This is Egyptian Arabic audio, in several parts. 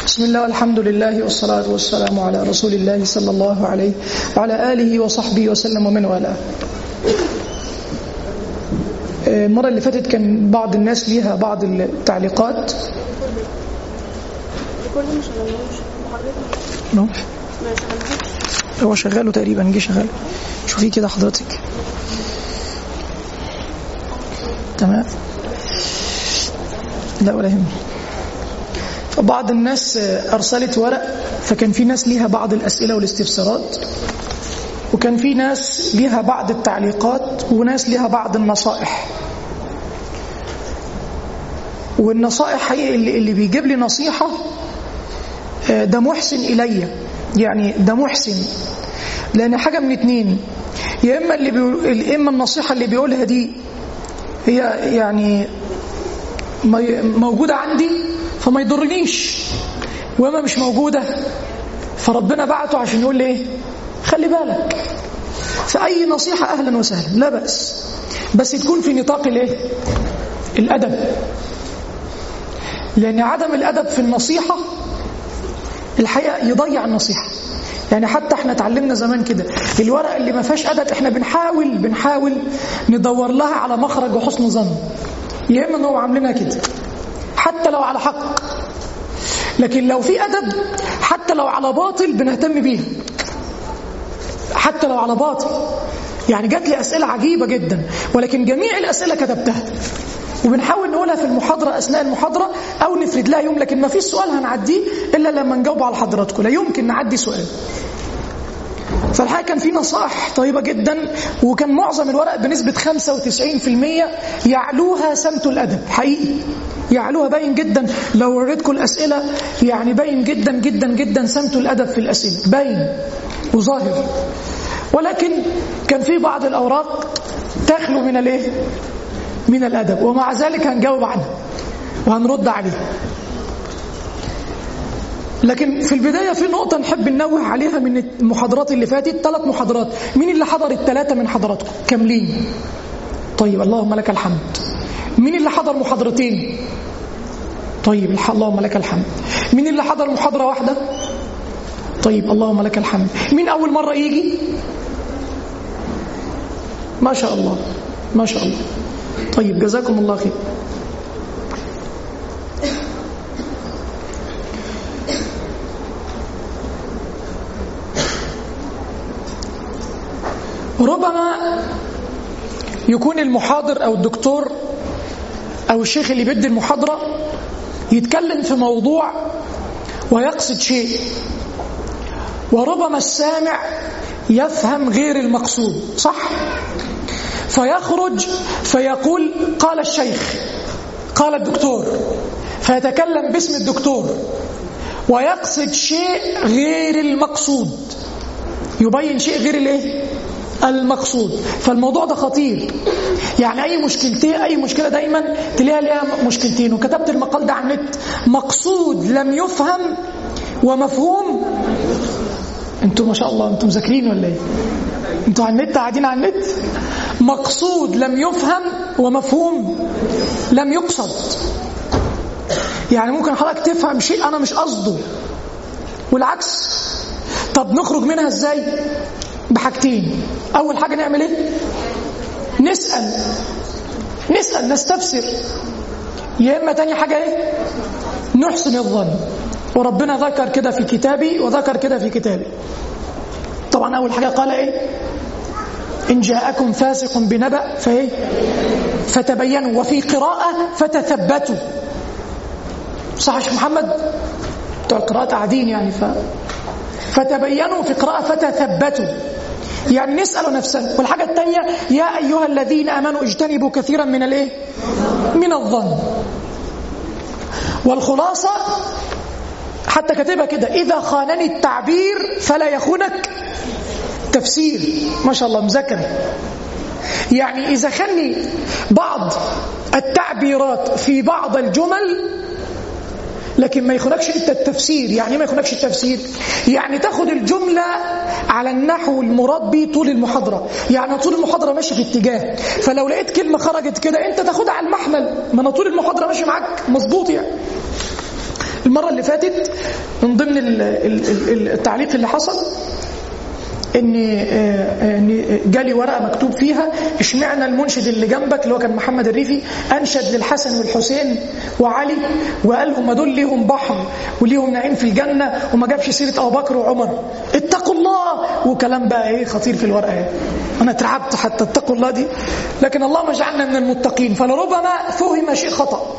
بسم الله والحمد لله والصلاة والسلام على رسول الله صلى الله عليه وعلى آله وصحبه وسلم ومن والاه المرة اللي فاتت كان بعض الناس ليها بعض التعليقات كل ما شغلناش حضرتك نو ما شغلناش هو شغاله تقريبا جه شغال شوفي كده حضرتك تمام لا ولا يهمني فبعض الناس أرسلت ورق فكان في ناس ليها بعض الأسئلة والاستفسارات وكان في ناس ليها بعض التعليقات وناس ليها بعض النصائح والنصائح حقيقي اللي, اللي بيجيب لي نصيحة آه، ده محسن إلي يعني ده محسن لأن حاجة من اتنين يا إما اللي بيقول يا إما النصيحة اللي بيقولها دي هي يعني ما- موجودة عندي فما يضرنيش وما مش موجودة فربنا بعته عشان يقول لي ايه خلي بالك فأي نصيحة أهلا وسهلا لا بأس بس تكون في نطاق الايه الأدب لأن عدم الأدب في النصيحة الحقيقة يضيع النصيحة يعني حتى احنا اتعلمنا زمان كده الورق اللي ما فيهاش أدب احنا بنحاول بنحاول ندور لها على مخرج وحسن ظن يا إما هو عاملينها كده حتى لو على حق لكن لو في أدب حتى لو على باطل بنهتم بيها حتى لو على باطل يعني جات لي أسئلة عجيبة جدا ولكن جميع الأسئلة كتبتها وبنحاول نقولها في المحاضرة أثناء المحاضرة أو نفرد لها يوم لكن ما فيش سؤال هنعديه إلا لما نجاوب على حضراتكم لا يمكن نعدي سؤال فالحقيقة كان في نصائح طيبة جدا وكان معظم الورق بنسبة 95% يعلوها سمت الأدب حقيقي يعلوها باين جدا لو وريتكم الأسئلة يعني باين جدا جدا جدا سمت الأدب في الأسئلة باين وظاهر ولكن كان في بعض الأوراق تخلو من الايه؟ من الأدب ومع ذلك هنجاوب عنها وهنرد عليها لكن في البداية في نقطة نحب ننوه عليها من المحاضرات اللي فاتت ثلاث محاضرات مين اللي حضر الثلاثة من حضراتكم كاملين طيب اللهم لك الحمد مين اللي حضر محاضرتين طيب الح- اللهم لك الحمد مين اللي حضر محاضرة واحدة طيب اللهم لك الحمد مين أول مرة يجي ما شاء الله ما شاء الله طيب جزاكم الله خير ربما يكون المحاضر أو الدكتور أو الشيخ اللي بيدي المحاضرة يتكلم في موضوع ويقصد شيء وربما السامع يفهم غير المقصود صح؟ فيخرج فيقول قال الشيخ قال الدكتور فيتكلم باسم الدكتور ويقصد شيء غير المقصود يبين شيء غير الايه المقصود فالموضوع ده خطير يعني اي مشكلتين اي مشكله دايما تلاقيها ليها مشكلتين وكتبت المقال ده على النت مقصود لم يفهم ومفهوم انتوا ما شاء الله انتوا مذاكرين ولا ايه انتوا على النت قاعدين على النت مقصود لم يفهم ومفهوم لم يقصد يعني ممكن حضرتك تفهم شيء انا مش قصده والعكس طب نخرج منها ازاي بحاجتين اول حاجه نعمل ايه نسال نسال نستفسر يا اما تاني حاجه ايه نحسن الظن وربنا ذكر كده في كتابي وذكر كده في كتابي طبعا اول حاجه قال ايه ان جاءكم فاسق بنبأ فايه فتبينوا وفي قراءه فتثبتوا صح يا شيخ محمد بتوع القراءات قاعدين يعني ف فتبينوا في قراءة فتثبتوا يعني نسأل نفسنا والحاجة الثانية يا أيها الذين آمنوا اجتنبوا كثيرا من الايه من الظن والخلاصة حتى كاتبها كده إذا خانني التعبير فلا يخونك تفسير ما شاء الله مذاكرة يعني إذا خلي بعض التعبيرات في بعض الجمل لكن ما يخونكش انت التفسير يعني إيه ما يخونكش التفسير يعني تاخد الجملة على النحو المراد به طول المحاضرة يعني طول المحاضرة ماشي في اتجاه فلو لقيت كلمة خرجت كده انت تاخدها على المحمل ما انا طول المحاضرة ماشي معاك مظبوط يعني المرة اللي فاتت من ضمن ال- ال- ال- التعليق اللي حصل ان آه، ان جالي ورقه مكتوب فيها اشمعنى المنشد اللي جنبك اللي هو كان محمد الريفي انشد للحسن والحسين وعلي وقال هم دول ليهم بحر وليهم نعيم في الجنه وما جابش سيره ابو بكر وعمر اتقوا الله وكلام بقى ايه خطير في الورقه يعني. انا اترعبت حتى اتقوا الله دي لكن اللهم اجعلنا من المتقين فلربما فهم شيء خطأ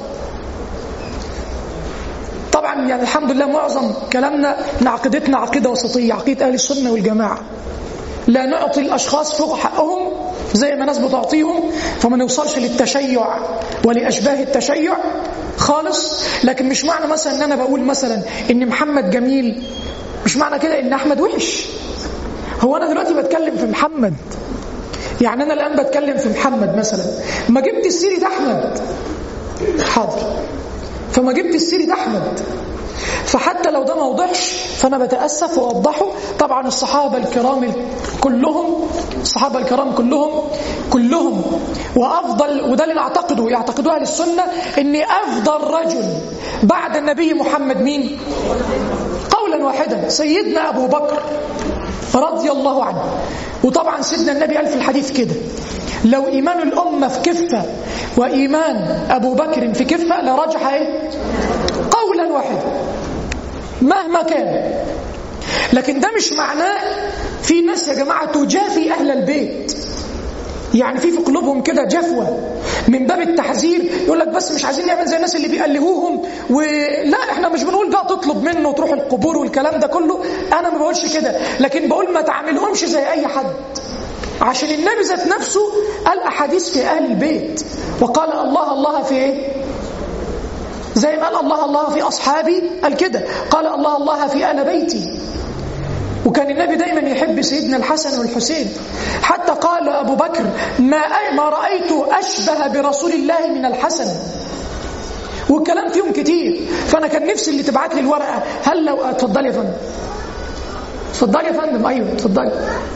طبعا يعني الحمد لله معظم كلامنا ان عقيدتنا عقيده وسطيه عقيده اهل السنه والجماعه لا نعطي الاشخاص فوق حقهم زي ما ناس بتعطيهم فما نوصلش للتشيع ولاشباه التشيع خالص لكن مش معنى مثلا ان انا بقول مثلا ان محمد جميل مش معنى كده ان احمد وحش هو انا دلوقتي بتكلم في محمد يعني انا الان بتكلم في محمد مثلا ما جبت سيره احمد حاضر فما جبت سيره احمد فحتى لو ده ما وضحش فانا بتاسف واوضحه طبعا الصحابه الكرام كلهم الصحابه الكرام كلهم كلهم وافضل وده اللي نعتقده يعتقدوها للسنه ان افضل رجل بعد النبي محمد مين قولا واحدا سيدنا ابو بكر رضي الله عنه وطبعا سيدنا النبي قال في الحديث كده لو ايمان الامه في كفه وايمان ابو بكر في كفه لرجح ايه قولا واحدا مهما كان لكن ده مش معناه في ناس يا جماعه تجافي اهل البيت يعني في في قلوبهم كده جفوة من باب التحذير يقول لك بس مش عايزين نعمل زي الناس اللي بيألهوهم ولا احنا مش بنقول بقى تطلب منه وتروح القبور والكلام ده كله انا ما بقولش كده لكن بقول ما تعاملهمش زي اي حد عشان النبي ذات نفسه قال احاديث في اهل البيت وقال الله الله في ايه زي ما قال الله الله في اصحابي قال كده قال الله الله في اهل بيتي وكان النبي دايما يحب سيدنا الحسن والحسين حتى قال أبو بكر ما ما رأيت أشبه برسول الله من الحسن والكلام فيهم كتير فأنا كان نفسي اللي تبعت لي الورقة هل لو اتفضلي يا فندم اتفضلي يا فندم أيوه اتفضلي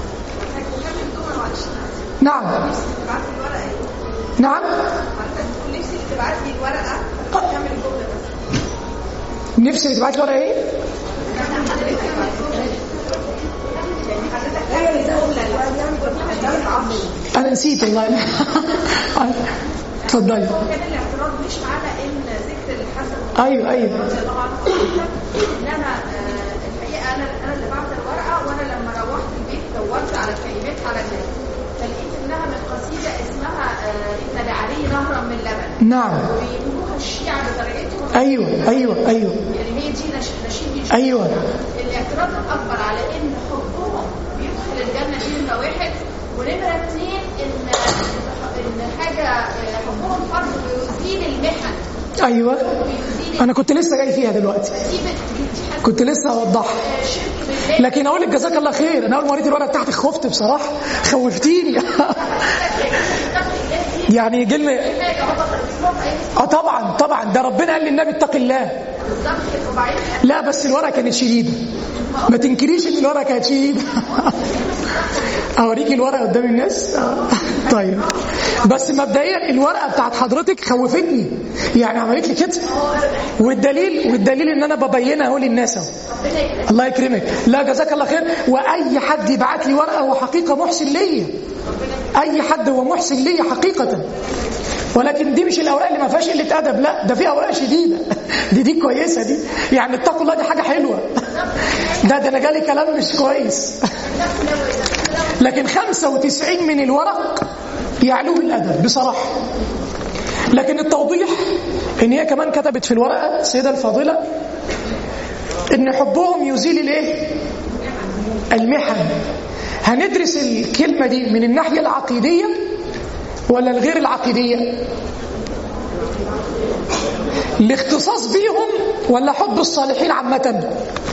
نعم نعم نفسي تبعت لي الورقه كمل الجمله بس نفسي اللي تبعت لي ورقة ايه انا نسيت والله اتفضلي كان الاعتراض مش على ان ذكر الحسن ايوه ايوه رضي الله عنه انما آه، الحقيقه انا انا اللي بعت الورقه وانا لما روحت البيت دورت على كلمات على النت فلقيت انها من قصيده اسمها آه، ان لعلي نهرا من لبن نعم ويقولوها الشيعة بطريقتهم ايوه ايوه ايوه يعني هي دي نش- نشيد الشيعة. ايوه الاعتراض الاكبر على ان حبهم بيدخل الجنه دي نمره واحد ونمره اثنين ان ان حاجه حبهم فرض بيزيل المحن ايوه بيزيل انا كنت لسه جاي فيها دلوقتي دي بت- دي حاجه كنت لسه هوضحها شرك بالله لكن اقول لك جزاك الله خير انا اول ما قريت الورقه بتاعتك خفت بصراحه خوفتيني يعني يجي لنا حاجه هم اسمهم ايه اه طبعا طبعا ده ربنا قال للنبي اتق الله بالظبط كده وبعدين لا بس الورقه كانت شديده ما تنكريش ان الورقه كانت شديده اوريكي الورقه قدام الناس آه. طيب بس مبدئيا الورقه بتاعت حضرتك خوفتني يعني عملت لي كده والدليل والدليل ان انا ببينها اهو للناس اهو الله يكرمك لا جزاك الله خير واي حد يبعت لي ورقه هو حقيقه محسن ليا اي حد هو محسن ليا حقيقه ولكن دي مش الاوراق اللي ما فيهاش قله ادب لا ده في اوراق شديده دي دي كويسه دي يعني اتقوا الله دي حاجه حلوه ده ده انا جالي كلام مش كويس لكن 95 من الورق يعلوه الادب بصراحه لكن التوضيح ان هي كمان كتبت في الورقه السيده الفاضله ان حبهم يزيل الايه المحن هندرس الكلمه دي من الناحيه العقيديه ولا الغير العقيديه الاختصاص بيهم ولا حب الصالحين عامه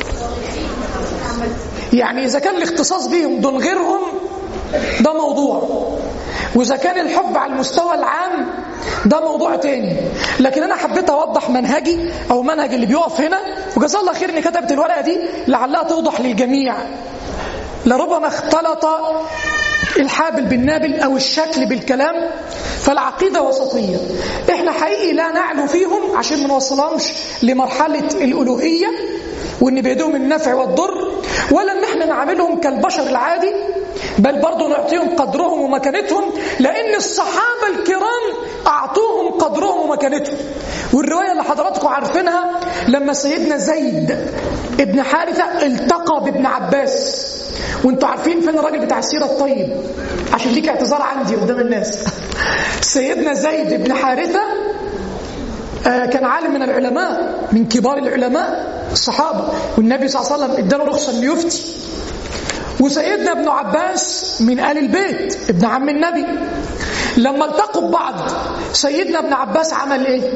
يعني اذا كان الاختصاص بيهم دون غيرهم ده موضوع واذا كان الحب على المستوى العام ده موضوع تاني لكن انا حبيت اوضح منهجي او منهج اللي بيقف هنا وجزاه الله خير اني كتبت الورقه دي لعلها توضح للجميع لربما اختلط الحابل بالنابل أو الشكل بالكلام فالعقيدة وسطية احنا حقيقي لا نعلو فيهم عشان ما نوصلهمش لمرحلة الألوهية وان بيدهم النفع والضر ولا ان احنا نعاملهم كالبشر العادي بل برضه نعطيهم قدرهم ومكانتهم لان الصحابة الكرام اعطوهم قدرهم ومكانتهم والرواية اللي حضراتكم عارفينها لما سيدنا زيد ابن حارثة التقى بابن عباس وانتوا عارفين فين الراجل بتاع السيرة الطيب عشان ليك اعتذار عندي قدام الناس سيدنا زيد بن حارثة كان عالم من العلماء من كبار العلماء الصحابة والنبي صلى الله عليه وسلم اداله رخصة انه يفتي وسيدنا ابن عباس من آل البيت ابن عم النبي لما التقوا ببعض سيدنا ابن عباس عمل ايه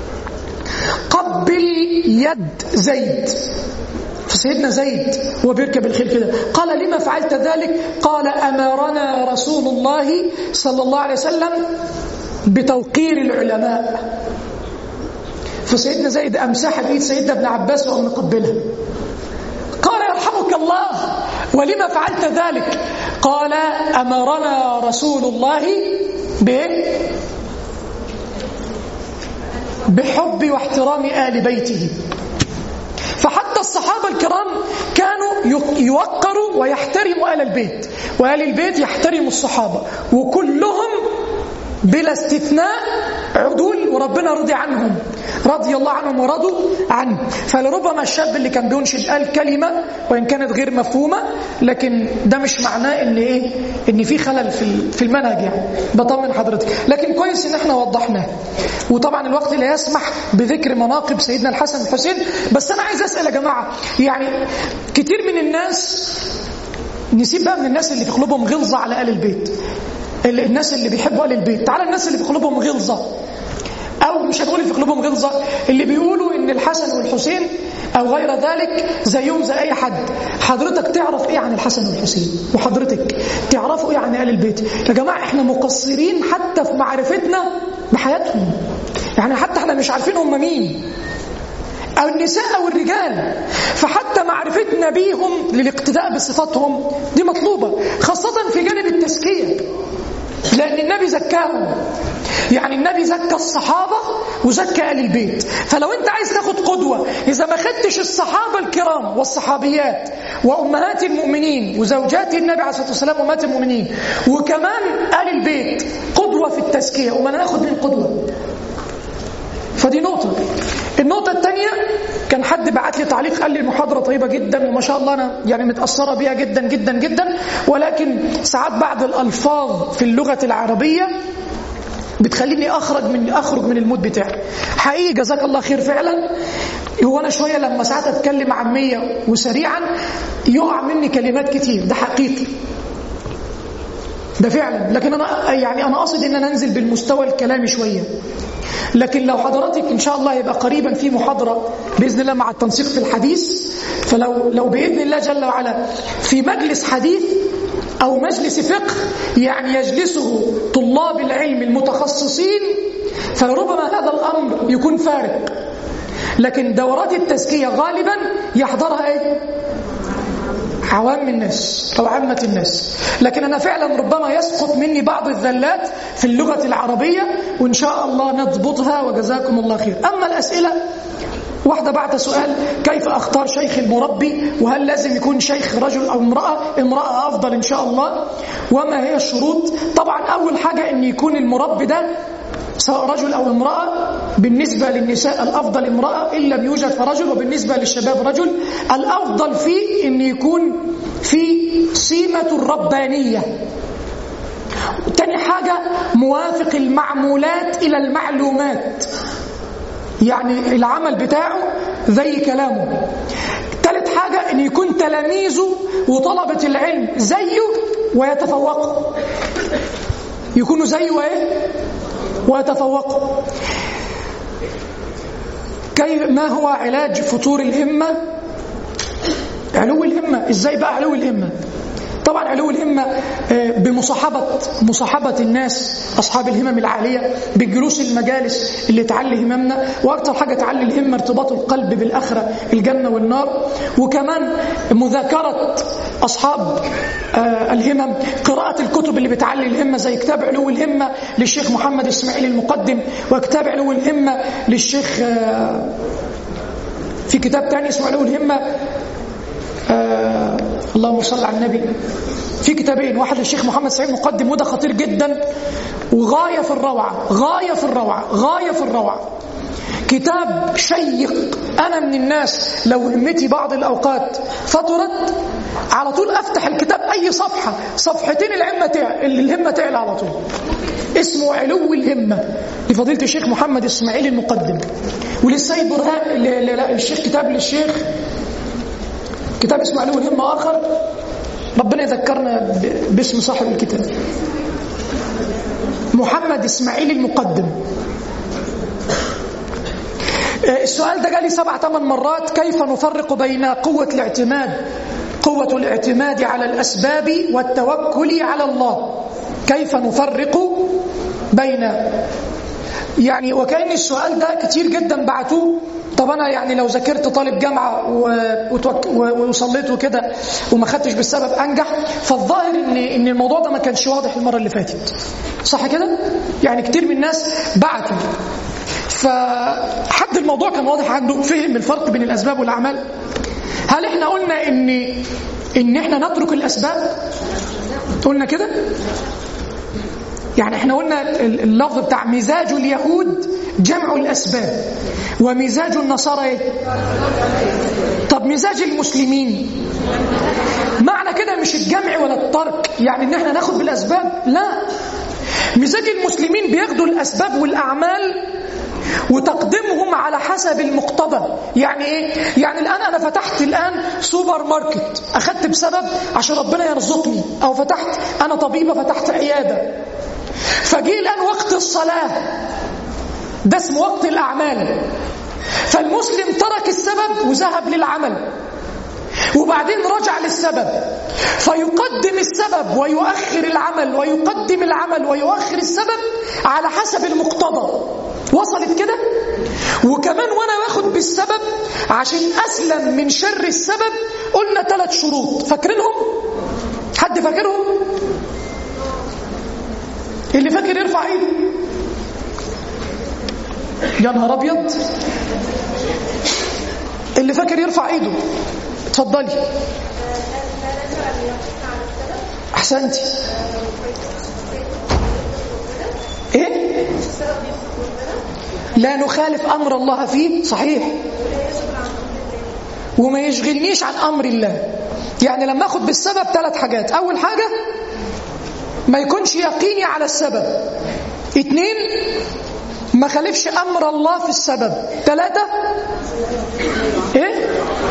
قبل يد زيد فسيدنا زيد هو بيركب الخيل كده قال لما فعلت ذلك قال أمرنا رسول الله صلى الله عليه وسلم بتوقير العلماء فسيدنا زيد أمسح بإيد سيدنا ابن عباس وهو مقبلها قال يرحمك الله ولما فعلت ذلك قال أمرنا رسول الله بإيه بحب واحترام آل بيته فحتى الصحابة الكرام كانوا يوقروا ويحترموا آل البيت وآل البيت يحترموا الصحابة وكلهم بلا استثناء عدول وربنا رضي عنهم رضي الله عنهم ورضوا عنه فلربما الشاب اللي كان بينشد قال كلمة وإن كانت غير مفهومة لكن ده مش معناه إن إيه إن في خلل في في المنهج يعني بطمن حضرتك لكن كويس إن إحنا وضحناه وطبعا الوقت لا يسمح بذكر مناقب سيدنا الحسن والحسين بس أنا عايز أسأل يا جماعة يعني كتير من الناس نسيب بقى من الناس اللي في قلوبهم غلظة على آل البيت الناس اللي بيحبوا آل البيت تعالى الناس اللي في قلوبهم غلظة أو مش هنقول في قلوبهم غلظة اللي بيقولوا إن الحسن والحسين أو غير ذلك زيهم زي أي حد حضرتك تعرف إيه عن الحسن والحسين وحضرتك تعرفوا إيه عن آل البيت يا جماعة إحنا مقصرين حتى في معرفتنا بحياتهم يعني حتى إحنا مش عارفين هم مين أو النساء أو الرجال فحتى معرفتنا بيهم للاقتداء بصفاتهم دي مطلوبة خاصة في جانب التزكية لأن النبي زكاهم يعني النبي زكى الصحابة وزكى آل البيت فلو أنت عايز تاخد قدوة إذا ما خدتش الصحابة الكرام والصحابيات وأمهات المؤمنين وزوجات النبي عليه الصلاة والسلام وأمهات المؤمنين وكمان آل البيت قدوة في التزكية وما ناخد من قدوة فدي نقطة النقطة الثانية كان حد بعت لي تعليق قال لي المحاضرة طيبة جدا وما شاء الله أنا يعني متأثرة بيها جدا جدا جدا ولكن ساعات بعض الألفاظ في اللغة العربية بتخليني أخرج من أخرج من المود بتاعي حقيقي جزاك الله خير فعلا هو أنا شوية لما ساعات أتكلم عامية وسريعا يقع مني كلمات كتير ده حقيقي ده فعلا لكن أنا يعني أنا قصد إن أنا أنزل بالمستوى الكلامي شوية لكن لو حضراتك إن شاء الله يبقى قريبا في محاضرة بإذن الله مع التنسيق في الحديث فلو لو بإذن الله جل وعلا في مجلس حديث أو مجلس فقه يعني يجلسه طلاب العلم المتخصصين فربما هذا الأمر يكون فارق لكن دورات التزكية غالبا يحضرها ايه عوام الناس أو عامة الناس لكن أنا فعلا ربما يسقط مني بعض الذلات في اللغة العربية وإن شاء الله نضبطها وجزاكم الله خير أما الأسئلة واحدة بعد سؤال كيف أختار شيخ المربي وهل لازم يكون شيخ رجل أو امرأة امرأة أفضل إن شاء الله وما هي الشروط طبعا أول حاجة أن يكون المربي ده سواء رجل أو امرأة بالنسبة للنساء الأفضل امرأة إن لم يوجد فرجل وبالنسبة للشباب رجل الأفضل فيه أن يكون في سيمة الربانية تاني حاجة موافق المعمولات إلى المعلومات يعني العمل بتاعه زي كلامه ثالث حاجة أن يكون تلاميذه وطلبة العلم زيه ويتفوقوا يكونوا زيه وإيه؟ ويتفوقوا كي ما هو علاج فتور الهمة علو الهمة ازاي بقى علو الهمة طبعا علو الهمة آه، بمصاحبة مصاحبة الناس أصحاب الهمم العالية بجلوس المجالس اللي تعلي هممنا وأكثر حاجة تعلي الهمة ارتباط القلب بالآخرة الجنة والنار وكمان مذاكرة أصحاب آه، الهمم قراءة الكتب اللي بتعلي الهمة زي كتاب علو الهمة للشيخ محمد إسماعيل المقدم وكتاب علو الهمة للشيخ آه، في كتاب تاني اسمه علو الهمة آه اللهم صل على النبي في كتابين واحد للشيخ محمد سعيد مقدم وده خطير جدا وغاية في الروعة غاية في الروعة غاية في الروعة كتاب شيق أنا من الناس لو همتي بعض الأوقات فطرت على طول أفتح الكتاب أي صفحة صفحتين الهمة تعلى الهمة تعلى على طول اسمه علو الهمة لفضيلة الشيخ محمد إسماعيل المقدم وللسيد برهان ل- ل- لا، الشيخ كتاب للشيخ كتاب اسمه علو الهمة آخر ربنا يذكرنا ب- باسم صاحب الكتاب محمد إسماعيل المقدم آه، السؤال ده جالي سبع ثمان مرات كيف نفرق بين قوة الاعتماد قوة الاعتماد على الأسباب والتوكل على الله كيف نفرق بين يعني وكأن السؤال ده كتير جدا بعتوه طب انا يعني لو ذاكرت طالب جامعه و- وتوك- و- وصليت وكده وما خدتش بالسبب انجح فالظاهر ان ان الموضوع ده ما كانش واضح المره اللي فاتت صح كده يعني كتير من الناس بعتوا فحد الموضوع كان واضح عنده فهم الفرق بين الاسباب والاعمال هل احنا قلنا ان ان احنا نترك الاسباب قلنا كده يعني احنا قلنا اللفظ بتاع مزاج اليهود جمع الاسباب ومزاج النصارى ايه طب مزاج المسلمين معنى كده مش الجمع ولا الترك يعني ان احنا ناخد بالاسباب لا مزاج المسلمين بياخدوا الاسباب والاعمال وتقديمهم على حسب المقتضى يعني ايه يعني الان انا فتحت الان سوبر ماركت اخدت بسبب عشان ربنا يرزقني او فتحت انا طبيبه فتحت عياده فجي الان وقت الصلاه ده اسمه وقت الاعمال فالمسلم ترك السبب وذهب للعمل وبعدين رجع للسبب فيقدم السبب ويؤخر العمل ويقدم العمل ويؤخر السبب على حسب المقتضى وصلت كده وكمان وانا باخد بالسبب عشان اسلم من شر السبب قلنا ثلاث شروط فاكرينهم حد فاكرهم اللي فاكر يرفع ايده يا نهار ابيض اللي فاكر يرفع ايده اتفضلي احسنتي ايه لا نخالف امر الله فيه صحيح وما يشغلنيش عن امر الله يعني لما اخد بالسبب ثلاث حاجات اول حاجه ما يكونش يقيني على السبب اتنين ما خالفش امر الله في السبب ثلاثه ايه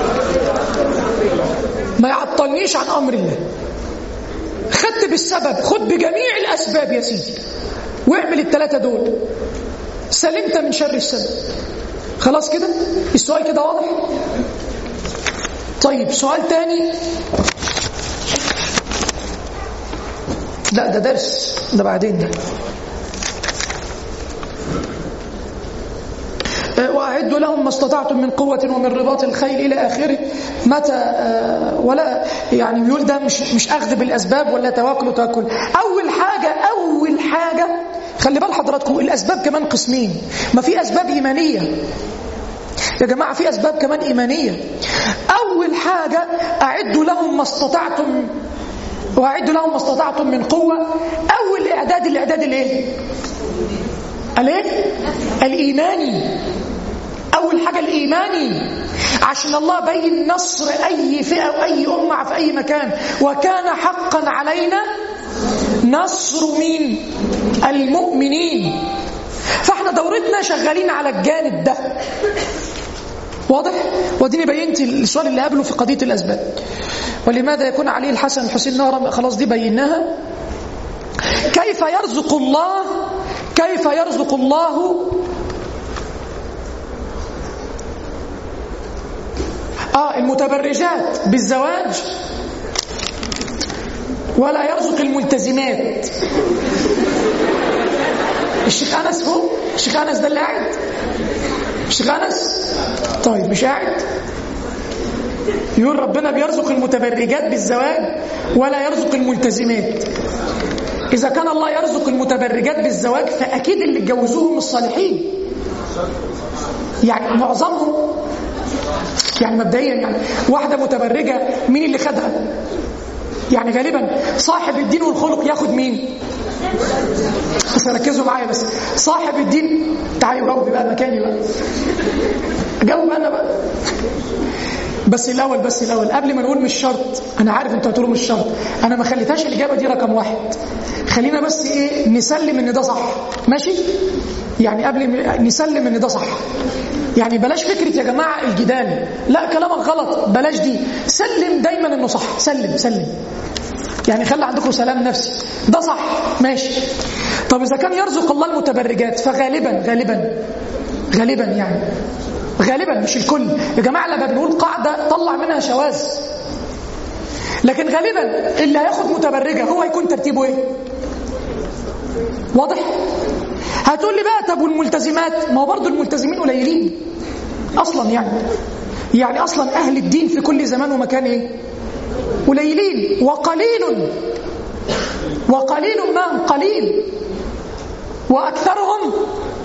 ما يعطلنيش عن امر الله خدت بالسبب خد بجميع الاسباب يا سيدي واعمل الثلاثه دول سلمت من شر السبب خلاص كده السؤال كده واضح طيب سؤال تاني لا ده درس ده بعدين ده وأعدوا لهم ما استطعتم من قوة ومن رباط الخيل إلى آخره متى آه، ولا يعني بيقول ده مش مش أخذ بالأسباب ولا تواكل وتواكل أول حاجة أول حاجة خلي بال حضراتكم الأسباب كمان قسمين ما في أسباب إيمانية يا جماعة في أسباب كمان إيمانية أول حاجة أعدوا لهم ما استطعتم وأعدوا لهم ما استطعتم من قوة أول إعداد الإعداد الإيه؟ الايه الايماني اول حاجه الايماني عشان الله بين نصر اي فئه واي امه في اي مكان وكان حقا علينا نصر مين المؤمنين فاحنا دورتنا شغالين على الجانب ده واضح وديني بينت السؤال اللي قبله في قضيه الاسباب ولماذا يكون عليه الحسن الحسين نارا خلاص دي بيناها كيف يرزق الله كيف يرزق الله آه المتبرجات بالزواج ولا يرزق الملتزمات الشيخ انس فوق الشيخ انس ده اللي قاعد الشيخ انس طيب مش قاعد يقول ربنا بيرزق المتبرجات بالزواج ولا يرزق الملتزمات إذا كان الله يرزق المتبرجات بالزواج فأكيد اللي اتجوزوهم الصالحين يعني معظمهم يعني مبدئيا يعني واحدة متبرجة مين اللي خدها يعني غالبا صاحب الدين والخلق ياخد مين بس ركزوا معايا بس صاحب الدين تعالوا جاوبي بقى مكاني بقى جاوب انا بقى بس الاول بس الاول قبل ما نقول مش شرط انا عارف انتوا هتقولوا مش شرط انا ما خليتهاش الاجابه دي رقم واحد خلينا بس ايه نسلم ان ده صح ماشي يعني قبل ما نسلم ان ده صح يعني بلاش فكره يا جماعه الجدال لا كلامك غلط بلاش دي سلم دايما انه صح سلم سلم يعني خلي عندكم سلام نفسي ده صح ماشي طب اذا كان يرزق الله المتبرجات فغالبا غالبا غالبا يعني غالبا مش الكل يا جماعه لما بنقول قاعده طلع منها شواذ لكن غالبا اللي هياخد متبرجه هو هيكون ترتيبه ايه واضح هتقول لي بقى طب والملتزمات ما هو برضه الملتزمين قليلين اصلا يعني يعني اصلا اهل الدين في كل زمان ومكان ايه قليلين وقليل وقليل ما هم قليل واكثرهم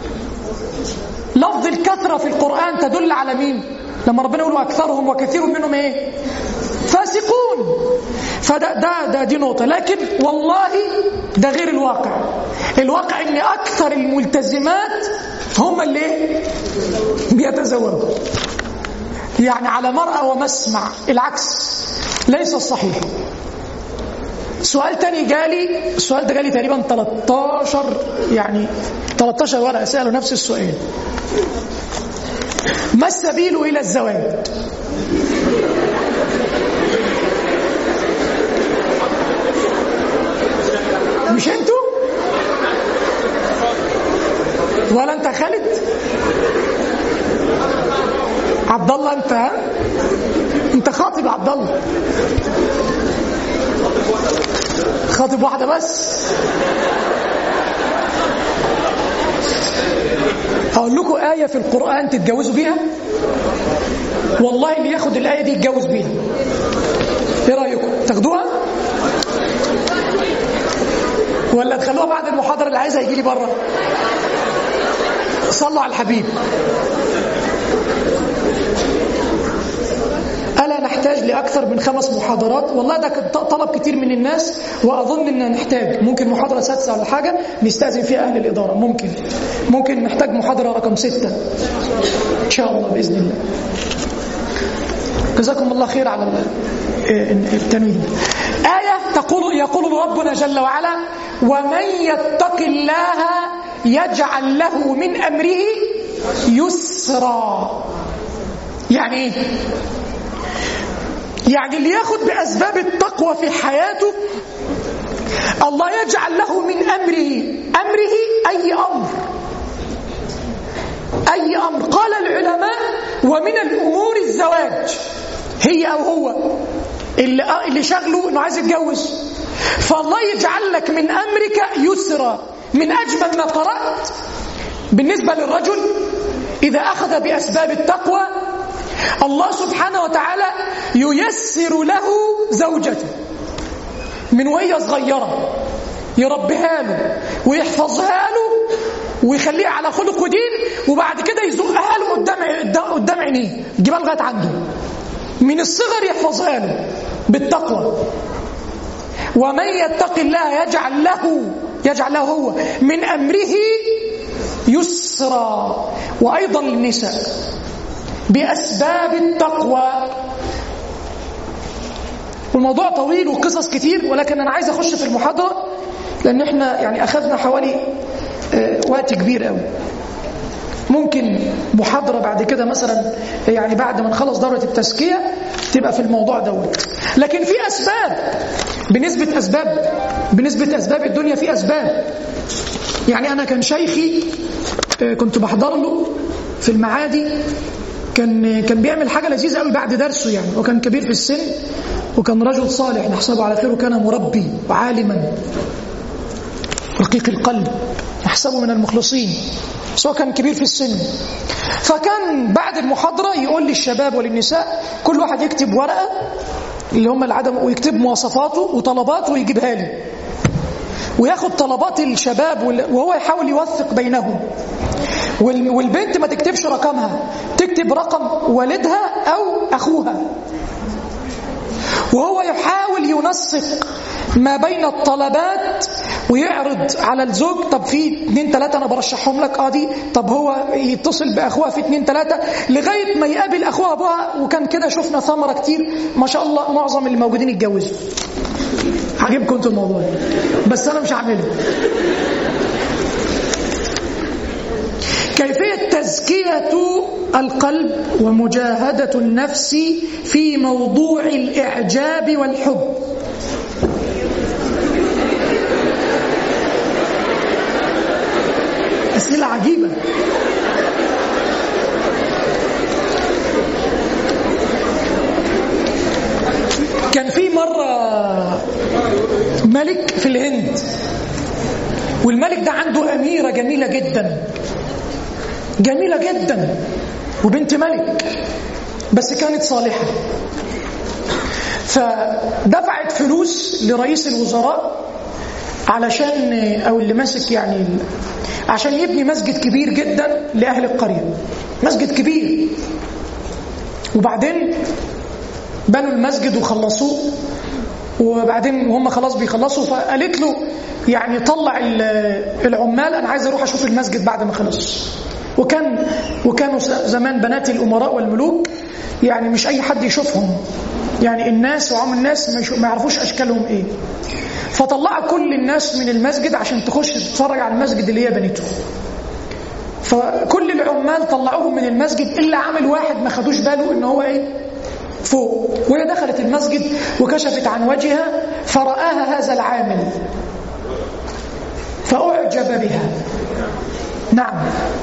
لفظ الكثرة في القرآن تدل على مين لما ربنا يقول أكثرهم وكثير منهم إيه فاسقون فده ده ده دي نقطة لكن والله ده غير الواقع الواقع ان اكثر الملتزمات هم اللي بيتزوجوا يعني على مرأى ومسمع العكس ليس الصحيح سؤال تاني جالي السؤال ده جالي تقريبا 13 يعني 13 ورقة سألوا نفس السؤال ما السبيل إلى الزواج مش انتوا ولا انت خالد عبد الله انت ها انت خاطب عبد الله خاطب واحده بس هقول لكم آية في القرآن تتجوزوا بيها والله اللي ياخد الآية دي يتجوز بيها ايه رأيكم تاخدوها ولا تخلوها بعد المحاضرة اللي عايزها يجي لي بره صلوا على الحبيب ألا نحتاج لأكثر من خمس محاضرات والله ده طلب كتير من الناس وأظن أن نحتاج ممكن محاضرة سادسة ولا حاجة نستأذن فيها أهل الإدارة ممكن ممكن نحتاج محاضرة رقم ستة إن شاء الله بإذن الله جزاكم الله خير على التنويه آية تقول يقول ربنا جل وعلا ومن يتق الله يجعل له من أمره يسرا يعني ايه يعني اللي ياخد بأسباب التقوى في حياته الله يجعل له من أمره أمره أي أمر أي أمر قال العلماء ومن الأمور الزواج هي أو هو اللي, اللي شغله أنه عايز يتجوز فالله يجعل لك من أمرك يسرا من أجمل ما قرأت بالنسبة للرجل إذا أخذ بأسباب التقوى الله سبحانه وتعالى ييسر له زوجته من وهي صغيرة يربيها له ويحفظها له ويخليها على خلق ودين وبعد كده يزقها له قدام قدام عينيه يجيبها لغايه عنده من الصغر يحفظها له بالتقوى ومن يتق الله يجعل له يجعل له هو من امره يسرا وايضا للنساء بأسباب التقوى والموضوع طويل وقصص كتير ولكن أنا عايز أخش في المحاضرة لأن احنا يعني أخذنا حوالي وقت كبير قوي ممكن محاضرة بعد كده مثلا يعني بعد ما نخلص دورة التزكية تبقى في الموضوع دوت لكن في أسباب بنسبة أسباب بنسبة أسباب الدنيا في أسباب يعني أنا كان شيخي كنت بحضر له في المعادي كان كان بيعمل حاجه لذيذه قوي بعد درسه يعني وكان كبير في السن وكان رجل صالح نحسبه على خير وكان مربي وعالما رقيق القلب نحسبه من المخلصين بس هو كان كبير في السن فكان بعد المحاضرة يقول للشباب وللنساء كل واحد يكتب ورقة اللي هم العدم ويكتب مواصفاته وطلباته ويجيبها لي وياخد طلبات الشباب وهو يحاول يوثق بينهم والبنت ما تكتبش رقمها تكتب رقم والدها أو أخوها وهو يحاول ينسق ما بين الطلبات ويعرض على الزوج طب في اتنين تلاتة انا برشحهم لك اه دي طب هو يتصل باخوها في اتنين تلاتة لغاية ما يقابل اخوها ابوها وكان كده شفنا ثمرة كتير ما شاء الله معظم اللي موجودين اتجوزوا عجبكم انتوا الموضوع ده بس انا مش هعمله كيفية تزكية القلب ومجاهدة النفس في موضوع الإعجاب والحب أسئلة عجيبة كان في مرة ملك في الهند والملك ده عنده أميرة جميلة جدا جميلة جدا وبنت ملك بس كانت صالحة فدفعت فلوس لرئيس الوزراء علشان أو اللي ماسك يعني عشان يبني مسجد كبير جدا لأهل القرية مسجد كبير وبعدين بنوا المسجد وخلصوه وبعدين وهم خلاص بيخلصوا فقالت له يعني طلع العمال انا عايز اروح اشوف المسجد بعد ما خلص وكان وكانوا زمان بنات الامراء والملوك يعني مش اي حد يشوفهم يعني الناس وعم الناس ما يعرفوش اشكالهم ايه فطلع كل الناس من المسجد عشان تخش تتفرج على المسجد اللي هي بنته فكل العمال طلعوهم من المسجد الا عامل واحد ما خدوش باله ان هو ايه فوق وهي دخلت المسجد وكشفت عن وجهها فرآها هذا العامل فأعجب بها نعم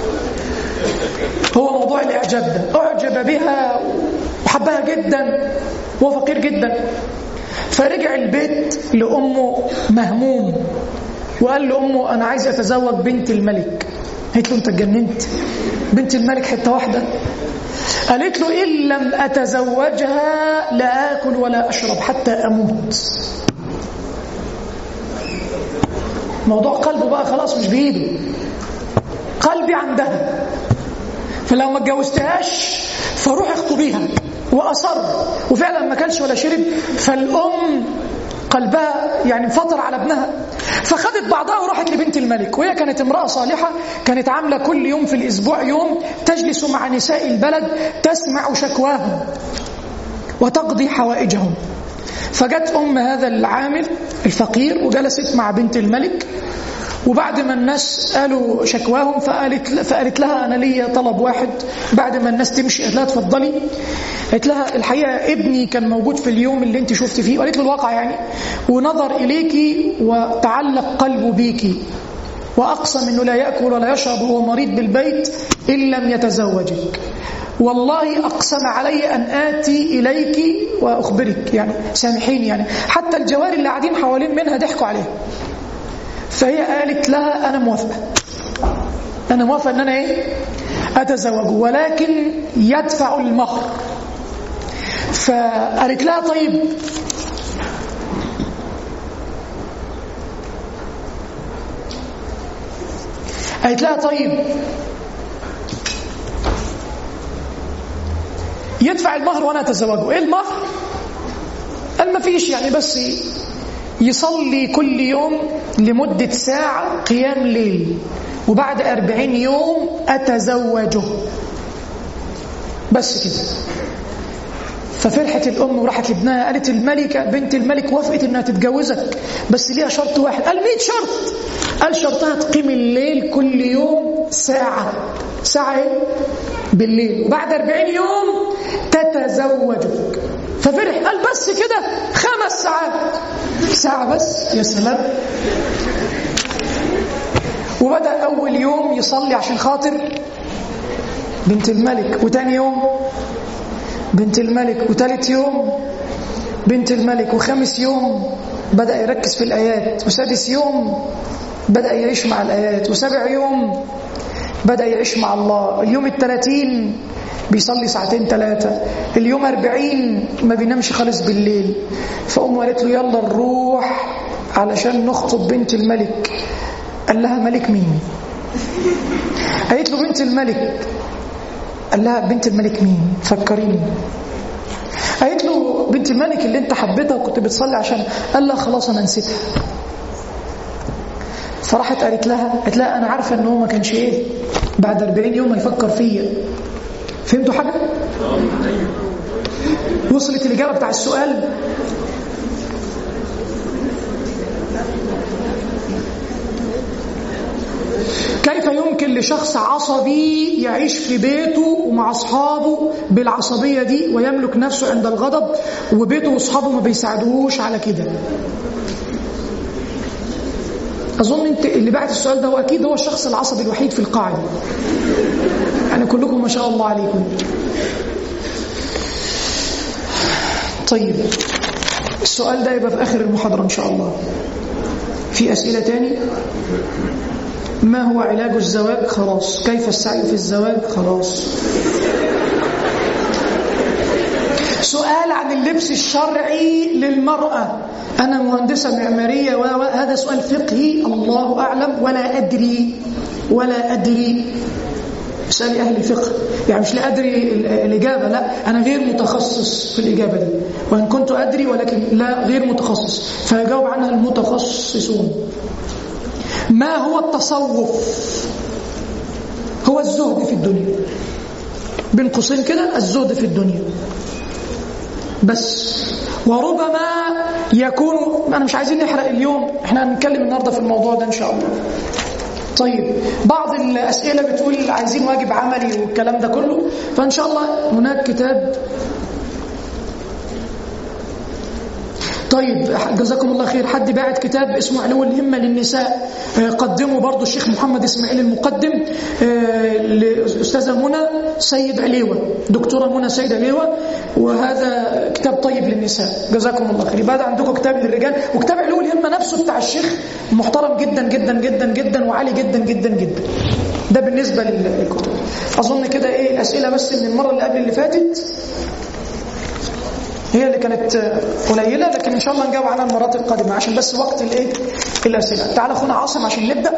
هو موضوع الإعجاب ده أعجب بها وحبها جدا وهو فقير جدا فرجع البيت لأمه مهموم وقال لأمه أنا عايز أتزوج بنت الملك قالت له أنت اتجننت بنت الملك حتة واحدة قالت له إن لم أتزوجها لا آكل ولا أشرب حتى أموت موضوع قلبه بقى خلاص مش بإيده قلبي عندها فلو ما اتجوزتهاش فروح اخطبيها وأصر وفعلا ما كلش ولا شرب فالأم قلبها يعني انفطر على ابنها فخدت بعضها وراحت لبنت الملك وهي كانت امرأة صالحة كانت عاملة كل يوم في الأسبوع يوم تجلس مع نساء البلد تسمع شكواهم وتقضي حوائجهم فجت أم هذا العامل الفقير وجلست مع بنت الملك وبعد ما الناس قالوا شكواهم فقالت, فقالت لها أنا ليا طلب واحد بعد ما الناس تمشي قالت لها اتفضلي قالت لها الحقيقة ابني كان موجود في اليوم اللي انت شفت فيه وقالت له الواقع يعني ونظر إليكي وتعلق قلبه بيكي وأقسم أنه لا يأكل ولا يشرب وهو مريض بالبيت إن لم يتزوجك والله أقسم علي أن آتي إليك وأخبرك يعني سامحيني يعني حتى الجواري اللي قاعدين حوالين منها ضحكوا عليها فهي قالت لها أنا موافقة أنا موافقة أن أنا إيه أتزوج ولكن يدفع المهر فقالت لها طيب قالت لها طيب يدفع المهر وانا اتزوجه ايه المهر قال ما فيش يعني بس يصلي كل يوم لمدة ساعة قيام ليل وبعد أربعين يوم أتزوجه بس كده ففرحت الأم وراحت لابنها قالت الملكة بنت الملك وافقت إنها تتجوزك بس ليها شرط واحد قال 100 شرط قال شرطها تقيم الليل كل يوم ساعة ساعة ايه؟ بالليل وبعد 40 يوم تتزوجك ففرح قال بس كده خمس ساعات ساعة بس يا سلام وبدأ أول يوم يصلي عشان خاطر بنت الملك وتاني يوم بنت الملك وتالت يوم بنت الملك وخامس يوم بدأ يركز في الآيات وسادس يوم بدأ يعيش مع الآيات وسابع يوم بدأ يعيش مع الله اليوم الثلاثين بيصلي ساعتين ثلاثة اليوم أربعين ما بينامش خالص بالليل فأمه قالت له يلا نروح علشان نخطب بنت الملك قال لها ملك مين قالت له بنت الملك قال لها بنت الملك مين فكريني قالت له بنت الملك اللي انت حبيتها وكنت بتصلي عشان قال لها خلاص انا نسيتها فراحت قالت لها قالت لها انا عارفه ان هو ما كانش ايه بعد 40 يوم هيفكر فيا فهمتوا حاجه وصلت الاجابه بتاع السؤال كيف يمكن لشخص عصبي يعيش في بيته ومع أصحابه بالعصبية دي ويملك نفسه عند الغضب وبيته وأصحابه ما بيساعدوهوش على كده أظن أنت اللي بعت السؤال ده هو أكيد هو الشخص العصبي الوحيد في القاعدة يعني كلكم ما شاء الله عليكم طيب السؤال ده يبقى في آخر المحاضرة إن شاء الله في أسئلة تاني ما هو علاج الزواج خلاص كيف السعي في الزواج خلاص سؤال عن اللبس الشرعي للمرأة أنا مهندسة معمارية وهذا سؤال فقهي الله أعلم ولا أدري ولا أدري اسألي أهل الفقه يعني مش لا أدري الإجابة لا أنا غير متخصص في الإجابة دي وإن كنت أدري ولكن لا غير متخصص فيجاوب عنها المتخصصون ما هو التصوف هو الزهد في الدنيا بين قوسين كده الزهد في الدنيا بس وربما يكون انا مش عايزين نحرق اليوم احنا هنتكلم النهارده في الموضوع ده ان شاء الله طيب بعض الاسئله بتقول عايزين واجب عملي والكلام ده كله فان شاء الله هناك كتاب طيب جزاكم الله خير حد باعت كتاب اسمه علو الهمة للنساء قدمه برضو الشيخ محمد اسماعيل المقدم لأستاذة منى سيد عليوة دكتورة منى سيد عليوة وهذا كتاب طيب للنساء جزاكم الله خير بعد عندكم كتاب للرجال وكتاب علو الهمة نفسه بتاع الشيخ محترم جدا جدا جدا جدا وعالي جدا جدا جدا ده بالنسبة للكتب أظن كده إيه الأسئلة بس من المرة اللي قبل اللي فاتت هي اللي كانت قليلة لكن إن شاء الله نجاوب عنها المرات القادمة عشان بس وقت الإيه الأسئلة تعال أخونا عاصم عشان نبدأ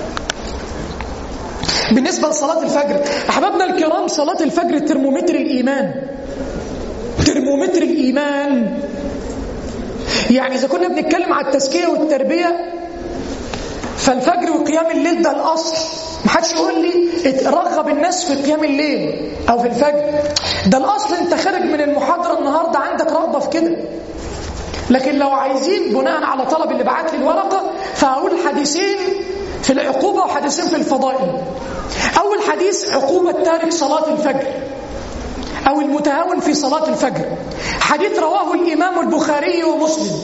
بالنسبة لصلاة الفجر أحبابنا الكرام صلاة الفجر ترمومتر الإيمان ترمومتر الإيمان يعني إذا كنا بنتكلم على التزكية والتربية فالفجر وقيام الليل ده الأصل محدش يقول لي رغب الناس في قيام الليل او في الفجر ده الاصل انت خارج من المحاضره النهارده عندك رغبه في كده لكن لو عايزين بناء على طلب اللي بعت لي الورقه فهقول حديثين في العقوبه وحديثين في الفضائل اول حديث عقوبه تارك صلاه الفجر او المتهاون في صلاه الفجر حديث رواه الامام البخاري ومسلم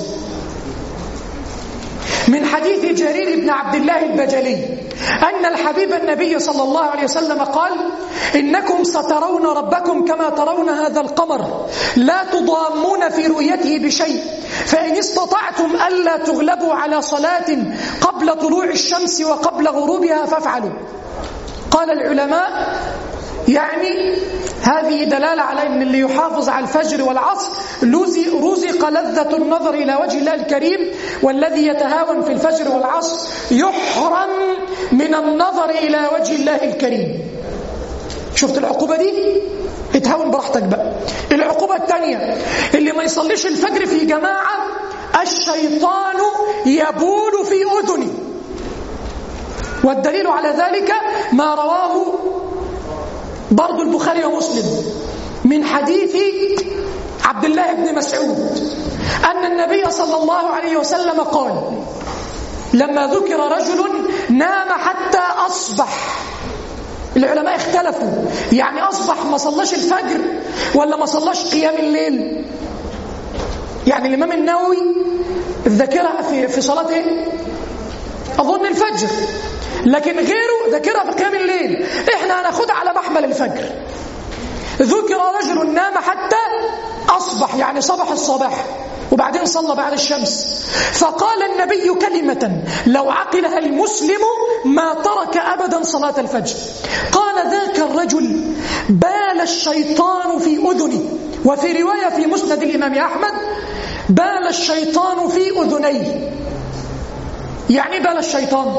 من حديث جرير بن عبد الله البجلي أن الحبيب النبي صلى الله عليه وسلم قال إنكم سترون ربكم كما ترون هذا القمر لا تضامون في رؤيته بشيء فإن استطعتم ألا تغلبوا على صلاة قبل طلوع الشمس وقبل غروبها فافعلوا قال العلماء يعني هذه دلالة على أن اللي يحافظ على الفجر والعصر رزق لذة النظر إلى وجه الله الكريم والذي يتهاون في الفجر والعصر يحرم من النظر إلى وجه الله الكريم شفت العقوبة دي؟ اتهاون براحتك بقى العقوبة الثانية اللي ما يصليش الفجر في جماعة الشيطان يبول في أذنه والدليل على ذلك ما رواه برضو البخاري ومسلم من حديث عبد الله بن مسعود أن النبي صلى الله عليه وسلم قال لما ذكر رجل نام حتى أصبح العلماء اختلفوا يعني أصبح ما صلاش الفجر ولا ما صلاش قيام الليل يعني الإمام النووي الذاكرة في, في صلاة إيه؟ أظن الفجر لكن غيره ذاكرها في قيام الليل احنا هناخدها على محمل الفجر ذكر رجل نام حتى أصبح يعني صبح الصباح وبعدين صلى بعد الشمس فقال النبي كلمة لو عقلها المسلم ما ترك أبدا صلاة الفجر قال ذاك الرجل بال الشيطان في أذني وفي رواية في مسند الإمام أحمد بال الشيطان في أذنيه يعني بال الشيطان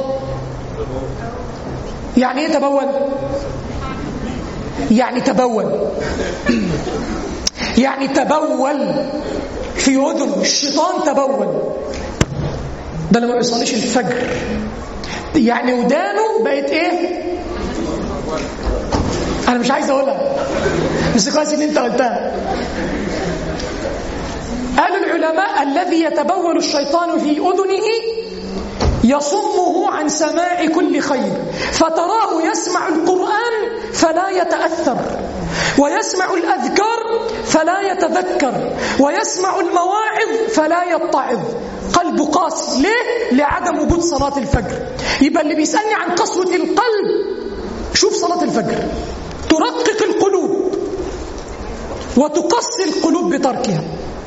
يعني ايه تبول يعني تبول يعني تبول في أذن الشيطان تبول ده لما بيصليش الفجر يعني ودانه بقت ايه انا مش عايز اقولها بس كويس ان انت قلتها قال العلماء الذي يتبول الشيطان في اذنه يصمه عن سماع كل خير فتراه يسمع القرآن فلا يتأثر ويسمع الأذكار فلا يتذكر ويسمع المواعظ فلا يتعظ قلب قاسي ليه؟ لعدم وجود صلاة الفجر يبقى اللي بيسألني عن قسوة القلب شوف صلاة الفجر ترقق القلوب وتقسي القلوب بتركها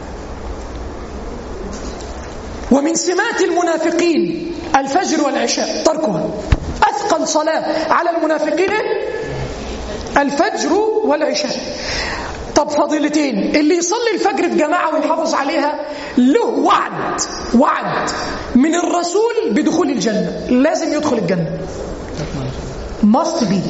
ومن سمات المنافقين الفجر والعشاء تركها أثقل صلاة على المنافقين الفجر والعشاء طب فضيلتين اللي يصلي الفجر في جماعة ويحافظ عليها له وعد وعد من الرسول بدخول الجنة لازم يدخل الجنة must be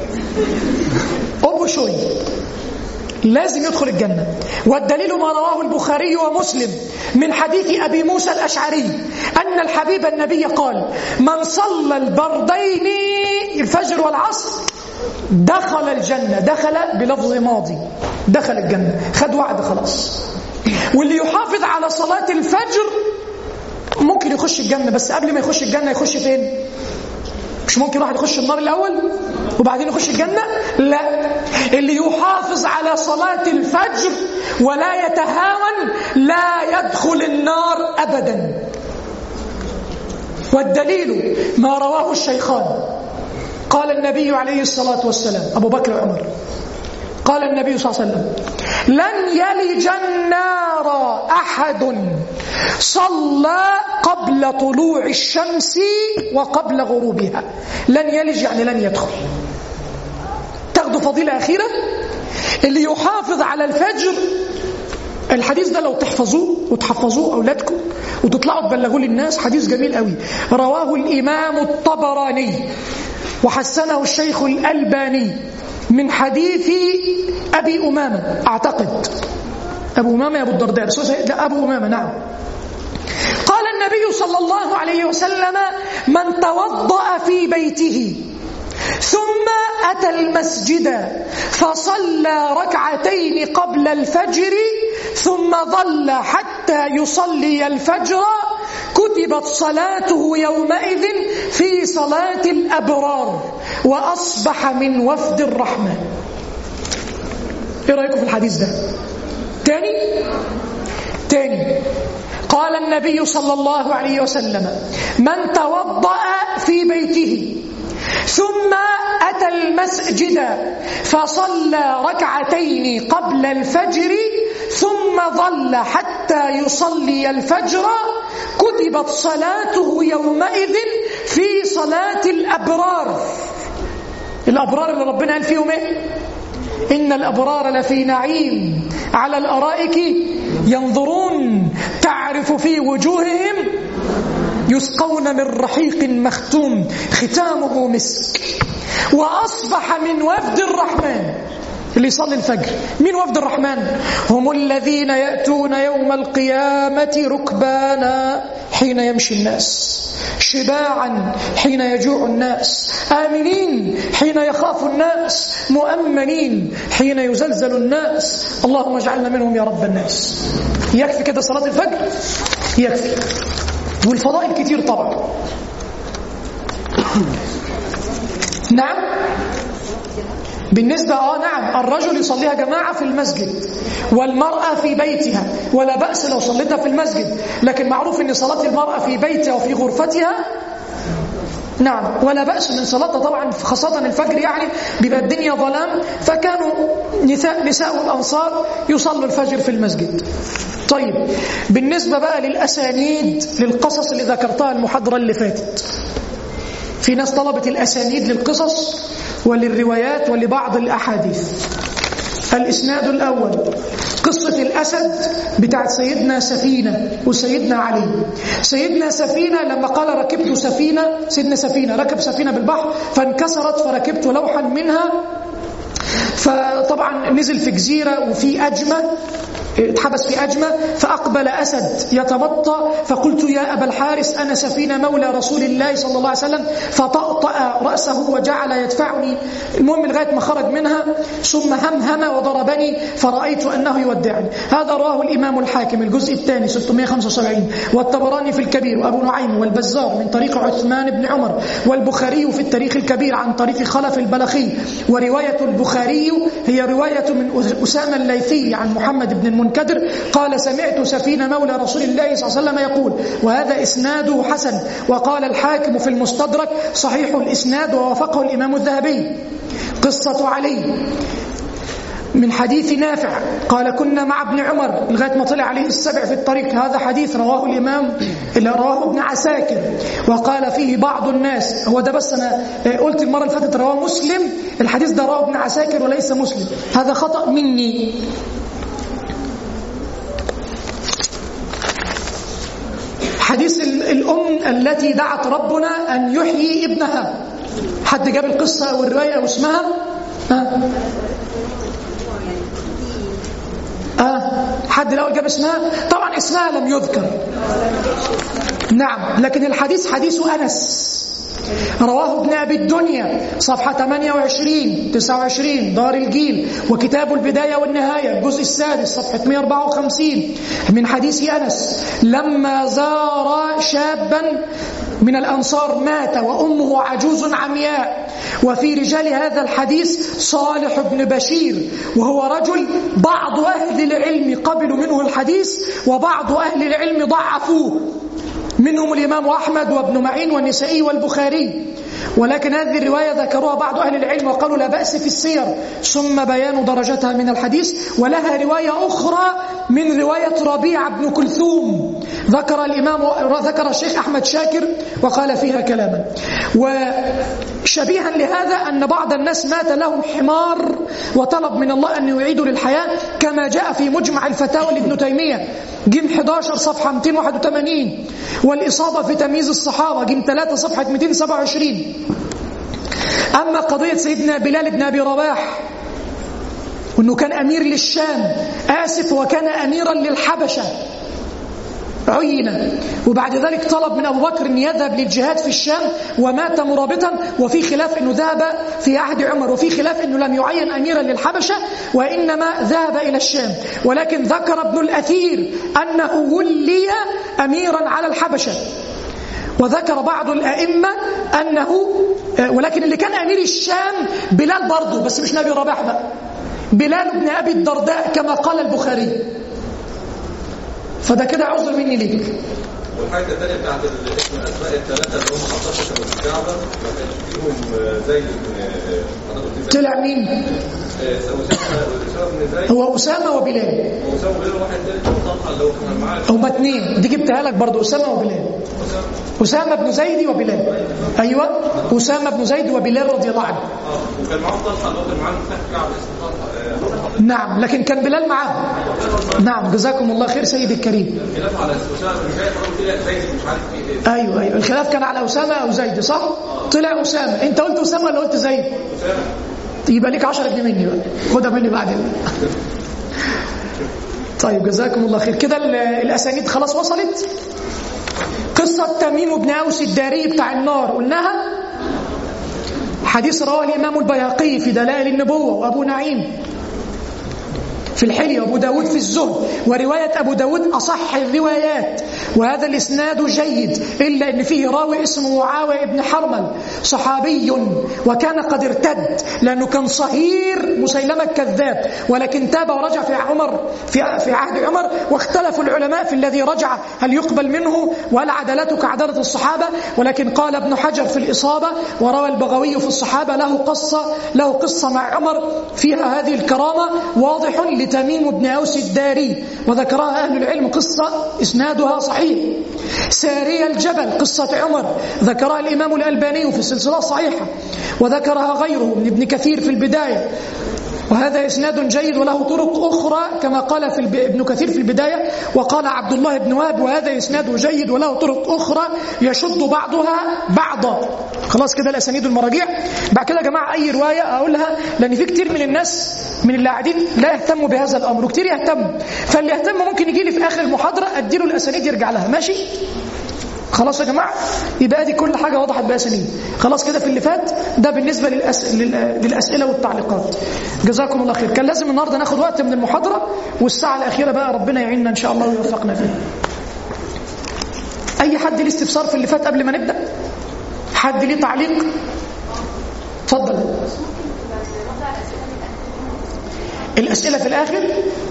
أبو شوي لازم يدخل الجنة والدليل ما رواه البخاري ومسلم من حديث أبي موسى الأشعري أن الحبيب النبي قال من صلى البردين الفجر والعصر دخل الجنة دخل بلفظ ماضي دخل الجنة خد وعد خلاص واللي يحافظ على صلاة الفجر ممكن يخش الجنة بس قبل ما يخش الجنة يخش فين مش ممكن واحد يخش النار الأول وبعدين يخش الجنة لا اللي يحافظ على صلاة الفجر ولا يتهاون لا يدخل النار أبدا والدليل ما رواه الشيخان قال النبي عليه الصلاة والسلام أبو بكر وعمر قال النبي صلى الله عليه وسلم لن يلج النار أحد صلى قبل طلوع الشمس وقبل غروبها لن يلج يعني لن يدخل تاخدوا فضيلة أخيرة اللي يحافظ على الفجر الحديث ده لو تحفظوه وتحفظوه أولادكم وتطلعوا تبلغوه للناس حديث جميل قوي رواه الإمام الطبراني وحسنه الشيخ الألباني من حديث أبي أمامة أعتقد أبو أمامة أبو الدرداء لا أبو أمامة نعم قال النبي صلى الله عليه وسلم من توضأ في بيته ثم أتى المسجد فصلى ركعتين قبل الفجر ثم ظل حتى يصلي الفجر كتبت صلاته يومئذ في صلاة الأبرار وأصبح من وفد الرحمن إيه رأيكم في الحديث ده تاني تاني قال النبي صلى الله عليه وسلم من توضأ في بيته ثم أتى المسجد فصلى ركعتين قبل الفجر ثم ظل حتى يصلي الفجر كتبت صلاته يومئذ في صلاة الأبرار الأبرار اللي ربنا قال فيهم إيه؟ إن الأبرار لفي نعيم على الأرائك ينظرون تعرف في وجوههم يسقون من رحيق مختوم ختامه مسك وأصبح من وفد الرحمن اللي يصلي الفجر مين وفد الرحمن هم الذين يأتون يوم القيامة ركبانا حين يمشي الناس شباعا حين يجوع الناس آمنين حين يخاف الناس مؤمنين حين يزلزل الناس اللهم اجعلنا منهم يا رب الناس يكفي كده صلاة الفجر يكفي والفضائل كتير طبعا نعم بالنسبة آه نعم الرجل يصليها جماعة في المسجد والمرأة في بيتها ولا بأس لو صليتها في المسجد لكن معروف أن صلاة المرأة في بيتها وفي غرفتها نعم ولا بأس من صلاتها طبعا خاصة الفجر يعني بيبقى الدنيا ظلام فكانوا نساء, نساء الأنصار يصلوا الفجر في المسجد طيب بالنسبة بقى للأسانيد للقصص اللي ذكرتها المحاضرة اللي فاتت في ناس طلبت الأسانيد للقصص وللروايات ولبعض الأحاديث الإسناد الأول قصة الأسد بتاعت سيدنا سفينة وسيدنا علي سيدنا سفينة لما قال ركبت سفينة سيدنا سفينة ركب سفينة بالبحر فانكسرت فركبت لوحا منها فطبعا نزل في جزيرة وفي أجمة اتحبس في أجمة فأقبل أسد يتبطى فقلت يا أبا الحارس أنا سفينة مولى رسول الله صلى الله عليه وسلم فطأطأ رأسه وجعل يدفعني المهم لغاية ما خرج منها ثم همهم وضربني فرأيت أنه يودعني هذا رواه الإمام الحاكم الجزء الثاني 675 والطبراني في الكبير وأبو نعيم والبزار من طريق عثمان بن عمر والبخاري في التاريخ الكبير عن طريق خلف البلخي ورواية البخاري هي رواية من أسامة الليثي عن محمد بن المنكر المنكدر قال سمعت سفين مولى رسول الله صلى الله عليه وسلم يقول وهذا إسناده حسن وقال الحاكم في المستدرك صحيح الإسناد ووافقه الإمام الذهبي قصة علي من حديث نافع قال كنا مع ابن عمر لغاية ما طلع عليه السبع في الطريق هذا حديث رواه الإمام اللي رواه ابن عساكر وقال فيه بعض الناس هو ده بس أنا قلت المرة اللي فاتت رواه مسلم الحديث ده رواه ابن عساكر وليس مسلم هذا خطأ مني حديث الأم التي دعت ربنا أن يحيي ابنها حد جاب القصة أو الرواية أو اسمها آه. آه. حد الأول جاب اسمها طبعا اسمها لم يذكر نعم لكن الحديث حديث أنس رواه ابن أبي الدنيا صفحة 28 29 دار الجيل وكتاب البداية والنهاية الجزء السادس صفحة 154 من حديث أنس لما زار شابا من الأنصار مات وأمه عجوز عمياء وفي رجال هذا الحديث صالح بن بشير وهو رجل بعض أهل العلم قبلوا منه الحديث وبعض أهل العلم ضعفوه منهم الإمام أحمد وابن معين والنسائي والبخاري ولكن هذه الرواية ذكروها بعض أهل العلم وقالوا لا بأس في السير ثم بيان درجتها من الحديث ولها رواية أخرى من رواية ربيع بن كلثوم ذكر الإمام ذكر الشيخ أحمد شاكر وقال فيها كلاما وشبيها لهذا أن بعض الناس مات لهم حمار وطلب من الله أن يعيدوا للحياة كما جاء في مجمع الفتاوى لابن تيمية جيم 11 صفحة 281 والإصابة في تمييز الصحابة جيم 3 صفحة 227 أما قضية سيدنا بلال بن أبي رواح وأنه كان أمير للشام آسف وكان أميرا للحبشة عين وبعد ذلك طلب من أبو بكر أن يذهب للجهاد في الشام ومات مرابطا وفي خلاف أنه ذهب في عهد عمر وفي خلاف أنه لم يعين أميرا للحبشة وإنما ذهب إلى الشام ولكن ذكر ابن الأثير أنه ولي أميرا على الحبشة وذكر بعض الأئمة أنه ولكن اللي كان أمير الشام بلال برضه بس مش نبي رباح بقى بلال بن أبي الدرداء كما قال البخاري فده كده عذر مني ليك والحاجه الثانيه بتاعت اسم الاسماء الثلاثه اللي هم 15 كانوا في الكعبه ما كانش فيهم زيد بن طلع مين؟ اسامه بن زيد هو أسامة وبلال واسامه بن واحد ثالث هو طلحه اللي هو كان معاه هما اتنين دي جبتها لك برضه أسامة وبلال أسامة بن زيد وبلال أيوة أسامة بن زيد وبلال رضي الله عنه اه وكان معاه طلحه اللي هو كان معاه مفتاح الكعبه اسمه طلحه نعم لكن كان بلال معاه نعم جزاكم الله خير سيدي الكريم خلاف على اسامه بن زيد فقالوا كده زيد مش عارف ايه ايوه ايوه الخلاف كان على اسامه او زيد صح طلع اسامه انت قلت اسامه ولا قلت زيد اسامه يبقى ليك 10 جنيه مني بقى خدها مني بعدين طيب جزاكم الله خير كده ال- الاسانيد خلاص وصلت قصه تميم بن اوس الداري بتاع النار قلناها حديث رواه الامام البيهقي في دلائل النبوه وابو نعيم في الحلية وأبو داود في الزهد ورواية أبو داود أصح الروايات وهذا الإسناد جيد إلا أن فيه راوي اسمه معاوية بن حرمل صحابي وكان قد ارتد لأنه كان صهير مسيلمة الكذاب ولكن تاب ورجع في عمر في في عهد عمر واختلفوا العلماء في الذي رجع هل يقبل منه وهل عدالته كعدالة الصحابة ولكن قال ابن حجر في الإصابة وروى البغوي في الصحابة له قصة له قصة مع عمر فيها هذه الكرامة واضح لتميم بن أوس الداري وذكرها أهل العلم قصة إسنادها صحيح سارية الجبل قصة عمر ذكرها الإمام الألباني في السلسلة الصحيحة وذكرها غيره من ابن كثير في البداية وهذا إسناد جيد وله طرق أخرى كما قال في الب... ابن كثير في البداية وقال عبد الله بن وهب وهذا إسناد جيد وله طرق أخرى يشد بعضها بعضا خلاص كده الأسانيد المراجيع بعد كده يا جماعة أي رواية أقولها لأن في كتير من الناس من اللي قاعدين لا يهتموا بهذا الأمر وكتير يهتم فاللي يهتم ممكن يجي لي في آخر المحاضرة أديله الأسانيد يرجع لها ماشي خلاص يا جماعة يبقى دي كل حاجة وضحت بأسانيد خلاص كده في اللي فات ده بالنسبة للأس... لل... للأسئلة والتعليقات جزاكم الله خير كان لازم النهاردة ناخد وقت من المحاضرة والساعة الأخيرة بقى ربنا يعيننا إن شاء الله ويوفقنا فيها أي حد ليه استفسار في اللي فات قبل ما نبدأ حد ليه تعليق اتفضل الأسئلة في الآخر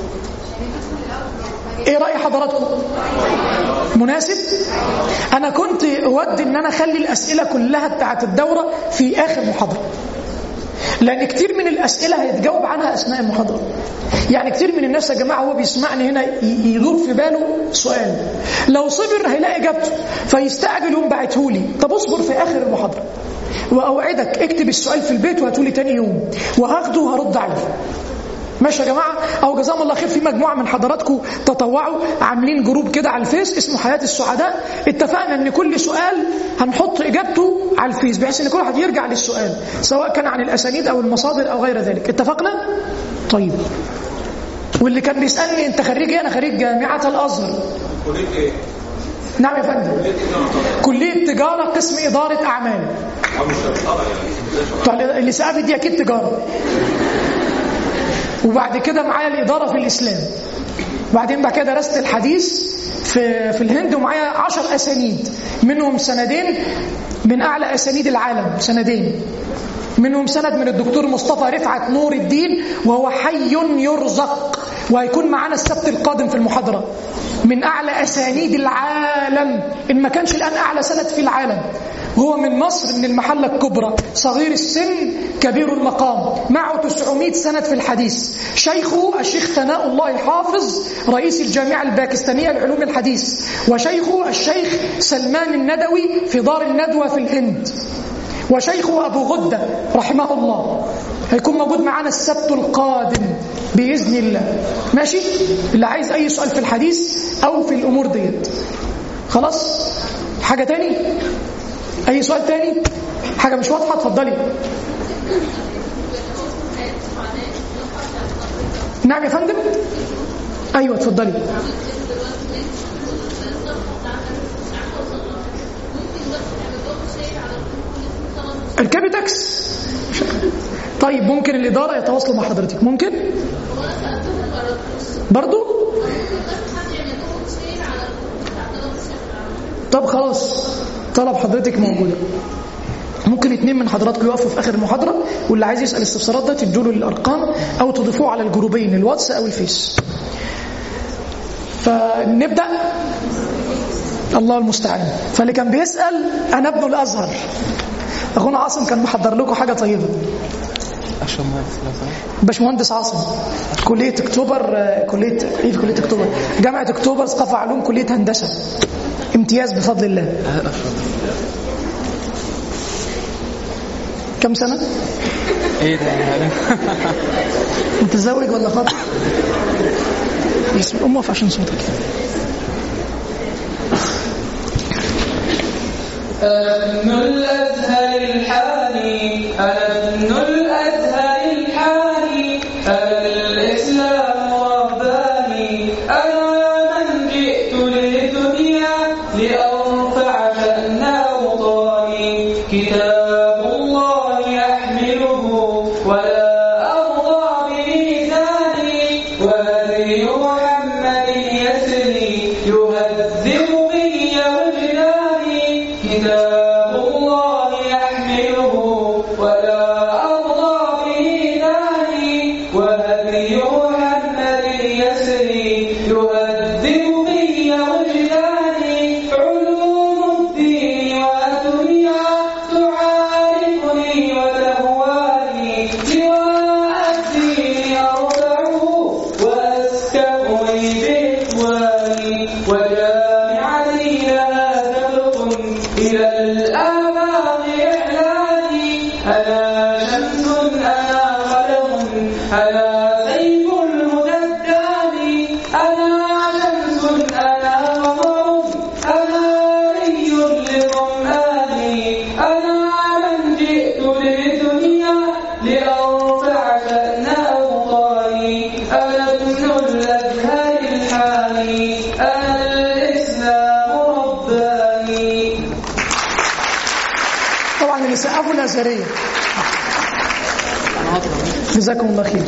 ايه رأي حضراتكم مناسب انا كنت اود ان انا اخلي الاسئله كلها بتاعت الدوره في اخر محاضره لان كتير من الاسئله هيتجاوب عنها اثناء المحاضره يعني كتير من الناس يا جماعه هو بيسمعني هنا يدور في باله سؤال لو صبر هيلاقي اجابته فيستعجل يوم باعته لي طب اصبر في اخر المحاضره واوعدك اكتب السؤال في البيت وهاتولي تاني يوم وهاخده وهرد عليه ماشي يا جماعة أو جزاهم الله خير في مجموعة من حضراتكم تطوعوا عاملين جروب كده على الفيس اسمه حياة السعداء اتفقنا ان كل سؤال هنحط إجابته على الفيس بحيث ان كل واحد يرجع للسؤال سواء كان عن الأسانيد أو المصادر أو غير ذلك اتفقنا؟ طيب واللي كان بيسألني انت خريج ايه؟ انا خريج جامعة الأزهر كلية ايه؟ نعم يا فندم كلية تجارة قسم إدارة أعمال أو مش هتقرا يعني طيب اللي سألني دي أكيد تجارة وبعد كده معايا الإدارة في الإسلام وبعدين بعد كده درست الحديث في في الهند ومعايا عشر أسانيد منهم سندين من أعلى أسانيد العالم سندين منهم سند من الدكتور مصطفى رفعت نور الدين وهو حي يرزق وهيكون معانا السبت القادم في المحاضرة من أعلى أسانيد العالم إن ما كانش الآن أعلى سند في العالم هو من مصر من المحلة الكبرى صغير السن كبير المقام معه 900 سند في الحديث شيخه الشيخ ثناء الله حافظ رئيس الجامعة الباكستانية لعلوم الحديث وشيخه الشيخ سلمان الندوي في دار الندوة في الهند وشيخه أبو غدة رحمه الله هيكون موجود معانا السبت القادم بإذن الله ماشي اللي عايز أي سؤال في الحديث أو في الأمور ديت خلاص حاجة تاني أي سؤال تاني حاجة مش واضحة اتفضلي نعم يا فندم أيوة اتفضلي اركبي تاكس طيب ممكن الإدارة يتواصلوا مع حضرتك ممكن برضو طب خلاص طلب حضرتك موجودة ممكن اتنين من حضراتكم يقفوا في آخر المحاضرة واللي عايز يسأل الاستفسارات ده تدوا له الأرقام أو تضيفوه على الجروبين الواتس أو الفيس فنبدأ الله المستعان فاللي كان بيسأل أنا ابن الأزهر أخونا عاصم كان محضر لكم حاجة طيبة باشمهندس عاصم كلية اكتوبر كلية ايه في كلية اكتوبر جامعة اكتوبر ثقافة علوم كلية هندسة امتياز بفضل الله كم سنة؟ ايه ده يعني متزوج ولا خاطب؟ بسم الله عشان صوتك ابن الأزهر الحاني أنا ابن الأزهر الحاني أنا الإسلام رباني أنا من جئت للدنيا لأرفع شأن أوطاني كتاب الله أحمله ولا أرضى بميزاني وجامعتي لها سبق إلى الآفاق إعلاني أنا شمس أنا قلم أنا سيف المددان أنا شمس أنا قمر أنا ري لظمآني أنا من جئت للدنيا لأرفع شأن أوطاني أنا ابن الأزهر الحاني أنا الإسلام رباني طبعا اللي سقفوا الازهريه جزاكم الله خير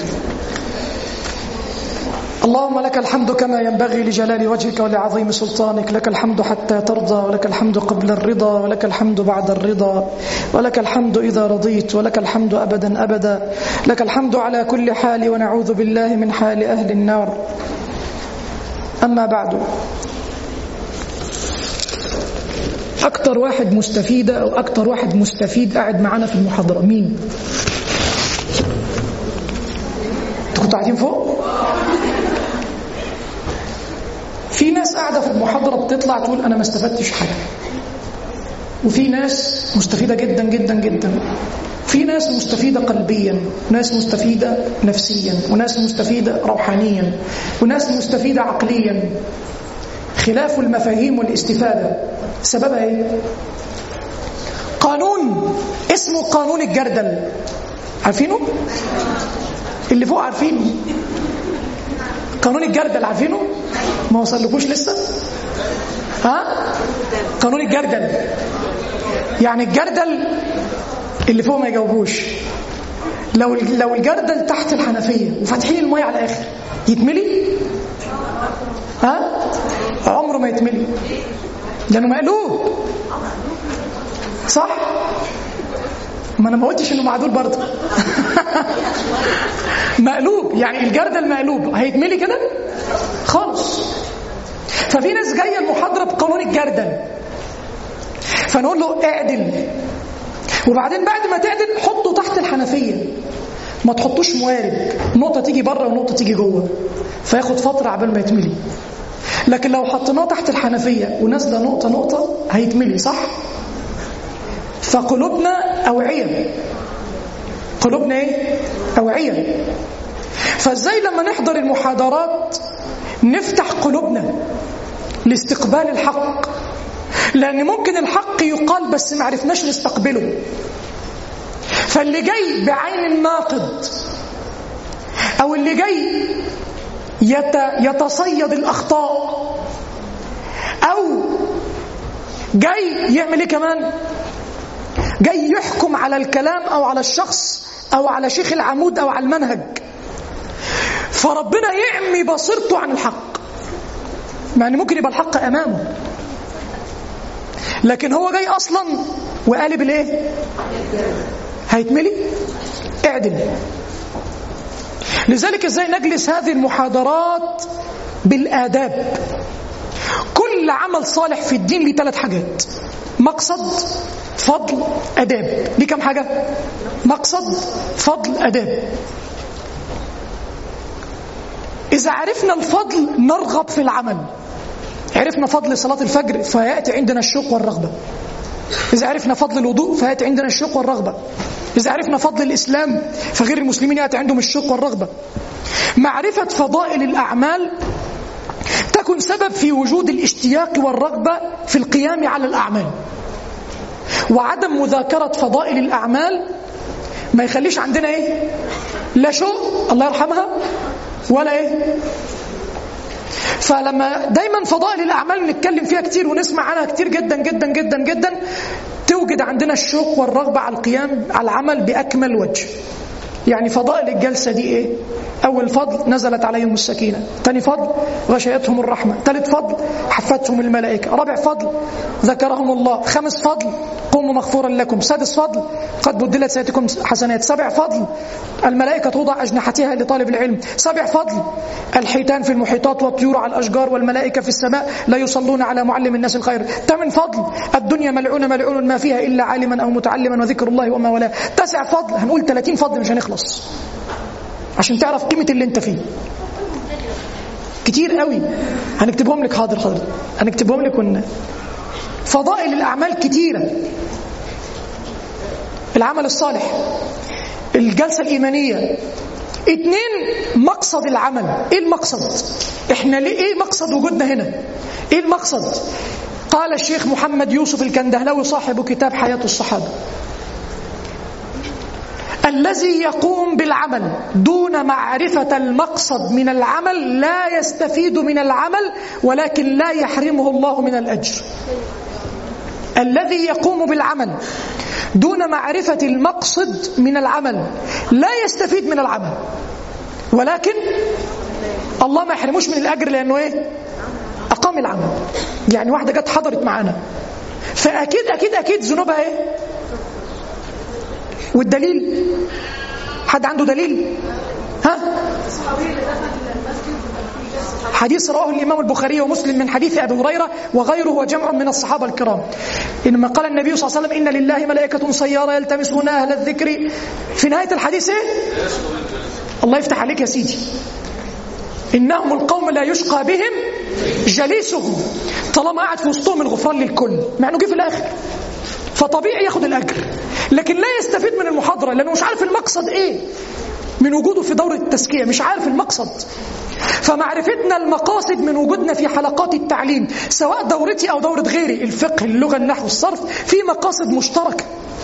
اللهم لك الحمد كما ينبغي لجلال وجهك ولعظيم سلطانك لك الحمد حتى ترضى ولك الحمد قبل الرضا ولك الحمد بعد الرضا ولك الحمد إذا رضيت ولك الحمد أبدا أبدا لك الحمد على كل حال ونعوذ بالله من حال أهل النار أما بعد أكتر واحد مستفيدة أو أكتر واحد مستفيد قاعد معانا في المحاضرة مين؟ انتوا كنتوا قاعدين فوق؟ في ناس قاعدة في المحاضرة بتطلع تقول أنا ما استفدتش حاجة وفي ناس مستفيدة جدا جدا جدا في ناس مستفيدة قلبيا وناس مستفيدة نفسيا وناس مستفيدة روحانيا وناس مستفيدة عقليا خلاف المفاهيم والاستفادة سببها ايه؟ قانون اسمه قانون الجردل عارفينه؟ اللي فوق عارفينه قانون الجردل عارفينه؟ ما وصلكوش لسه؟ ها؟ قانون الجردل يعني الجردل اللي فوق ما يجاوبوش لو لو الجردل تحت الحنفيه وفاتحين الميه على الاخر يتملي؟ ها؟ عمره ما يتملي لانه مقلوب صح؟ ما انا ما قلتش انه معدول برضه مقلوب يعني الجردل مقلوب هيتملي كده خالص ففي ناس جايه المحاضره بقانون الجردل فنقول له اعدل وبعدين بعد ما تعدل حطه تحت الحنفيه ما تحطوش موارد نقطه تيجي بره ونقطه تيجي جوه فياخد فتره عبال ما يتملي لكن لو حطيناه تحت الحنفيه ونازله نقطه نقطه هيتملي صح فقلوبنا اوعيه قلوبنا ايه اوعيه فازاي لما نحضر المحاضرات نفتح قلوبنا لاستقبال الحق لان ممكن الحق يقال بس ما عرفناش نستقبله فاللي جاي بعين الناقد او اللي جاي يت يتصيد الاخطاء او جاي يعمل ايه كمان جاي يحكم على الكلام او على الشخص او على شيخ العمود او على المنهج فربنا يعمي بصيرته عن الحق يعني ممكن يبقى الحق امامه لكن هو جاي اصلا وقالب الايه هيتملي اعدل لذلك ازاي نجلس هذه المحاضرات بالاداب كل عمل صالح في الدين ليه ثلاث حاجات مقصد فضل اداب دي كم حاجه مقصد فضل اداب اذا عرفنا الفضل نرغب في العمل عرفنا فضل صلاه الفجر فياتي عندنا الشوق والرغبه إذا عرفنا فضل الوضوء فيأتي عندنا الشوق والرغبة إذا عرفنا فضل الإسلام فغير المسلمين يأتي عندهم الشوق والرغبة معرفة فضائل الأعمال تكن سبب في وجود الاشتياق والرغبة في القيام على الأعمال وعدم مذاكرة فضائل الأعمال ما يخليش عندنا إيه لا شوق الله يرحمها ولا إيه فلما دايما فضائل الاعمال نتكلم فيها كتير ونسمع عنها كتير جدا جدا جدا جدا توجد عندنا الشوق والرغبه على القيام على العمل باكمل وجه يعني فضائل الجلسه دي ايه اول فضل نزلت عليهم السكينه ثاني فضل غشيتهم الرحمه ثالث فضل حفتهم الملائكه رابع فضل ذكرهم الله خامس فضل قوموا مغفورا لكم سادس فضل قد بدلت سيئاتكم حسنات سبع فضل الملائكة توضع أجنحتها لطالب العلم سبع فضل الحيتان في المحيطات والطيور على الأشجار والملائكة في السماء لا يصلون على معلم الناس الخير ثمن فضل الدنيا ملعونة ملعون ما فيها إلا عالما أو متعلما وذكر الله وما ولا تسع فضل هنقول 30 فضل مش هنخلص عشان تعرف قيمة اللي انت فيه كتير قوي هنكتبهم لك حاضر حاضر هنكتبهم لك ون... فضائل الأعمال كتيرة العمل الصالح الجلسة الإيمانية اتنين مقصد العمل ايه المقصد احنا ليه ايه مقصد وجودنا هنا ايه المقصد قال الشيخ محمد يوسف الكندهلوي صاحب كتاب حياة الصحابة الذي يقوم بالعمل دون معرفة المقصد من العمل لا يستفيد من العمل ولكن لا يحرمه الله من الأجر الذي يقوم بالعمل دون معرفة المقصد من العمل لا يستفيد من العمل ولكن الله ما يحرموش من الأجر لأنه إيه أقام العمل يعني واحدة جت حضرت معانا فأكيد أكيد أكيد ذنوبها إيه والدليل حد عنده دليل ها حديث رواه الإمام البخاري ومسلم من حديث أبي هريرة وغيره وجمع من الصحابة الكرام إنما قال النبي صلى الله عليه وسلم إن لله ملائكة سيارة يلتمسون أهل الذكر في نهاية الحديث إيه؟ الله يفتح عليك يا سيدي إنهم القوم لا يشقى بهم جليسهم طالما قاعد في وسطهم الغفران للكل مع إنه جه في الآخر فطبيعي ياخد الأجر لكن لا يستفيد من المحاضرة لأنه مش عارف المقصد إيه من وجوده في دورة التزكية مش عارف المقصد فمعرفتنا المقاصد من وجودنا في حلقات التعليم سواء دورتي أو دورة غيري الفقه اللغة النحو الصرف في مقاصد مشتركة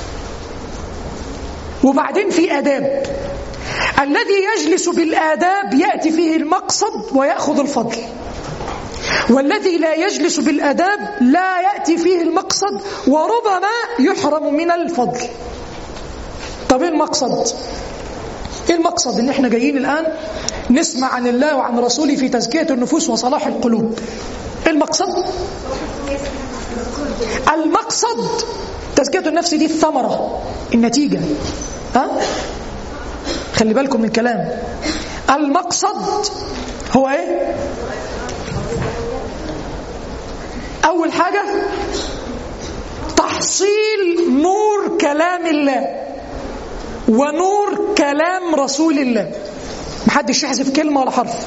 وبعدين في آداب الذي يجلس بالآداب يأتي فيه المقصد ويأخذ الفضل والذي لا يجلس بالآداب لا يأتي فيه المقصد وربما يحرم من الفضل طب ايه المقصد ايه المقصد ان احنا جايين الان نسمع عن الله وعن رسوله في تزكية النفوس وصلاح القلوب ايه المقصد المقصد تزكية النفس دي الثمرة النتيجة ها خلي بالكم من الكلام المقصد هو ايه اول حاجة تحصيل نور كلام الله ونور كلام رسول الله محدش يحذف كلمة ولا حرف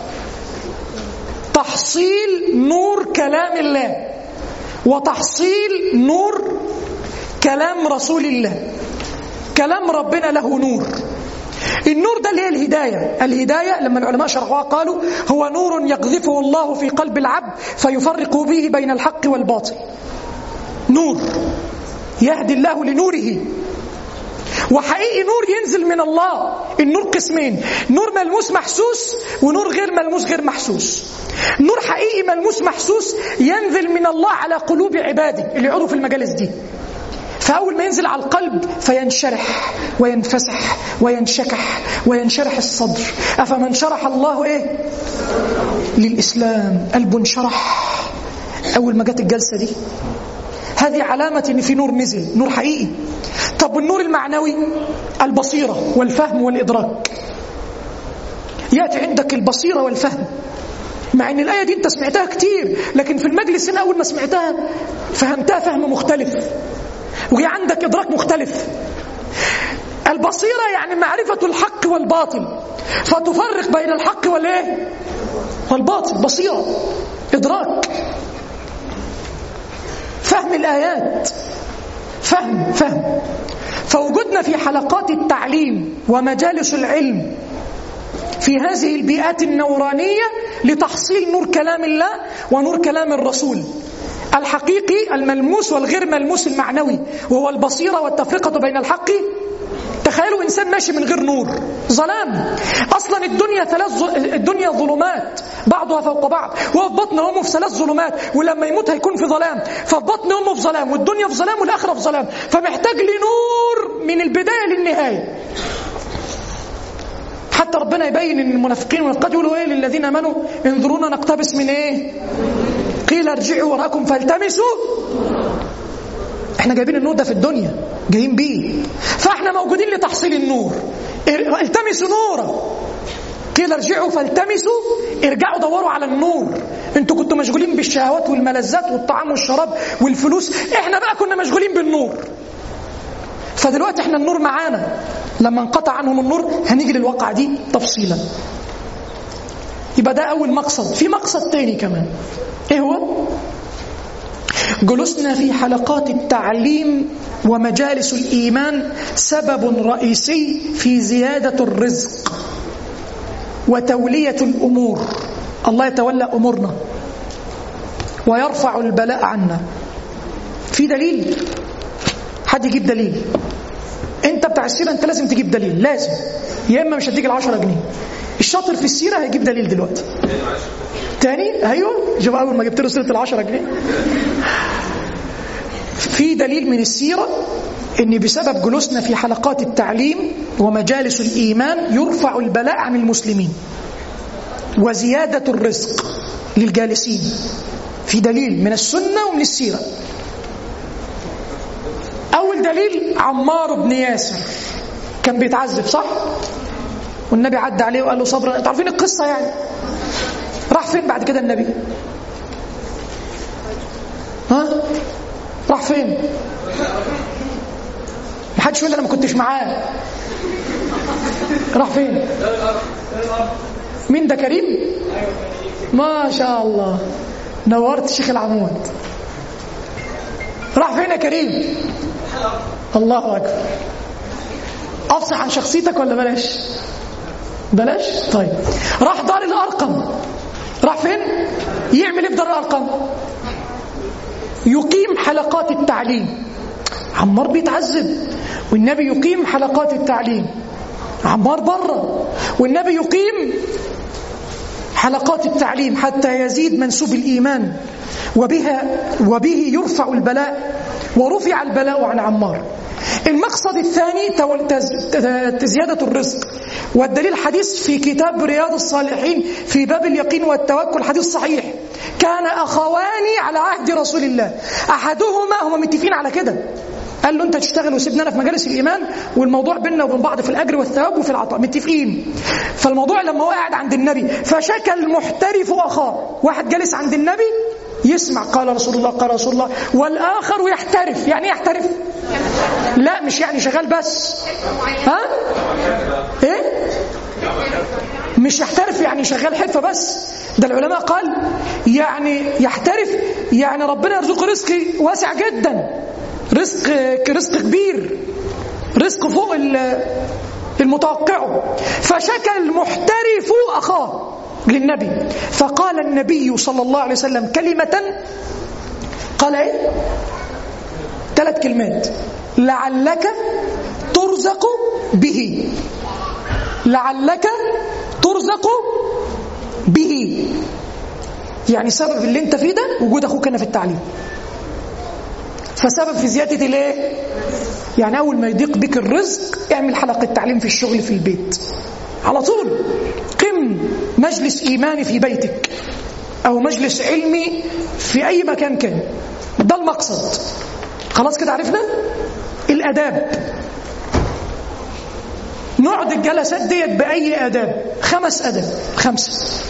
تحصيل نور كلام الله وتحصيل نور كلام رسول الله كلام ربنا له نور النور ده اللي هي الهداية الهداية لما العلماء شرحوها قالوا هو نور يقذفه الله في قلب العبد فيفرق به بين الحق والباطل نور يهدي الله لنوره وحقيقي نور ينزل من الله النور قسمين نور ملموس محسوس ونور غير ملموس غير محسوس نور حقيقي ملموس محسوس ينزل من الله على قلوب عباده اللي يقعدوا في المجالس دي فأول ما ينزل على القلب فينشرح وينفسح وينشكح وينشرح الصدر أفمن شرح الله إيه للإسلام قلبه انشرح أول ما جت الجلسة دي هذه علامة إن في نور نزل نور حقيقي طب النور المعنوي البصيرة والفهم والإدراك يأتي عندك البصيرة والفهم مع ان الآية دي انت سمعتها كتير لكن في المجلس هنا أول ما سمعتها فهمتها فهم مختلف وهي عندك إدراك مختلف البصيرة يعني معرفة الحق والباطل فتفرق بين الحق والإيه والباطل بصيرة إدراك فهم الآيات فهم فهم فوجودنا في حلقات التعليم ومجالس العلم في هذه البيئات النورانية لتحصيل نور كلام الله ونور كلام الرسول الحقيقي الملموس والغير ملموس المعنوي وهو البصيرة والتفرقة بين الحق تخيلوا إنسان ماشي من غير نور ظلام أصلا الدنيا ثلاث ظل... الدنيا ظلمات بعضها فوق بعض وهو في بطن أمه في ثلاث ظلمات ولما يموت هيكون في ظلام ففي بطن أمه في ظلام والدنيا في ظلام والآخرة في ظلام فمحتاج لنور من البداية للنهاية حتى ربنا يبين ان المنافقين والمنافقات يقولوا ايه للذين امنوا انظرونا نقتبس من ايه قيل ارجعوا وراءكم فالتمسوا احنا جايبين النور ده في الدنيا جايين بيه فاحنا موجودين لتحصيل النور التمسوا نورا قيل ارجعوا فالتمسوا ارجعوا دوروا على النور انتوا كنتوا مشغولين بالشهوات والملذات والطعام والشراب والفلوس احنا بقى كنا مشغولين بالنور فدلوقتي احنا النور معانا لما انقطع عنهم النور هنيجي للواقع دي تفصيلا يبقى ده أول مقصد في مقصد تاني كمان إيه هو؟ جلوسنا في حلقات التعليم ومجالس الإيمان سبب رئيسي في زيادة الرزق وتولية الأمور الله يتولى أمورنا ويرفع البلاء عنا في دليل حد يجيب دليل انت بتاع السيره انت لازم تجيب دليل لازم يا اما مش هديك ال10 جنيه الشاطر في السيره هيجيب دليل دلوقتي تاني ايوه شوف اول ما جبت له سيره ال10 جنيه في دليل من السيره ان بسبب جلوسنا في حلقات التعليم ومجالس الايمان يرفع البلاء عن المسلمين وزياده الرزق للجالسين في دليل من السنه ومن السيره أول دليل عمار بن ياسر كان بيتعذب صح؟ والنبي عدى عليه وقال له صبرا انتوا عارفين القصة يعني راح فين بعد كده النبي؟ ها؟ راح فين؟ محدش يقول انا ما كنتش معاه راح فين؟ مين ده كريم؟ ما شاء الله نورت شيخ العمود راح فين يا كريم؟ الله أكبر أفصح عن شخصيتك ولا بلاش بلاش طيب راح دار الأرقم راح فين يعمل ايه في دار الأرقم يقيم حلقات التعليم عمار بيتعذب والنبي يقيم حلقات التعليم عمار بره والنبي يقيم حلقات التعليم حتى يزيد منسوب الإيمان وبها وبه يرفع البلاء ورفع البلاء عن عمار المقصد الثاني زيادة الرزق والدليل حديث في كتاب رياض الصالحين في باب اليقين والتوكل حديث صحيح كان أخوان على عهد رسول الله أحدهما هم متفقين على كده قال له انت تشتغل وسيبنا انا في مجالس الايمان والموضوع بيننا وبين بعض في الاجر والثواب وفي العطاء متفقين فالموضوع لما هو قاعد عند النبي فشكى المحترف اخاه واحد جالس عند النبي يسمع قال رسول الله قال رسول الله والاخر يحترف يعني ايه يحترف لا مش يعني شغال بس ها ايه مش يحترف يعني شغال حرفه بس ده العلماء قال يعني يحترف يعني ربنا يرزقه رزق واسع جدا رزق رزق كبير رزق فوق المتوقع فشكى المحترف اخاه للنبي فقال النبي صلى الله عليه وسلم كلمة قال ايه ثلاث كلمات لعلك ترزق به لعلك ترزق به يعني سبب اللي انت فيه ده وجود اخوك هنا في التعليم فسبب في زيادة الايه يعني اول ما يضيق بك الرزق اعمل حلقة تعليم في الشغل في البيت على طول قم مجلس إيماني في بيتك أو مجلس علمي في أي مكان كان ده المقصد خلاص كده عرفنا الأداب نقعد الجلسات ديت بأي آداب خمس أداب خمسة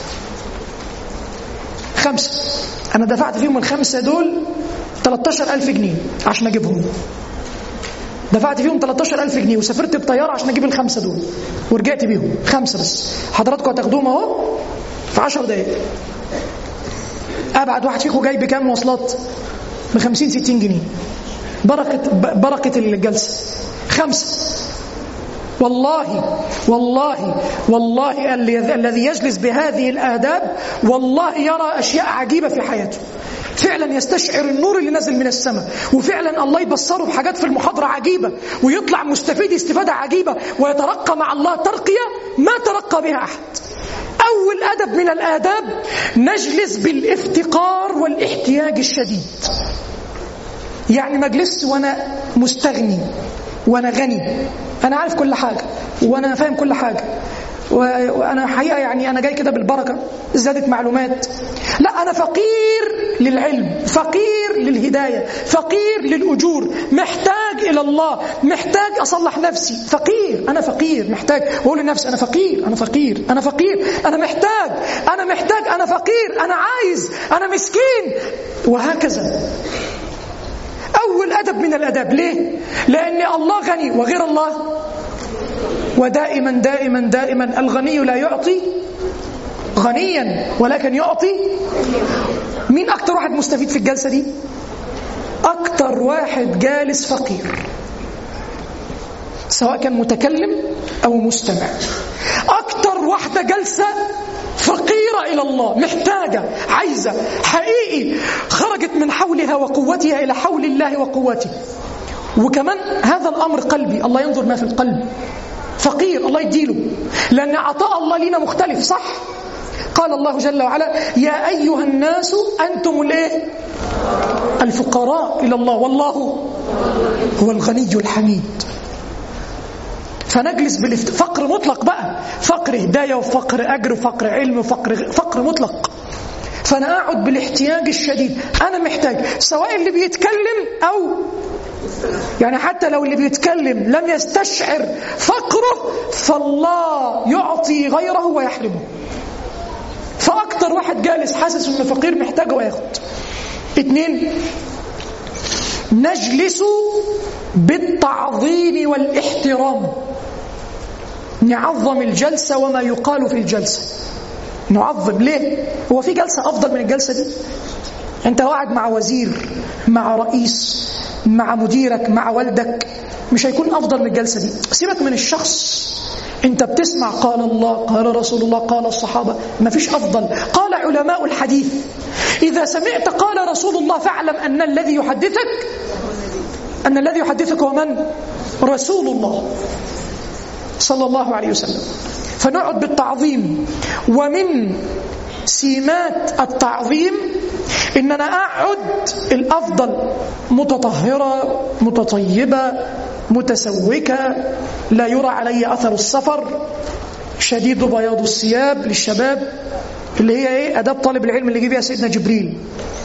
خمسة أنا دفعت فيهم الخمسة دول 13000 جنيه عشان أجيبهم دفعت فيهم 13000 جنيه وسافرت بطياره عشان اجيب الخمسه دول ورجعت بيهم خمسه بس حضراتكم هتاخدوهم اهو في 10 دقائق ابعد واحد فيكم جاي بكام مواصلات ب 50 60 جنيه بركه بركه الجلسه خمسه والله والله والله الذي يجلس بهذه الآداب والله يرى أشياء عجيبة في حياته فعلا يستشعر النور اللي نزل من السماء وفعلا الله يبصره بحاجات في المحاضرة عجيبة ويطلع مستفيد استفادة عجيبة ويترقى مع الله ترقية ما ترقى بها أحد أول أدب من الآداب نجلس بالافتقار والاحتياج الشديد يعني مجلس وأنا مستغني وأنا غني أنا عارف كل حاجة وأنا فاهم كل حاجة وانا حقيقه يعني انا جاي كده بالبركه زادت معلومات لا انا فقير للعلم فقير للهدايه فقير للاجور محتاج الى الله محتاج اصلح نفسي فقير انا فقير محتاج واقول لنفسي انا فقير انا فقير انا فقير انا محتاج انا محتاج انا فقير انا عايز انا مسكين وهكذا اول ادب من الاداب ليه لان الله غني وغير الله ودائما دائما دائما الغني لا يعطي غنيا ولكن يعطي مين أكتر واحد مستفيد في الجلسة دي أكتر واحد جالس فقير سواء كان متكلم أو مستمع أكتر واحدة جلسة فقيرة إلى الله محتاجة عايزة حقيقي خرجت من حولها وقوتها إلى حول الله وقوته وكمان هذا الأمر قلبي الله ينظر ما في القلب فقير الله يديله لأن عطاء الله لنا مختلف صح قال الله جل وعلا يا أيها الناس أنتم الإيه الفقراء إلى الله والله هو الغني الحميد فنجلس بالفت... فقر مطلق بقى فقر هداية وفقر أجر وفقر علم وفقر فقر مطلق فأنا أقعد بالاحتياج الشديد أنا محتاج سواء اللي بيتكلم أو يعني حتى لو اللي بيتكلم لم يستشعر فقره فالله يعطي غيره ويحرمه فأكتر واحد جالس حاسس إنه فقير محتاج وياخد اتنين نجلس بالتعظيم والاحترام نعظم الجلسة وما يقال في الجلسة نعظم ليه؟ هو في جلسة أفضل من الجلسة دي؟ أنت قاعد مع وزير مع رئيس مع مديرك مع والدك مش هيكون أفضل من الجلسة دي سيبك من الشخص أنت بتسمع قال الله قال رسول الله قال الصحابة ما فيش أفضل قال علماء الحديث إذا سمعت قال رسول الله فاعلم أن الذي يحدثك أن الذي يحدثك هو من؟ رسول الله صلى الله عليه وسلم فنقعد بالتعظيم ومن سمات التعظيم إن أنا أقعد الأفضل متطهرة متطيبة متسوكة لا يرى علي أثر السفر شديد بياض الثياب للشباب اللي هي ايه اداب طالب العلم اللي جه بيها سيدنا جبريل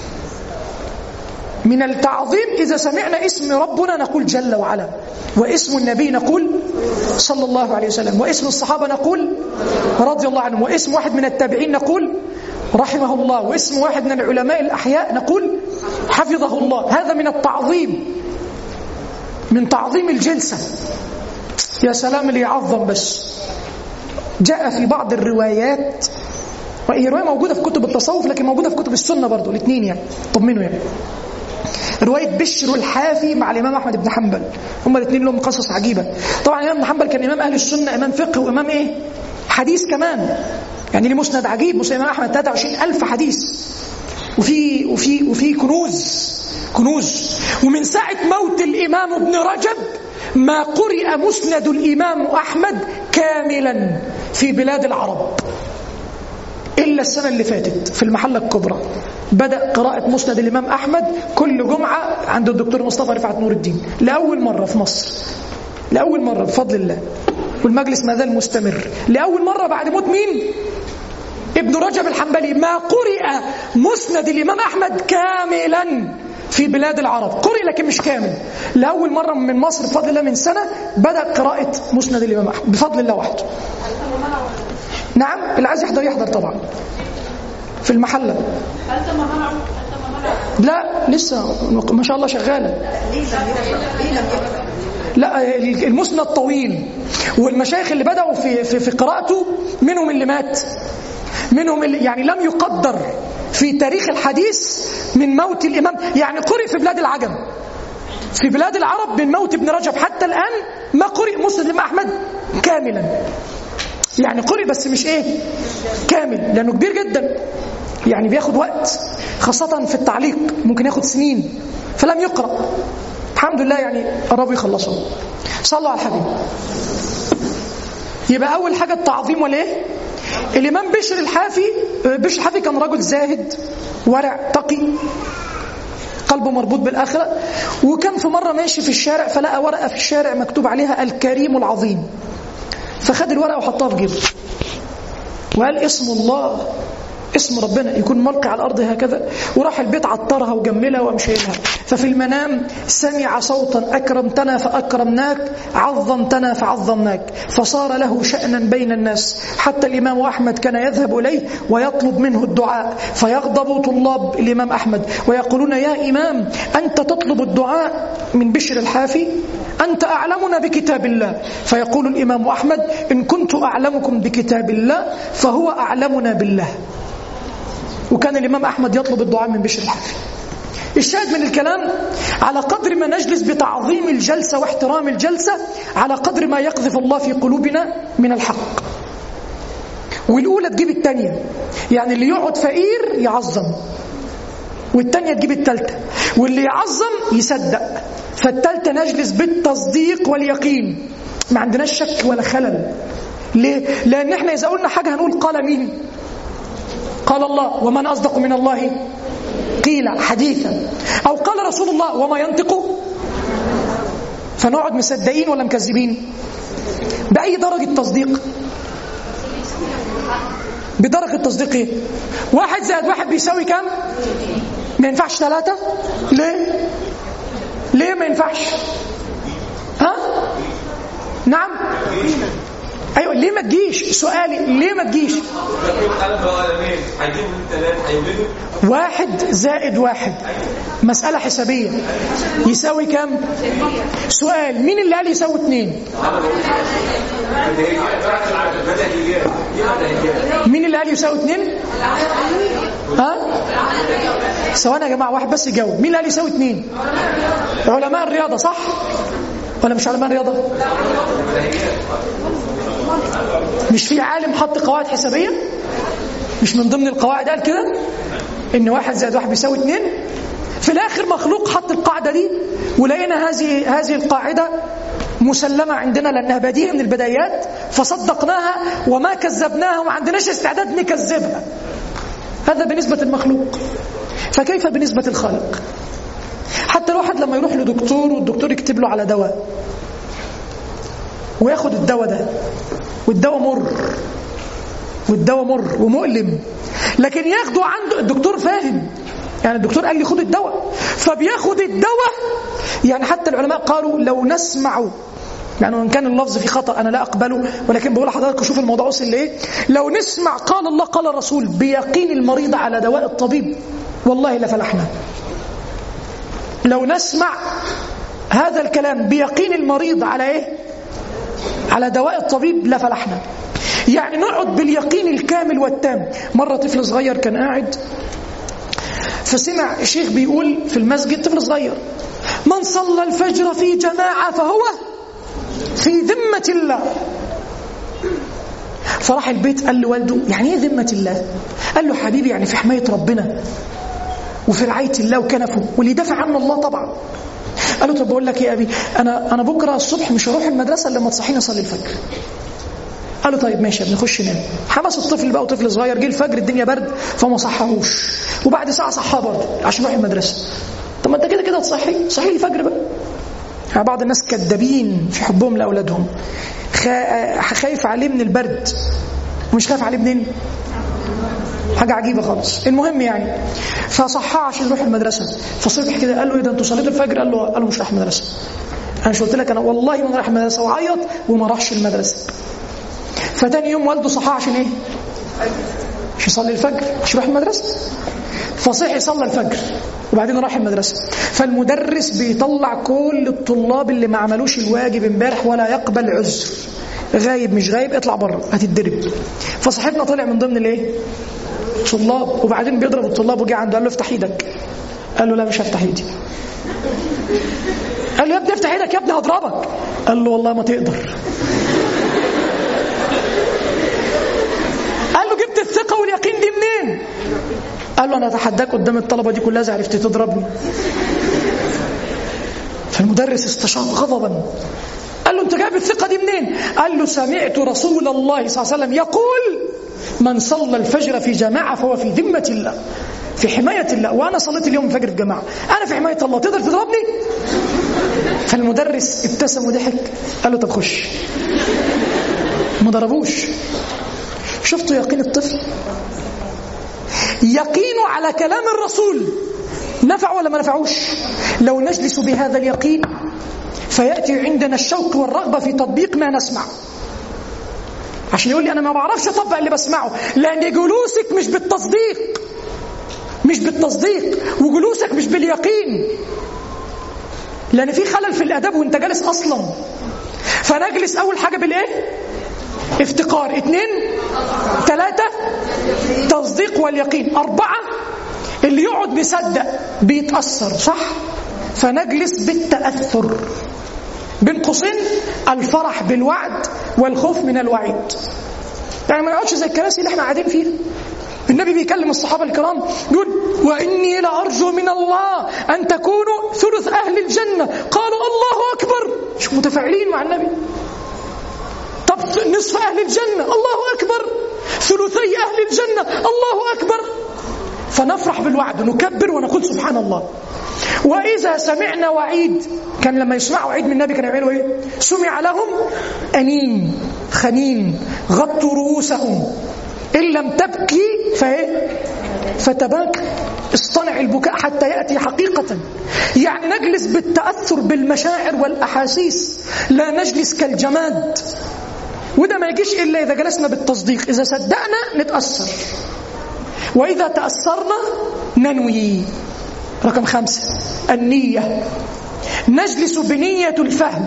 من التعظيم اذا سمعنا اسم ربنا نقول جل وعلا واسم النبي نقول صلى الله عليه وسلم واسم الصحابه نقول رضي الله عنهم واسم واحد من التابعين نقول رحمه الله واسم واحد من العلماء الاحياء نقول حفظه الله هذا من التعظيم من تعظيم الجلسه يا سلام اللي يعظم بس جاء في بعض الروايات وهي روايه موجوده في كتب التصوف لكن موجوده في كتب السنه برضه الاثنين يعني طمنوا يعني روايه بشر الحافي مع الامام احمد بن حنبل هما الاثنين لهم قصص عجيبه طبعا الامام بن حنبل كان امام اهل السنه امام فقه وامام ايه حديث كمان يعني ليه مسند عجيب مسند الامام احمد 23000 حديث وفي وفي وفي كنوز كنوز ومن ساعه موت الامام ابن رجب ما قرئ مسند الامام احمد كاملا في بلاد العرب إلا السنة اللي فاتت في المحلة الكبرى بدأ قراءة مسند الإمام أحمد كل جمعة عند الدكتور مصطفى رفعت نور الدين لأول مرة في مصر لأول مرة بفضل الله والمجلس ما زال مستمر لأول مرة بعد موت مين؟ ابن رجب الحنبلي ما قرئ مسند الإمام أحمد كاملا في بلاد العرب قرئ لكن مش كامل لأول مرة من مصر بفضل الله من سنة بدأ قراءة مسند الإمام أحمد بفضل الله وحده نعم اللي عايز يحضر يحضر طبعا في المحلة لا لسه ما شاء الله شغالة لا المسند طويل والمشايخ اللي بدأوا في, في, في قراءته منهم اللي مات منهم اللي يعني لم يقدر في تاريخ الحديث من موت الإمام يعني قرئ في بلاد العجم في بلاد العرب من موت ابن رجب حتى الآن ما قرئ مسند الإمام أحمد كاملا يعني قرئ بس مش ايه كامل لانه كبير جدا يعني بياخد وقت خاصة في التعليق ممكن ياخد سنين فلم يقرأ الحمد لله يعني قربوا يخلصوا صلوا على الحبيب يبقى أول حاجة التعظيم وليه الإمام بشر الحافي بشر الحافي كان رجل زاهد ورع تقي قلبه مربوط بالآخرة وكان في مرة ماشي في الشارع فلقى ورقة في الشارع مكتوب عليها الكريم العظيم فخد الورقة وحطها في جيبه وقال اسم الله اسم ربنا يكون ملقي على الأرض هكذا وراح البيت عطرها وجملها ومشيلها ففي المنام سمع صوتا أكرمتنا فأكرمناك عظمتنا فعظمناك فصار له شأنا بين الناس حتى الإمام أحمد كان يذهب إليه ويطلب منه الدعاء فيغضب طلاب الإمام أحمد ويقولون يا إمام أنت تطلب الدعاء من بشر الحافي أنت أعلمنا بكتاب الله فيقول الإمام أحمد إن كنت أعلمكم بكتاب الله فهو أعلمنا بالله وكان الإمام أحمد يطلب الدعاء من بشر الحافي الشاهد من الكلام على قدر ما نجلس بتعظيم الجلسة واحترام الجلسة على قدر ما يقذف الله في قلوبنا من الحق والأولى تجيب الثانية يعني اللي يقعد فقير يعظم والتانية تجيب التالتة واللي يعظم يصدق فالتالتة نجلس بالتصديق واليقين ما عندناش شك ولا خلل ليه؟ لأن احنا إذا قلنا حاجة هنقول قال مين؟ قال الله ومن أصدق من الله قيل حديثا أو قال رسول الله وما ينطق فنقعد مصدقين ولا مكذبين بأي درجة تصديق بدرجة تصديق ايه واحد زائد واحد بيساوي كام ما ينفعش ثلاثة ليه ليه ما ينفعش ها نعم ايوه ليه ما تجيش سؤالي ليه ما تجيش واحد زائد واحد مسألة حسابية يساوي كم سؤال مين اللي قال يساوي اتنين مين اللي قال يساوي اتنين ها ثواني يا جماعة واحد بس يجاوب مين اللي قال يساوي اتنين علماء الرياضة صح ولا مش علماء الرياضة مش في عالم حط قواعد حسابية مش من ضمن القواعد قال كده ان واحد زائد واحد بيساوي اتنين في الاخر مخلوق حط القاعدة دي ولقينا هذه هذه القاعدة مسلمة عندنا لأنها بديهة من البدايات فصدقناها وما كذبناها وما عندناش استعداد نكذبها هذا بالنسبة المخلوق فكيف بالنسبة الخالق حتى الواحد لما يروح لدكتور والدكتور يكتب له على دواء وياخد الدواء ده والدواء مر والدواء مر ومؤلم لكن ياخده عنده الدكتور فاهم يعني الدكتور قال لي خد الدواء فبياخد الدواء يعني حتى العلماء قالوا لو نسمع يعني وان كان اللفظ فيه خطا انا لا اقبله ولكن بقول لحضراتكم شوف الموضوع وصل لايه لو نسمع قال الله قال الرسول بيقين المريض على دواء الطبيب والله لفلحنا لو نسمع هذا الكلام بيقين المريض على ايه على دواء الطبيب لفلحنا يعني نقعد باليقين الكامل والتام مرة طفل صغير كان قاعد فسمع شيخ بيقول في المسجد طفل صغير من صلى الفجر في جماعة فهو في ذمة الله فراح البيت قال لوالده يعني ايه ذمة الله قال له حبيبي يعني في حماية ربنا وفي رعاية الله وكنفه واللي دافع عنه الله طبعا قال له طب بقول لك ايه يا ابي انا انا بكره الصبح مش هروح المدرسه الا لما تصحيني اصلي الفجر قال له طيب ماشي يا ابني خش نام حمس الطفل بقى وطفل صغير جه الفجر الدنيا برد فما صحاهوش وبعد ساعه صحاه برضه عشان يروح المدرسه طب ما انت كده كده تصحي صحي لي الفجر بقى يعني بعض الناس كدابين في حبهم لاولادهم خايف عليه من البرد ومش خايف عليه منين حاجة عجيبة خالص المهم يعني فصحاه عشان يروح المدرسة فصبح كده قال له ايه ده انتوا صليتوا الفجر قال له قال له مش رايح المدرسة انا مش قلت لك انا والله ما رايح المدرسة وعيط وما راحش المدرسة فتاني يوم والده صحاه عشان ايه مش يصلي الفجر عشان يروح المدرسة فصحي صلى الفجر وبعدين راح المدرسة فالمدرس بيطلع كل الطلاب اللي ما عملوش الواجب امبارح ولا يقبل عذر غايب مش غايب اطلع بره هتتضرب فصاحبنا طلع من ضمن الايه طلاب وبعدين بيضرب الطلاب وجه عنده قال له افتح ايدك قال له لا مش هفتح ايدي قال له يا ابني افتح ايدك يا ابني هضربك قال له والله ما تقدر قال له جبت الثقه واليقين دي منين قال له انا اتحداك قدام الطلبه دي كلها اذا عرفت تضربني فالمدرس استشاط غضبا قال له انت جايب الثقه دي منين قال له سمعت رسول الله صلى الله عليه وسلم يقول من صلى الفجر في جماعه فهو في ذمه الله في حمايه الله وانا صليت اليوم الفجر في جماعه انا في حمايه الله تقدر تضربني فالمدرس ابتسم وضحك قال له طب خش ما ضربوش شفتوا يقين الطفل يقين على كلام الرسول نفع ولا ما نفعوش لو نجلس بهذا اليقين فيأتي عندنا الشوق والرغبة في تطبيق ما نسمع عشان يقول لي أنا ما بعرفش أطبق اللي بسمعه لأن جلوسك مش بالتصديق مش بالتصديق وجلوسك مش باليقين لأن في خلل في الأدب وأنت جالس أصلا فنجلس أول حاجة بالإيه؟ افتقار اثنين ثلاثة تصديق واليقين أربعة اللي يقعد مصدق بيتأثر صح فنجلس بالتأثر بين قوسين الفرح بالوعد والخوف من الوعيد يعني ما نقعدش زي الكراسي اللي احنا قاعدين فيها النبي بيكلم الصحابة الكرام يقول وإني لأرجو من الله أن تكونوا ثلث أهل الجنة قالوا الله أكبر مش متفاعلين مع النبي طب نصف أهل الجنة الله أكبر ثلثي أهل الجنة الله أكبر فنفرح بالوعد نكبر ونقول سبحان الله وإذا سمعنا وعيد كان لما يسمعوا وعيد من النبي كانوا يعملوا إيه سمع لهم أنين خنين غطوا رؤوسهم إن لم تبكي فإيه فتباكى اصطنع البكاء حتى يأتي حقيقة يعني نجلس بالتأثر بالمشاعر والأحاسيس لا نجلس كالجماد وده ما يجيش إلا إذا جلسنا بالتصديق إذا صدقنا نتأثر وإذا تأثرنا ننوي رقم خمسة النية نجلس بنية الفهم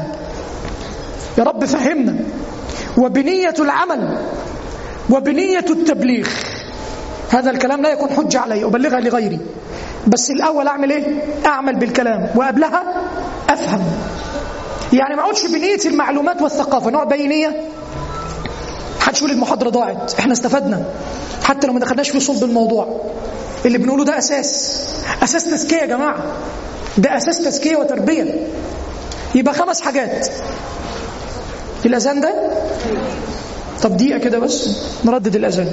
يا رب فهمنا وبنية العمل وبنية التبليغ هذا الكلام لا يكون حجة علي أبلغها لغيري بس الأول أعمل إيه؟ أعمل بالكلام وقبلها أفهم يعني ما أقعدش بنية المعلومات والثقافة نقعد بأي نية محدش يقول المحاضرة ضاعت احنا استفدنا حتى لو ما دخلناش في صلب الموضوع اللي بنقوله ده أساس أساس تزكية يا جماعة ده أساس تزكية وتربية يبقى خمس حاجات الأذان ده طب دقيقة كده بس نردد الأذان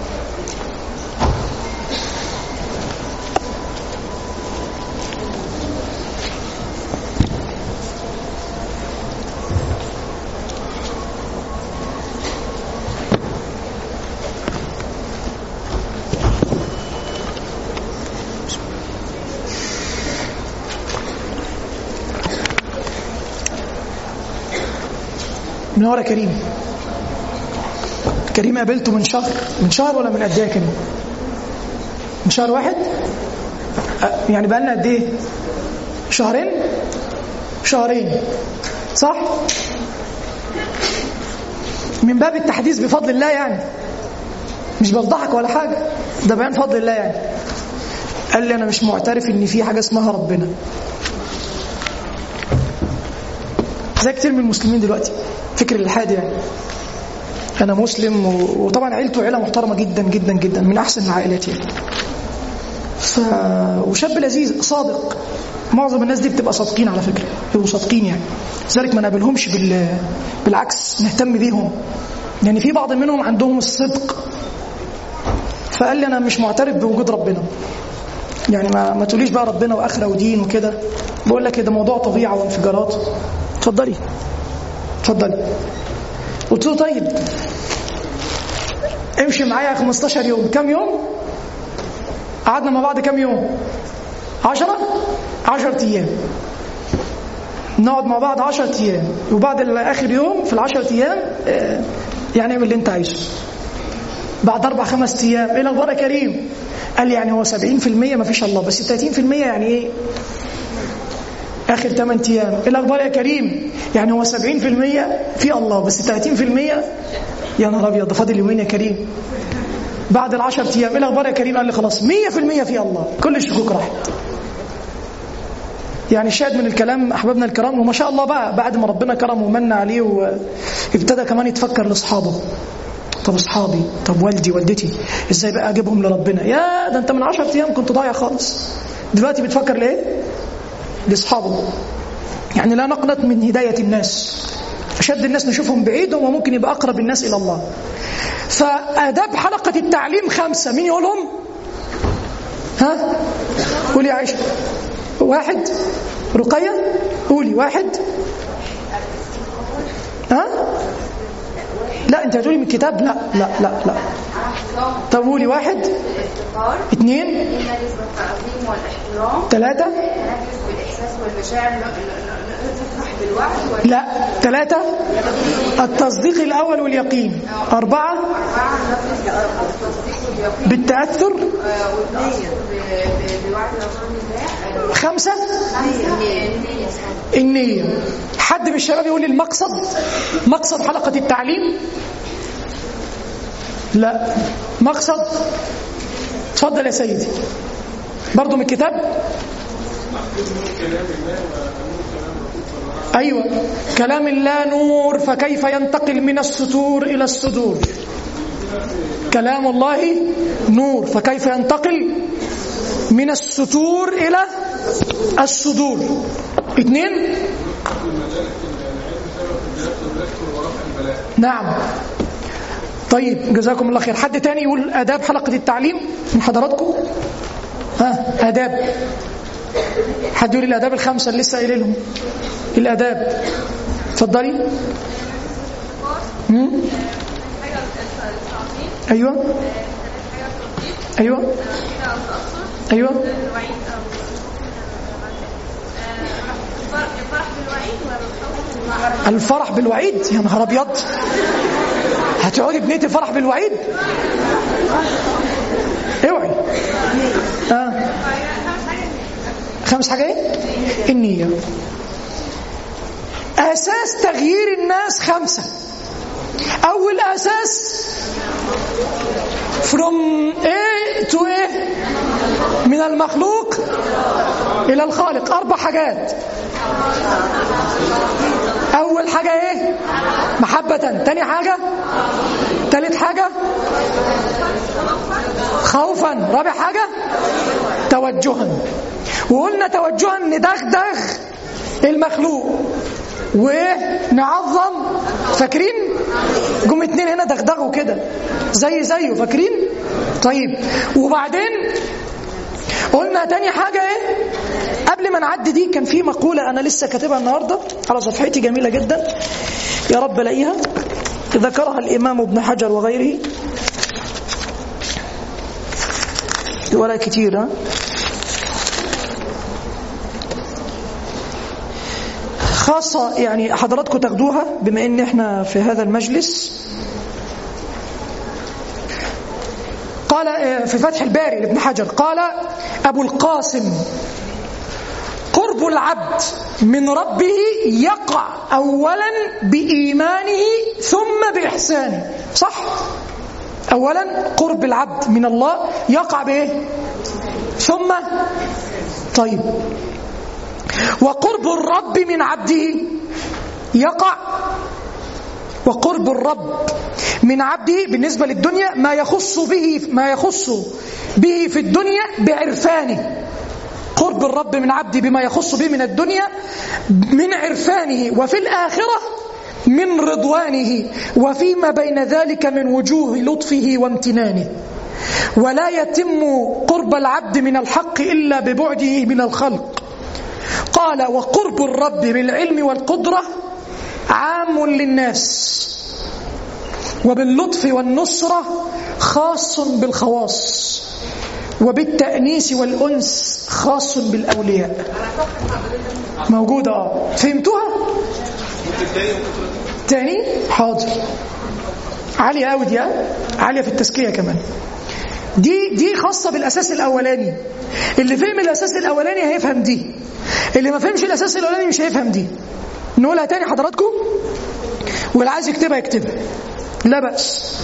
منورة كريم كريم قابلته من شهر من شهر ولا من قد ايه كريم من شهر واحد أه، يعني بقى لنا قد ايه شهرين شهرين صح من باب التحديث بفضل الله يعني مش بفضحك ولا حاجه ده بيان فضل الله يعني قال لي انا مش معترف ان في حاجه اسمها ربنا زي كتير من المسلمين دلوقتي فكر الالحاد يعني انا مسلم و... وطبعا عيلته عيله محترمه جدا جدا جدا من احسن العائلات يعني ف... وشاب لذيذ صادق معظم الناس دي بتبقى صادقين على فكره بيبقوا صادقين يعني لذلك ما نقابلهمش بال... بالعكس نهتم بيهم يعني في بعض منهم عندهم الصدق فقال لي انا مش معترف بوجود ربنا يعني ما, ما تقوليش بقى ربنا واخره ودين وكده بقول لك ده موضوع طبيعه وانفجارات اتفضلي اتفضلي قلت له طيب امشي معايا 15 يوم كم يوم قعدنا مع بعض كم يوم عشرة عشرة أيام نقعد مع بعض عشرة أيام وبعد آخر يوم في العشرة أيام آه، يعني اعمل اللي أنت عايزه بعد أربع خمس أيام إيه الأخبار يا كريم؟ قال لي يعني هو 70% ما فيش الله بس 30% يعني إيه؟ آخر 8 أيام إيه الأخبار يا كريم؟ يعني هو 70% في الله بس 30% يا نهار أبيض ده فاضل يومين يا كريم بعد العشر أيام إيه الأخبار يا كريم؟ قال لي خلاص 100% في الله كل الشكوك راحت يعني شاهد من الكلام احبابنا الكرام وما شاء الله بقى بعد ما ربنا كرمه ومن عليه وابتدى كمان يتفكر لاصحابه طب اصحابي طب والدي والدتي ازاي بقى اجيبهم لربنا يا ده انت من 10 ايام كنت ضايع خالص دلوقتي بتفكر ليه لاصحابه يعني لا نقنط من هدايه الناس اشد الناس نشوفهم بعيد وممكن ممكن يبقى اقرب الناس الى الله فاداب حلقه التعليم خمسه مين يقولهم ها قولي يا عائشه واحد رقية قولي واحد ها لا انت هتقولي من الكتاب لا لا لا لا طب قولي واحد الافتقار اثنين إن نسبة التعظيم والاحترام ثلاثة نركز بالإحساس والمشاعر ن- ن- ن- نفرح بالوعي وال- لا ثلاثة التصديق الأول واليقين أربعة أربعة نفرز بالتصديق واليقين بالتأثر آه، والتأثر ب- ب- بوعي رسول الله آه، خمسة خمسة النية النية حد من الشباب يقول لي المقصد مقصد حلقة التعليم لا مقصد تفضل يا سيدي برضو من الكتاب أيوة كلام الله نور فكيف ينتقل من الستور إلى الصدور كلام الله نور فكيف ينتقل من الستور إلى الصدور اثنين نعم طيب جزاكم الله خير حد تاني يقول آداب حلقة التعليم من حضراتكم ها آداب حد يقول الآداب الخمسة اللي لسه قايل لهم الآداب اتفضلي مم؟ ايوه ايوه ايوه الفرح بالوعيد يا نهار ابيض هتقعدي بنية الفرح بالوعيد اوعي اه خمس حاجة ايه النية اساس تغيير الناس خمسة اول اساس from A to A من المخلوق إلى الخالق أربع حاجات أول حاجة إيه محبة تاني حاجة تالت حاجة خوفا رابع حاجة توجها وقلنا توجها ندغدغ المخلوق ونعظم فاكرين جم اتنين هنا دغدغوا كده زي زيه فاكرين طيب وبعدين قلنا تاني حاجة ايه قبل ما نعدي دي كان في مقولة انا لسه كاتبها النهاردة على صفحتي جميلة جدا يا رب الاقيها ذكرها الامام ابن حجر وغيره ولا كتير ها خاصة يعني حضراتكم تاخدوها بما ان احنا في هذا المجلس قال آه، في فتح الباري لابن حجر قال أبو القاسم قرب العبد من ربه يقع أولا بإيمانه ثم بإحسانه صح؟ أولا قرب العبد من الله يقع بإيه؟ ثم طيب وقرب الرب من عبده يقع وقرب الرب من عبده بالنسبة للدنيا ما يخص به ما يخص به في الدنيا بعرفانه قرب الرب من عبده بما يخص به من الدنيا من عرفانه وفي الآخرة من رضوانه وفيما بين ذلك من وجوه لطفه وامتنانه ولا يتم قرب العبد من الحق إلا ببعده من الخلق قال وقرب الرب بالعلم والقدرة عام للناس وباللطف والنصرة خاص بالخواص وبالتأنيس والأنس خاص بالأولياء موجودة اه فهمتوها؟ تاني حاضر عالية قوي دي اه؟ عالية في التزكية كمان دي دي خاصة بالأساس الأولاني اللي فهم الأساس الأولاني هيفهم دي اللي ما فهمش الأساس الأولاني مش هيفهم دي نقولها تاني حضراتكم واللي عايز يكتبها يكتبها لا بأس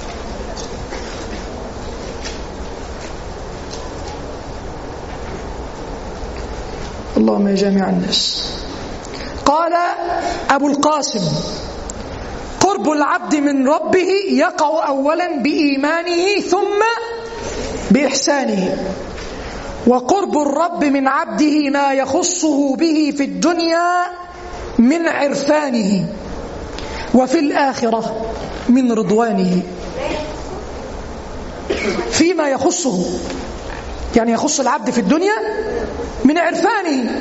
اللهم يا جامع الناس قال أبو القاسم قرب العبد من ربه يقع أولا بإيمانه ثم بإحسانه وقرب الرب من عبده ما يخصه به في الدنيا من عرفانه وفي الآخرة من رضوانه فيما يخصه يعني يخص العبد في الدنيا من عرفانه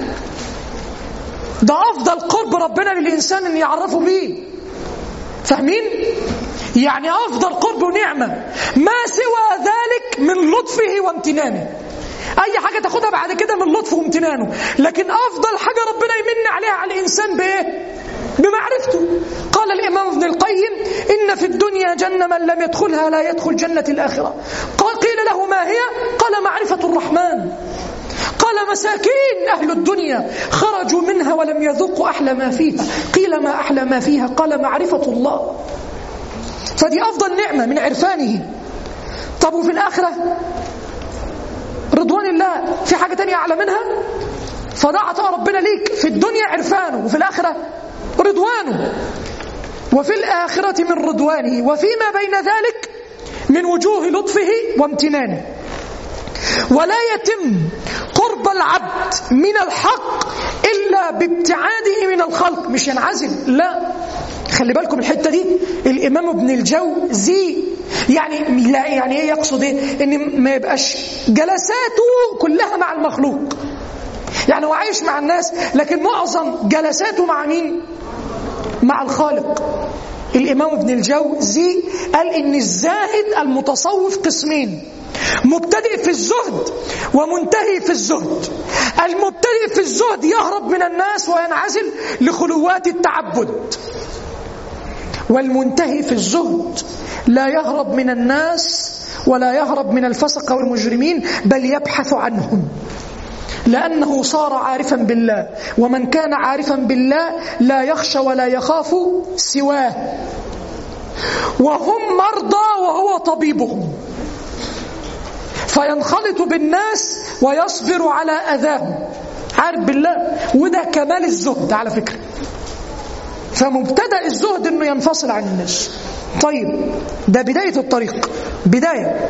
ده أفضل قرب ربنا للإنسان أن يعرفه به فاهمين؟ يعني أفضل قرب ونعمة ما سوى ذلك من لطفه وامتنانه أي حاجة تاخدها بعد كده من لطفه وامتنانه لكن أفضل حاجة ربنا يمن عليها على الإنسان بإيه؟ بمعرفته قال الإمام ابن القيم إن في الدنيا جنة من لم يدخلها لا يدخل جنة الآخرة قال قيل له ما هي قال معرفة الرحمن قال مساكين أهل الدنيا خرجوا منها ولم يذوقوا أحلى ما فيها قيل ما أحلى ما فيها قال معرفة الله فدي أفضل نعمة من عرفانه طب وفي الآخرة رضوان الله في حاجة تانية أعلى منها فده عطاء ربنا ليك في الدنيا عرفانه وفي الآخرة رضوانه وفي الآخرة من رضوانه وفيما بين ذلك من وجوه لطفه وامتنانه ولا يتم قرب العبد من الحق إلا بابتعاده من الخلق مش ينعزل لا خلي بالكم الحتة دي الإمام ابن الجوزي يعني لا يعني ايه يقصد ايه ان ما يبقاش جلساته كلها مع المخلوق يعني هو عايش مع الناس لكن معظم جلساته مع مين مع الخالق الإمام ابن الجوزي قال إن الزاهد المتصوف قسمين مبتدئ في الزهد ومنتهي في الزهد المبتدئ في الزهد يهرب من الناس وينعزل لخلوات التعبد والمنتهي في الزهد لا يهرب من الناس ولا يهرب من الفسق والمجرمين بل يبحث عنهم لأنه صار عارفا بالله ومن كان عارفا بالله لا يخشى ولا يخاف سواه وهم مرضى وهو طبيبهم فينخلط بالناس ويصبر على أذاهم عارف بالله وده كمال الزهد على فكرة فمبتدأ الزهد انه ينفصل عن الناس طيب ده بداية الطريق بداية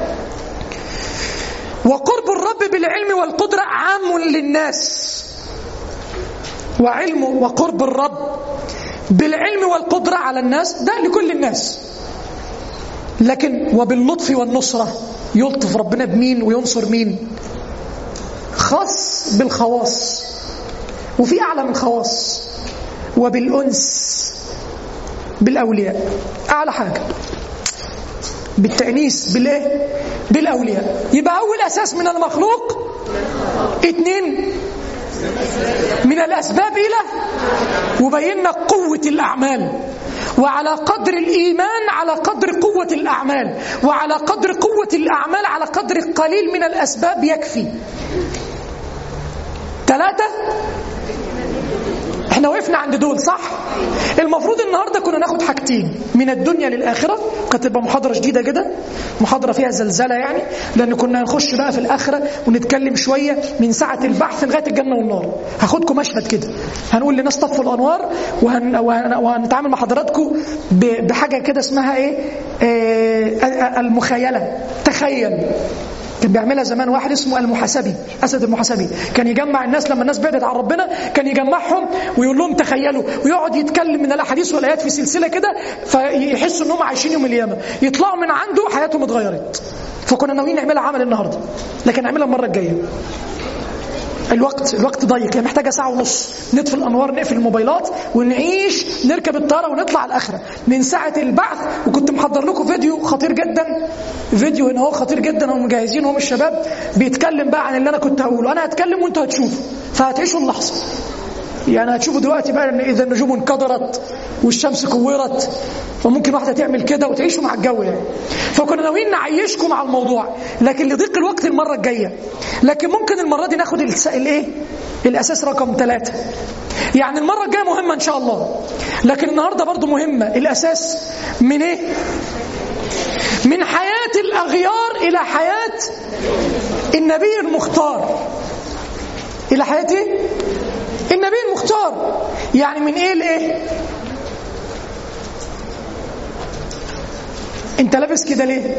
وقرب الرب بالعلم والقدرة عام للناس وعلم وقرب الرب بالعلم والقدرة على الناس ده لكل الناس لكن وباللطف والنصرة يلطف ربنا بمين وينصر مين خاص بالخواص وفي أعلى من خواص وبالأنس بالأولياء أعلى حاجة بالتأنيس بالإيه؟ بالأولياء يبقى أول أساس من المخلوق اتنين من الأسباب إلى وبينا قوة الأعمال وعلى قدر الإيمان على قدر قوة الأعمال وعلى قدر قوة الأعمال على قدر قليل من الأسباب يكفي ثلاثة احنا وقفنا عند دول صح المفروض النهارده كنا ناخد حاجتين من الدنيا للاخره كانت تبقى محاضره جديده كده محاضره فيها زلزله يعني لان كنا هنخش بقى في الاخره ونتكلم شويه من ساعه البحث لغايه الجنه والنار هاخدكم مشهد كده هنقول لناس طفوا الانوار وهن وهن وهنتعامل مع حضراتكم بحاجه كده اسمها ايه آه المخيله تخيل كان بيعملها زمان واحد اسمه المحاسبي اسد المحاسبي كان يجمع الناس لما الناس بعدت عن ربنا كان يجمعهم ويقول لهم تخيلوا ويقعد يتكلم من الاحاديث والايات في سلسله كده فيحسوا انهم عايشين يوم القيامه يطلعوا من عنده حياتهم اتغيرت فكنا ناويين نعملها عمل النهارده لكن نعملها المره الجايه الوقت الوقت ضيق هي محتاجه ساعه ونص نطفي الانوار نقفل الموبايلات ونعيش نركب الطياره ونطلع على الاخره من ساعه البعث وكنت محضر لكم فيديو خطير جدا فيديو هنا هو خطير جدا هم مجهزين هم الشباب بيتكلم بقى عن اللي انا كنت هقوله انا هتكلم وانتوا هتشوفوا فهتعيشوا اللحظه يعني هتشوفوا دلوقتي بقى ان اذا النجوم انكدرت والشمس كورت فممكن واحده تعمل كده وتعيشوا مع الجو يعني فكنا ناويين نعيشكم على الموضوع لكن لضيق الوقت المره الجايه لكن ممكن المره دي ناخد الايه الاساس رقم ثلاثة يعني المره الجايه مهمه ان شاء الله لكن النهارده برضو مهمه الاساس من ايه من حياه الاغيار الى حياه النبي المختار الى حياه ايه النبي المختار يعني من ايه لايه انت لابس كده ليه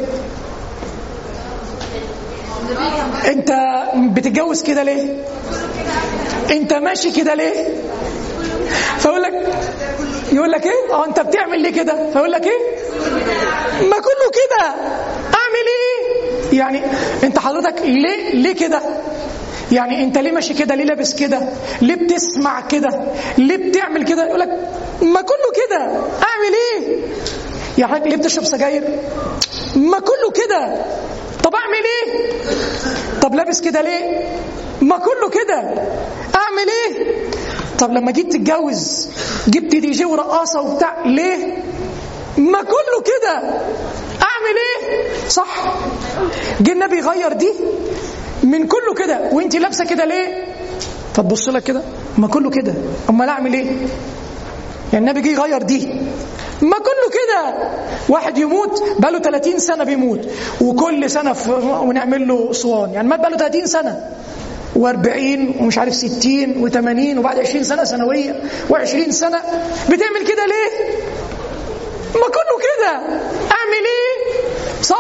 انت بتتجوز كده ليه انت ماشي كده ليه فيقول لك يقول لك ايه اه انت بتعمل ليه كده فيقول لك ايه ما كله كده اعمل ايه يعني انت حضرتك ليه ليه كده يعني انت ليه ماشي كده ليه لابس كده ليه بتسمع كده ليه بتعمل كده يقول لك ما كله كده اعمل ايه يا حاج ليه بتشرب سجاير ما كله كده طب اعمل ايه طب لابس كده ليه ما كله كده اعمل ايه طب لما جيت تتجوز جبت دي جي ورقاصه وبتاع ليه ما كله كده اعمل ايه صح جه النبي يغير دي من كله كده وانت لابسه كده ليه فتبص لك كده ما كله كده امال اعمل ايه يعني النبي جه يغير دي ما كله كده واحد يموت بقاله 30 سنه بيموت وكل سنه في ونعمل له اسوان يعني مات بقاله 30 سنه و40 ومش عارف 60 و80 وبعد 20 سنه ثانويه و20 سنه بتعمل كده ليه؟ ما كله كده اعمل ايه؟ صح؟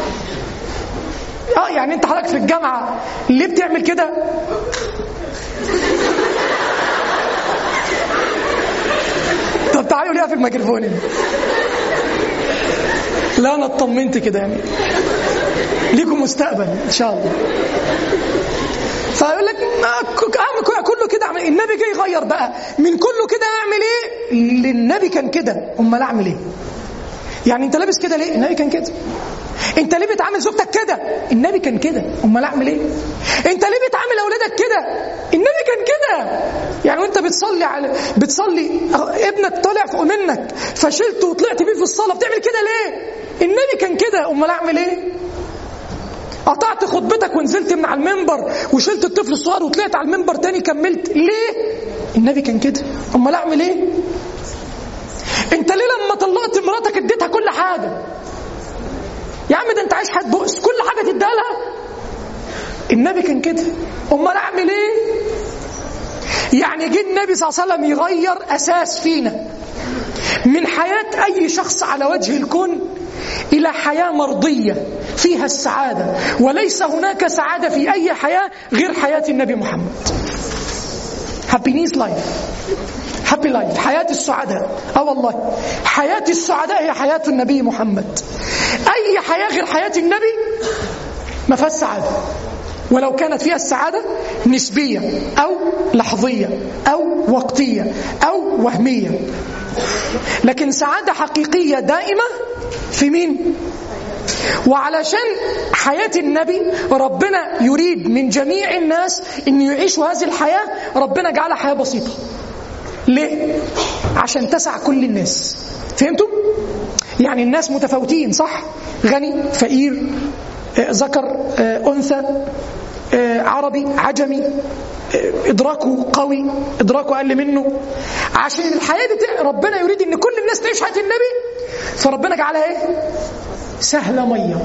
اه يعني انت حضرتك في الجامعه ليه بتعمل كده؟ طب تعالوا ليه في الميكروفون هنا؟ لا انا اطمنت كده يعني ليكم مستقبل ان شاء الله فيقول لك ما كله كده اعمل النبي جاي يغير بقى من كله كده اعمل ايه النبي كان كده امال اعمل ايه يعني انت لابس كده ليه النبي كان كده انت ليه بتعامل زوجتك كده النبي كان كده امال اعمل ايه انت ليه بتعامل اولادك كده النبي كان كده يعني وانت بتصلي على بتصلي ابنك طالع فوق منك فشلته وطلعت بيه في الصلاه بتعمل كده ليه النبي كان كده امال اعمل ايه قطعت خطبتك ونزلت من على المنبر وشلت الطفل الصغير وطلعت على المنبر تاني كملت ليه النبي كان كده امال اعمل ايه انت ليه لما طلقت مراتك اديتها كل حاجه يا عم ده انت عايش حياه بؤس كل حاجه تديها لها النبي كان كده امال اعمل ايه يعني جه النبي صلى الله عليه وسلم يغير اساس فينا من حياه اي شخص على وجه الكون الى حياه مرضيه فيها السعاده وليس هناك سعاده في اي حياه غير حياه النبي محمد هابينيس لايف هابي لايف حياة السعداء اه والله حياة السعداء هي حياة النبي محمد أي حياة غير حياة النبي ما فيهاش سعادة ولو كانت فيها السعادة نسبية أو لحظية أو وقتية أو وهمية لكن سعادة حقيقية دائمة في مين؟ وعلشان حياة النبي ربنا يريد من جميع الناس أن يعيشوا هذه الحياة ربنا جعلها حياة بسيطة ليه؟ عشان تسع كل الناس فهمتم؟ يعني الناس متفاوتين صح؟ غني فقير ذكر أنثى عربي عجمي إدراكه قوي إدراكه أقل منه عشان الحياة دي ربنا يريد أن كل الناس تعيش حياة النبي فربنا جعلها إيه؟ سهلة مية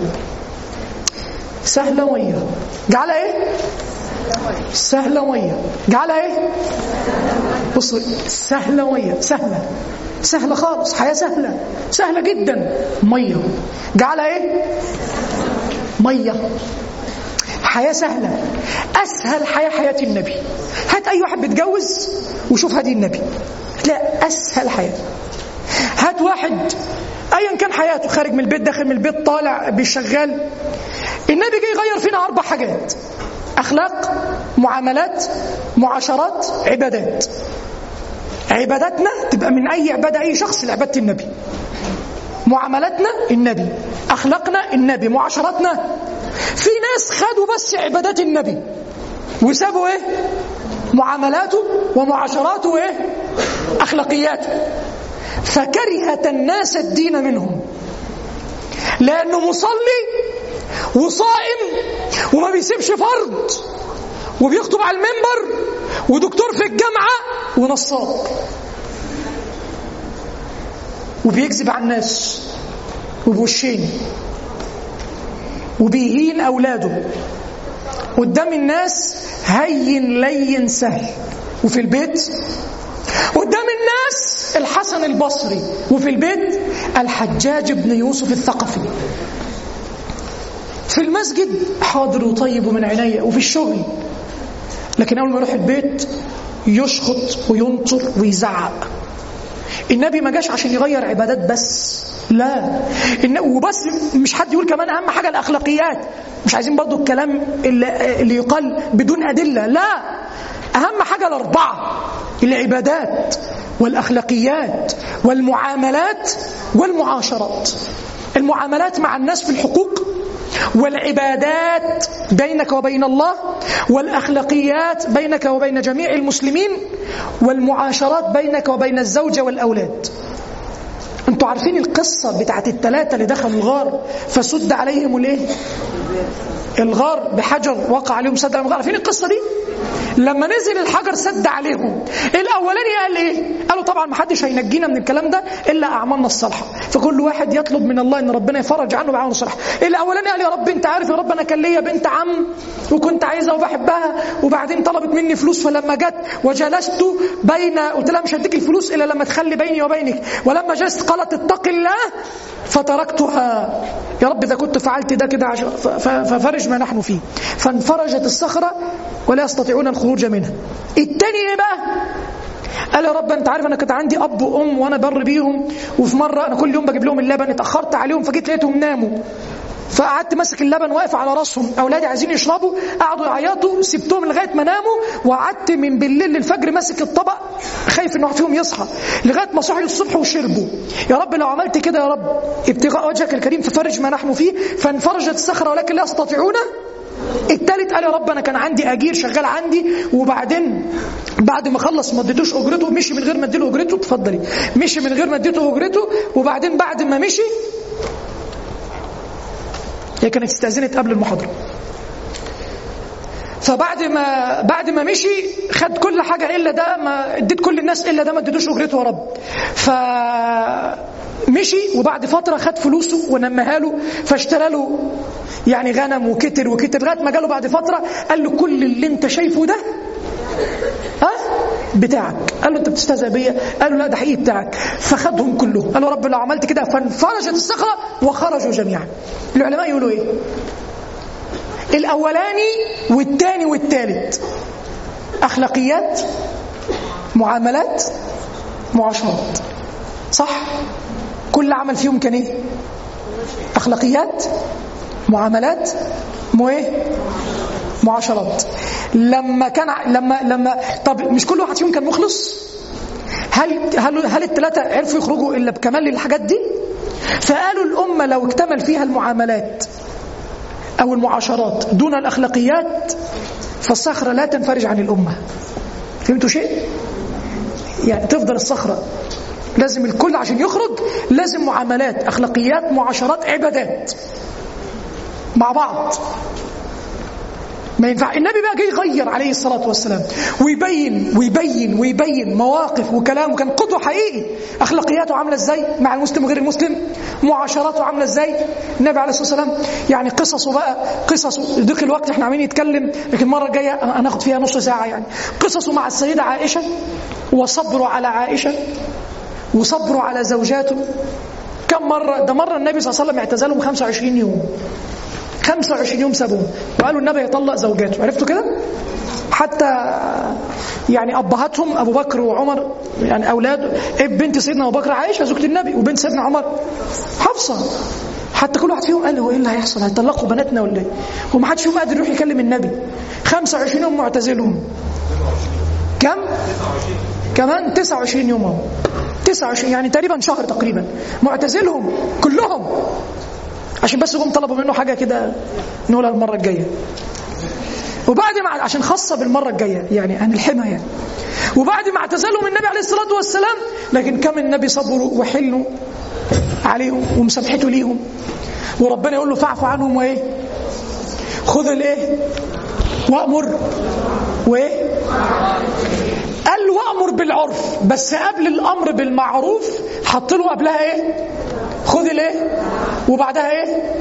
سهلة مية جعلها إيه؟ سهلة مية جعلها إيه؟ بص سهلة مية سهلة سهلة خالص حياة سهلة سهلة جدا مية جعلها إيه؟ مية حياة سهلة أسهل حياة حياة النبي هات أي واحد بيتجوز وشوف هدي النبي لا أسهل حياة هات واحد أيا كان حياته خارج من البيت داخل من البيت طالع بيشغال النبي جاي يغير فينا أربع حاجات أخلاق معاملات معاشرات عبادات عباداتنا تبقى من أي عبادة أي شخص لعبادة النبي معاملاتنا النبي أخلاقنا النبي معاشراتنا في ناس خدوا بس عبادات النبي وسابوا ايه معاملاته ومعاشراته وايه اخلاقياته فكرهت الناس الدين منهم لانه مصلي وصائم وما بيسيبش فرض وبيخطب على المنبر ودكتور في الجامعه ونصاب وبيكذب على الناس وبوشين وبيهين أولاده قدام الناس هين لين سهل وفي البيت قدام الناس الحسن البصري وفي البيت الحجاج بن يوسف الثقفي في المسجد حاضر وطيب ومن عينيا وفي الشغل لكن أول ما يروح البيت يشخط وينطر ويزعق النبي ما جاش عشان يغير عبادات بس لا إن وبس مش حد يقول كمان اهم حاجه الاخلاقيات مش عايزين برضو الكلام اللي, اللي يقال بدون ادله لا اهم حاجه الاربعه العبادات والأخلاقيات والمعاملات والمعاشرات المعاملات مع الناس في الحقوق والعبادات بينك وبين الله والأخلاقيات بينك وبين جميع المسلمين والمعاشرات بينك وبين الزوجة والأولاد انتوا عارفين القصة بتاعت الثلاثة اللي دخلوا الغار فسد عليهم الايه الغار بحجر وقع عليهم سد عليهم الغار عارفين القصة دي لما نزل الحجر سد عليهم الاولاني قال ايه قالوا طبعا ما حدش هينجينا من الكلام ده الا اعمالنا الصالحه فكل واحد يطلب من الله ان ربنا يفرج عنه بعمله الصالحه الاولاني قال يا رب انت عارف يا رب انا كان ليا بنت عم وكنت عايزها وبحبها وبعدين طلبت مني فلوس فلما جت وجلست بين قلت لها مش هديك الفلوس الا لما تخلي بيني وبينك ولما جلست قالت اتق الله فتركتها يا رب اذا كنت فعلت ده كده عشان ف- ف- ففرج ما نحن فيه فانفرجت الصخره ولا يستطيعون الخروج منها التاني ايه بقى قال يا رب انت عارف انا كنت عندي اب وام وانا بر بيهم وفي مره انا كل يوم بجيب لهم اللبن اتاخرت عليهم فجيت لقيتهم ناموا فقعدت ماسك اللبن واقف على راسهم اولادي عايزين يشربوا قعدوا يعيطوا سبتهم لغايه ما ناموا وقعدت من بالليل للفجر ماسك الطبق خايف ان واحد فيهم يصحى لغايه ما صحيوا الصبح وشربوا يا رب لو عملت كده يا رب ابتغاء وجهك الكريم ففرج ما نحن فيه فانفرجت الصخره ولكن لا يستطيعون التالت قال يا رب انا كان عندي اجير شغال عندي وبعدين بعد ما خلص ما اديتوش اجرته مشي من غير ما اديله اجرته اتفضلي مشي من غير ما اديته اجرته وبعدين بعد ما مشي هي كانت استاذنت قبل المحاضره فبعد ما بعد ما مشي خد كل حاجه الا ده ما اديت كل الناس الا ده ما اديتوش اجرته يا رب ف مشي وبعد فتره خد فلوسه ونمها له فاشترى له يعني غنم وكتر وكتر لغايه ما جاله بعد فتره قال له كل اللي انت شايفه ده ها بتاعك قال له انت بتستهزئ بيا قال له لا ده حقيقي بتاعك فخدهم كلهم قال له رب لو عملت كده فانفرجت الصخره وخرجوا جميعا العلماء يقولوا ايه الاولاني والثاني والثالث اخلاقيات معاملات معاشرات صح كل عمل فيهم كان ايه اخلاقيات معاملات مو ايه معاشرات لما كان لما لما طب مش كل واحد فيهم كان مخلص هل هل هل الثلاثه عرفوا يخرجوا الا بكمال الحاجات دي فقالوا الامه لو اكتمل فيها المعاملات او المعاشرات دون الاخلاقيات فالصخره لا تنفرج عن الامه فهمتوا شيء يعني تفضل الصخره لازم الكل عشان يخرج لازم معاملات اخلاقيات معاشرات عبادات مع بعض ما ينفع النبي بقى جاي يغير عليه الصلاة والسلام ويبين ويبين ويبين مواقف وكلام وكان قدوة حقيقي أخلاقياته عاملة إزاي مع المسلم وغير المسلم معاشراته عاملة إزاي النبي عليه الصلاة والسلام يعني قصصه بقى قصصه ضيق الوقت احنا عاملين نتكلم لكن المرة الجاية هناخد فيها نص ساعة يعني قصصه مع السيدة عائشة وصبره على عائشة وصبره على زوجاته كم مرة ده مرة النبي صلى الله عليه وسلم اعتزلهم 25 يوم 25 يوم سابوهم وقالوا النبي يطلق زوجاته عرفتوا كده حتى يعني ابهاتهم ابو بكر وعمر يعني اولاد بنت سيدنا ابو بكر عائشه زوجة النبي وبنت سيدنا عمر حفصه حتى كل واحد فيهم قال هو ايه اللي هيحصل هيطلقوا بناتنا ولا ايه وما حدش فيهم قادر يروح يكلم النبي 25 يوم معتزلهم كم كمان 29 يوم اهو 29 يعني تقريبا شهر تقريبا معتزلهم كلهم عشان بس هم طلبوا منه حاجه كده نقولها المره الجايه وبعد ما عشان خاصه بالمره الجايه يعني هنلحمها يعني وبعد ما اعتزلهم النبي عليه الصلاه والسلام لكن كم النبي صبروا وحلوا عليهم ومسامحته ليهم وربنا يقول له فاعف عنهم وايه خذ الايه وامر وايه قال له وامر بالعرف بس قبل الامر بالمعروف حط له قبلها ايه خذ الايه وبعدها ايه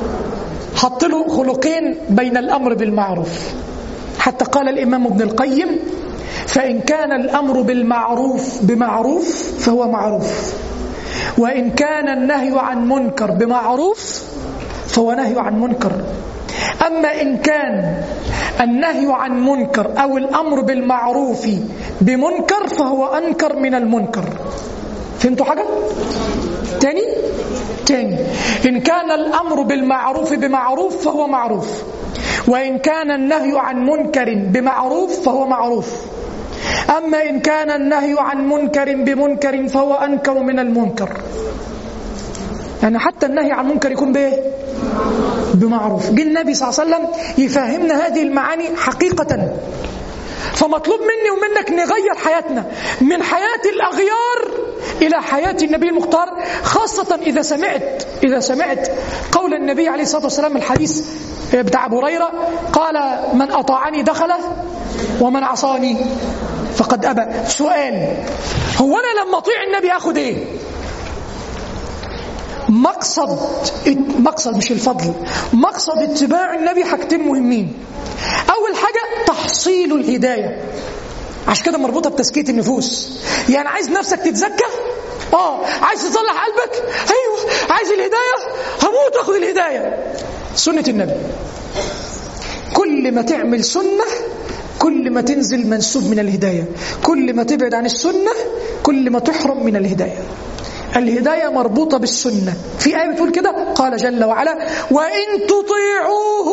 حط له خلقين بين الامر بالمعروف حتى قال الامام ابن القيم فان كان الامر بالمعروف بمعروف فهو معروف وان كان النهي عن منكر بمعروف فهو نهي عن منكر اما ان كان النهي عن منكر او الامر بالمعروف بمنكر فهو انكر من المنكر فهمتوا حاجه تاني تاني إن كان الأمر بالمعروف بمعروف فهو معروف وإن كان النهي عن منكر بمعروف فهو معروف أما إن كان النهي عن منكر بمنكر فهو أنكر من المنكر يعني حتى النهي عن منكر يكون بايه بمعروف جه النبي صلى الله عليه وسلم يفهمنا هذه المعاني حقيقة فمطلوب مني ومنك نغير حياتنا من حياة الأغيار إلى حياة النبي المختار خاصة إذا سمعت إذا سمعت قول النبي عليه الصلاة والسلام الحديث بتاع أبو هريرة قال من أطاعني دخل ومن عصاني فقد أبى سؤال هو أنا لما أطيع النبي أخذ إيه مقصد مقصد مش الفضل مقصد اتباع النبي حاجتين مهمين اول حاجه تحصيل الهدايه عشان كده مربوطه بتزكيه النفوس يعني عايز نفسك تتزكى اه عايز تصلح قلبك ايوه عايز الهدايه هموت واخد الهدايه سنه النبي كل ما تعمل سنه كل ما تنزل منسوب من الهدايه كل ما تبعد عن السنه كل ما تحرم من الهدايه الهداية مربوطة بالسنة في آية بتقول كده قال جل وعلا وإن تطيعوه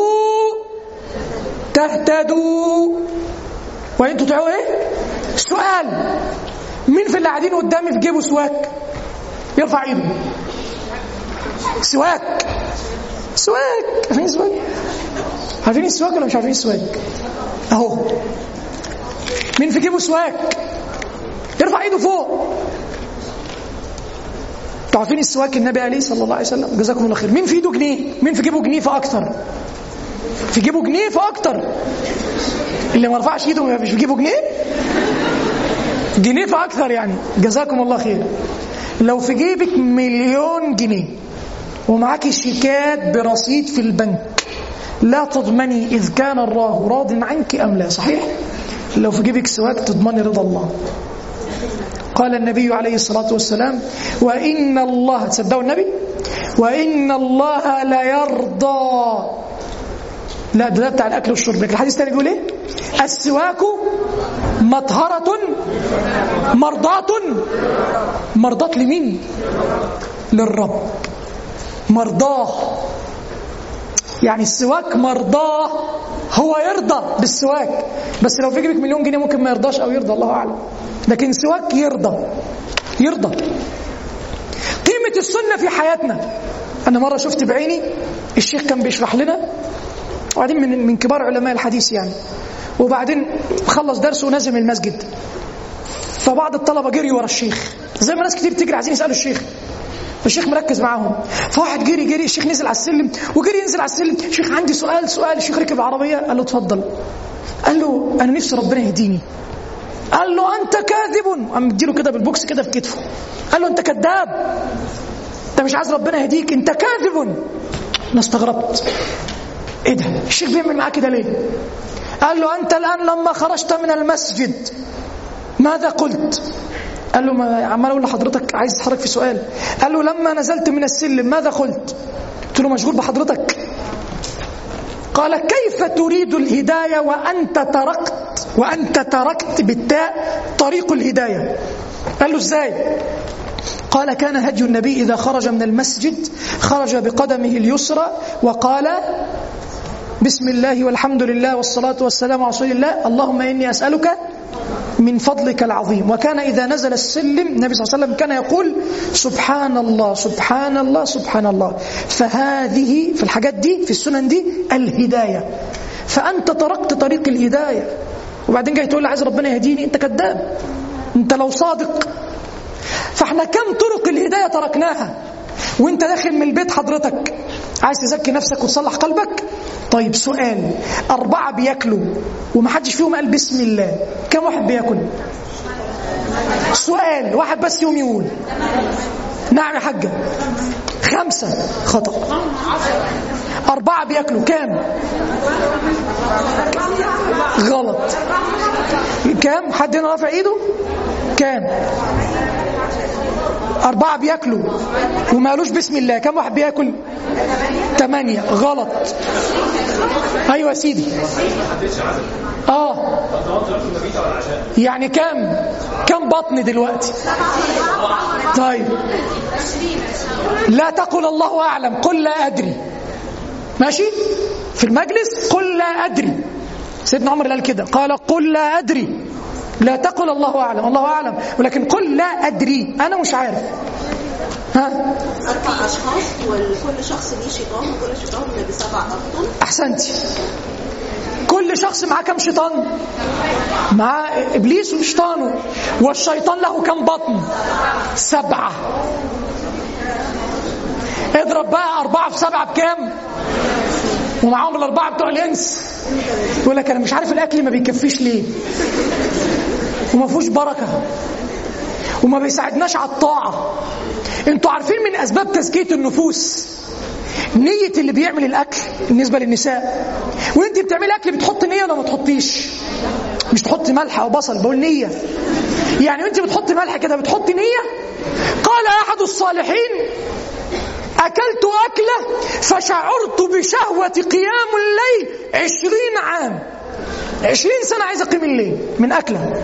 تهتدوا وإن تطيعوه إيه؟ سؤال مين في اللي قاعدين قدامي في جيبه سواك يرفع ايده سواك سواك عارفين السواك عارفين السواك ولا مش عارفين السواك اهو مين في جيبه سواك يرفع ايده فوق انتوا عارفين السواك النبي عليه صلى الله عليه وسلم جزاكم الله خير مين في ايده جنيه مين في جيبه جنيه فاكتر في جيبه جنيه فاكتر اللي ما رفعش ايده مش في جيبه جنيه جنيه فاكثر يعني جزاكم الله خير لو في جيبك مليون جنيه ومعاك شيكات برصيد في البنك لا تضمني اذ كان الله راض عنك ام لا صحيح لو في جيبك سواك تضمني رضا الله قال النبي عليه الصلاة والسلام وإن الله تصدقوا النبي وإن الله لا يرضى لا ده بتاع الأكل والشرب لكن الحديث الثاني بيقول إيه السواك مطهرة مرضاة مرضاة لمين للرب مرضاه يعني السواك مرضاه هو يرضى بالسواك بس لو في جيبك مليون جنيه ممكن ما يرضاش او يرضى الله اعلم لكن سواك يرضى يرضى قيمة السنة في حياتنا أنا مرة شفت بعيني الشيخ كان بيشرح لنا وبعدين من من كبار علماء الحديث يعني وبعدين خلص درسه ونزل من المسجد فبعض الطلبة جري ورا الشيخ زي ما ناس كتير تجري عايزين يسألوا الشيخ فالشيخ مركز معاهم فواحد جري جري الشيخ نزل على السلم وجري ينزل على السلم الشيخ عندي سؤال سؤال الشيخ ركب العربية قال له اتفضل قال له أنا نفسي ربنا يهديني قال له أنت كاذب قام مديله كده بالبوكس كده في كتفه قال له أنت كذاب أنت مش عايز ربنا يهديك أنت كاذب أنا استغربت إيه ده الشيخ بيعمل معاه كده ليه قال له أنت الآن لما خرجت من المسجد ماذا قلت قال له ما عمال اقول لحضرتك عايز تحرك في سؤال قال له لما نزلت من السلم ماذا قلت قلت له مشغول بحضرتك قال كيف تريد الهدايه وانت تركت وانت تركت بالتاء طريق الهدايه قال له ازاي قال كان هدي النبي اذا خرج من المسجد خرج بقدمه اليسرى وقال بسم الله والحمد لله والصلاه والسلام على رسول الله اللهم اني اسالك من فضلك العظيم وكان إذا نزل السلم النبي صلى الله عليه وسلم كان يقول سبحان الله سبحان الله سبحان الله فهذه في الحاجات دي في السنن دي الهداية فأنت تركت طريق الهداية وبعدين جاي تقول لي عايز ربنا يهديني أنت كذاب أنت لو صادق فاحنا كم طرق الهداية تركناها وانت داخل من البيت حضرتك عايز تزكي نفسك وتصلح قلبك طيب سؤال أربعة بياكلوا ومحدش فيهم قال بسم الله كم واحد بياكل سؤال واحد بس يوم يقول نعم يا حاجة خمسة خطأ أربعة بياكلوا كام غلط كام حد هنا رافع ايده كام أربعة بياكلوا وما قالوش بسم الله كم واحد بياكل ثمانية غلط أيوة يا سيدي آه يعني كم كم بطن دلوقتي طيب لا تقل الله أعلم قل لا أدري ماشي في المجلس قل لا أدري سيدنا عمر قال كده قال قل لا أدري لا تقل الله أعلم الله أعلم ولكن قل لا أدري أنا مش عارف ها أربع أشخاص وكل شخص ليه شيطان وكل شيطان بسبع أبطال أحسنتي كل شخص معاه كم شيطان مع إبليس وشيطانه والشيطان له كم بطن سبعة اضرب بقى أربعة في سبعة بكام ومعاهم الأربعة بتوع الإنس يقول لك أنا مش عارف الأكل ما بيكفيش ليه وما فيهوش بركة وما بيساعدناش على الطاعة انتوا عارفين من أسباب تزكية النفوس نية اللي بيعمل الأكل بالنسبة للنساء وانت بتعملي أكل بتحط نية ولا ما تحطيش مش تحط ملح أو بصل بقول نية يعني وانت بتحط ملح كده بتحط نية قال أحد الصالحين أكلت أكلة فشعرت بشهوة قيام الليل عشرين عام عشرين سنة عايز أقيم الليل من أكلة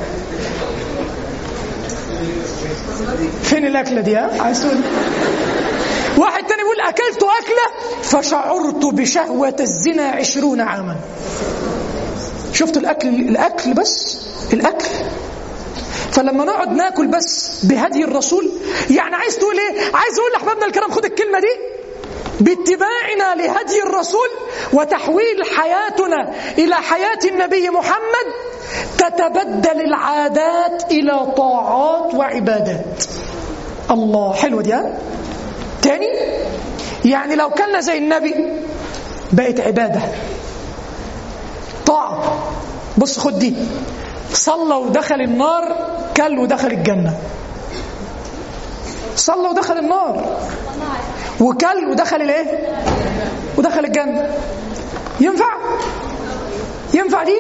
فين الأكلة دي ها؟ عايز تقول واحد تاني يقول أكلت أكلة فشعرت بشهوة الزنا عشرون عاما شفت الأكل الأكل بس الأكل فلما نقعد ناكل بس بهدي الرسول يعني عايز تقول ايه عايز اقول لاحبابنا الكرام خد الكلمه دي باتباعنا لهدي الرسول وتحويل حياتنا الى حياه النبي محمد تتبدل العادات الى طاعات وعبادات الله حلوه دي ها تاني يعني لو كنا زي النبي بقت عباده طاعه بص خد دي صلى ودخل النار كل ودخل الجنة صلى ودخل النار وكل ودخل الايه ودخل الجنة ينفع ينفع دي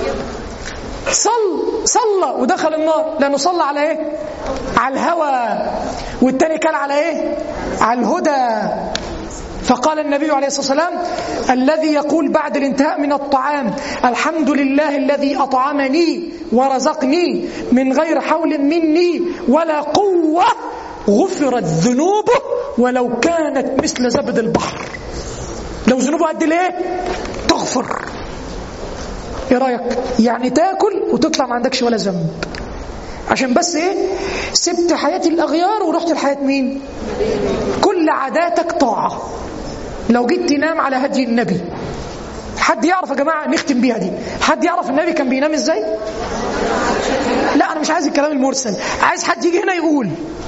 صل صلى ودخل النار لانه صلى على ايه على الهوى والتاني كان على ايه على الهدى فقال النبي عليه الصلاة والسلام الذي يقول بعد الانتهاء من الطعام الحمد لله الذي أطعمني ورزقني من غير حول مني ولا قوة غفرت ذنوبه ولو كانت مثل زبد البحر لو ذنوبه قد الايه تغفر ايه رايك يعني تاكل وتطلع ما عندكش ولا ذنب عشان بس ايه سبت حياة الاغيار ورحت لحياة مين كل عاداتك طاعة لو جيت تنام على هدي النبي حد يعرف يا جماعة نختم بيها دي حد يعرف النبي كان بينام ازاي لا انا مش عايز الكلام المرسل عايز حد يجي هنا يقول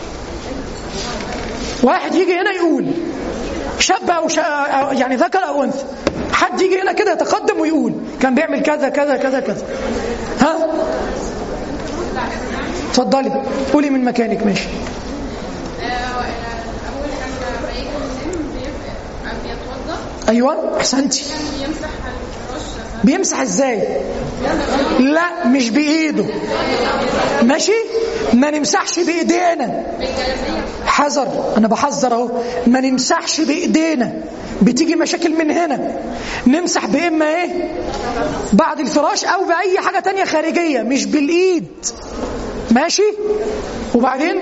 واحد يجي هنا يقول شاب او شا... أو يعني ذكر او انثى حد يجي هنا كده يتقدم ويقول كان بيعمل كذا كذا كذا كذا ها اتفضلي قولي من مكانك ماشي اول لما بيجي ينام بيبقى بيتوضا ايوه احسنتي كان بيمسح على الفراش بيمسح ازاي لا مش بايده ماشي ما نمسحش بايدينا حذر انا بحذر اهو ما نمسحش بايدينا بتيجي مشاكل من هنا نمسح باما ايه بعد الفراش او باي حاجه تانية خارجيه مش بالايد ماشي وبعدين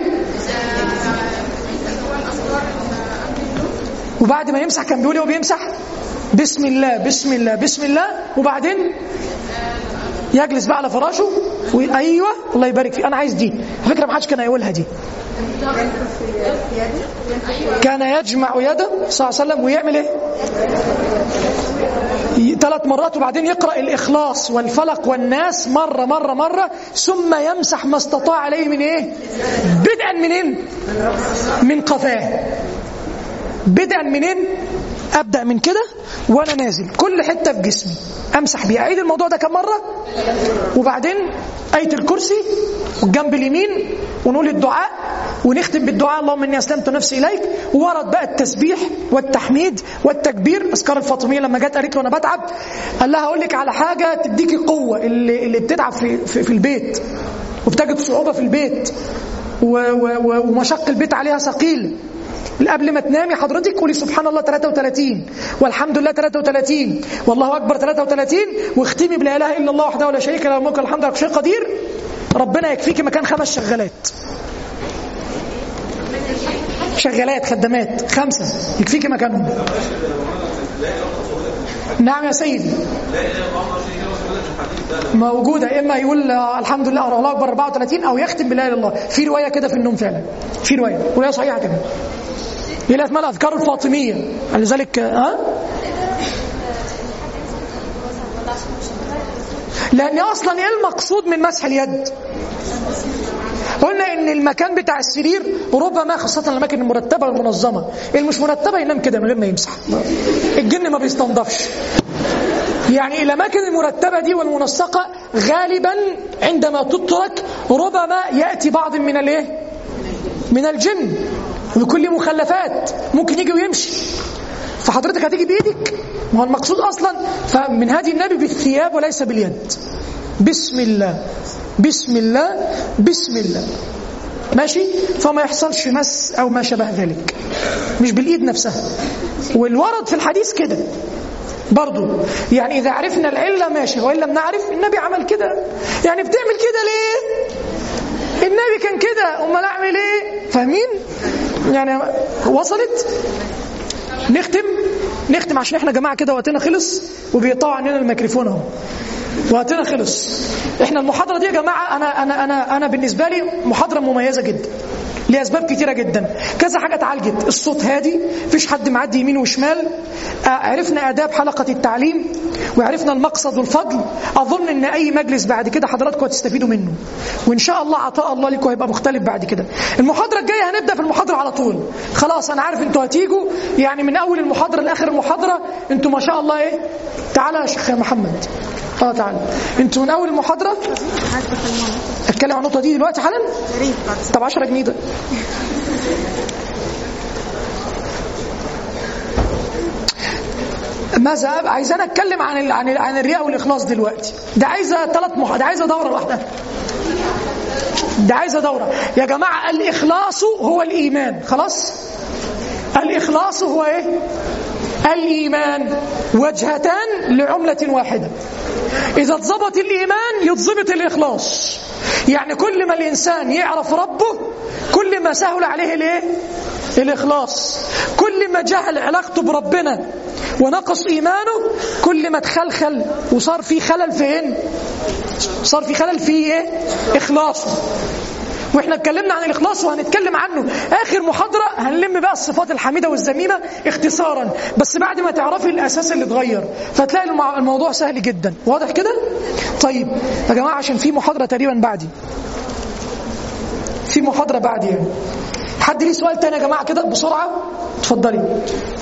وبعد ما يمسح كان بيقول ايه وبيمسح بسم الله بسم الله بسم الله وبعدين يجلس بقى على فراشه وي... ايوه الله يبارك فيه انا عايز دي على فكره ما حدش كان هيقولها دي كان يجمع يده صلى الله عليه وسلم ويعمل ايه ثلاث مرات وبعدين يقرأ الإخلاص والفلق والناس مرة مرة مرة ثم يمسح ما استطاع عليه من إيه بدءا منين من قفاه بدءا منين ابدا من كده وانا نازل كل حته في جسمي امسح بيها اعيد الموضوع ده كم مره وبعدين ايه الكرسي والجنب اليمين ونقول الدعاء ونختم بالدعاء اللهم اني اسلمت نفسي اليك وورد بقى التسبيح والتحميد والتكبير اذكار الفاطميه لما جت قالت له انا بتعب قال لها اقول لك على حاجه تديكي قوه اللي, اللي بتتعب في, في, في البيت وبتجد صعوبه في البيت و و ومشق البيت عليها ثقيل قبل ما تنامي حضرتك قولي سبحان الله 33 والحمد لله 33 والله اكبر 33 واختمي بلا اله الا الله وحده لا شريك له الملك والحمد لله كل شيء قدير ربنا يكفيكي مكان خمس شغالات شغالات خدامات خمسه يكفيكي مكانهم نعم يا سيدي موجودة إما يقول آه، الحمد لله أو الله أكبر 34 أو يختم بلا إله إلا الله في رواية كده في النوم فعلا في رواية رواية صحيحة كده هي اسمها الأذكار الفاطمية لذلك ها لأن أصلا إيه المقصود من مسح اليد قلنا ان المكان بتاع السرير ربما خاصه الاماكن المرتبه والمنظمه اللي مش مرتبه ينام كده من غير ما يمسح الجن ما بيستنضفش يعني الاماكن المرتبه دي والمنسقه غالبا عندما تترك ربما ياتي بعض من الايه من الجن وكل مخلفات ممكن يجي ويمشي فحضرتك هتيجي بايدك ما هو المقصود اصلا فمن هدي النبي بالثياب وليس باليد بسم الله بسم الله بسم الله ماشي فما يحصلش مس او ما شابه ذلك مش بالايد نفسها والورد في الحديث كده برضو يعني اذا عرفنا العله ماشي وان لم نعرف النبي عمل كده يعني بتعمل كده ليه النبي كان كده امال اعمل ايه فاهمين يعني وصلت نختم نختم عشان احنا جماعه كده وقتنا خلص وبيقطعوا عننا الميكروفون اهو وقتنا خلص احنا المحاضره دي يا جماعه انا انا انا انا بالنسبه لي محاضره مميزه جدا لاسباب كتيره جدا كذا حاجه اتعالجت الصوت هادي مفيش حد معدي يمين وشمال آه، عرفنا اداب حلقه التعليم وعرفنا المقصد والفضل اظن ان اي مجلس بعد كده حضراتكم هتستفيدوا منه وان شاء الله عطاء الله لكم هيبقى مختلف بعد كده المحاضره الجايه هنبدا في المحاضره على طول خلاص انا عارف انتوا هتيجوا يعني من اول المحاضره لاخر المحاضره انتوا ما شاء الله ايه تعالى يا شيخ محمد اه تعالى انتوا من اول المحاضره اتكلم عن النقطه دي دلوقتي حالا طب 10 جنيه ده ماذا أب- عايز انا اتكلم عن ال... عن ال... عن الرياء والاخلاص دلوقتي ده عايزه ثلاث مح... ده عايزه دوره واحده ده عايزه دوره يا جماعه الاخلاص هو الايمان خلاص الاخلاص هو ايه الايمان وجهتان لعمله واحده اذا اتظبط الايمان يتظبط الاخلاص يعني كل ما الانسان يعرف ربه كل ما سهل عليه الايه الاخلاص كل ما جهل علاقته بربنا ونقص ايمانه كل ما تخلخل وصار في خلل فين صار في خلل في ايه اخلاصه واحنا اتكلمنا عن الاخلاص وهنتكلم عنه اخر محاضره هنلم بقى الصفات الحميده والذميمه اختصارا بس بعد ما تعرفي الاساس اللي اتغير فتلاقي المع- الموضوع سهل جدا واضح كده طيب يا جماعه عشان في محاضره تقريبا بعدي في محاضره بعدي يعني حد ليه سؤال تاني يا جماعه كده بسرعه اتفضلي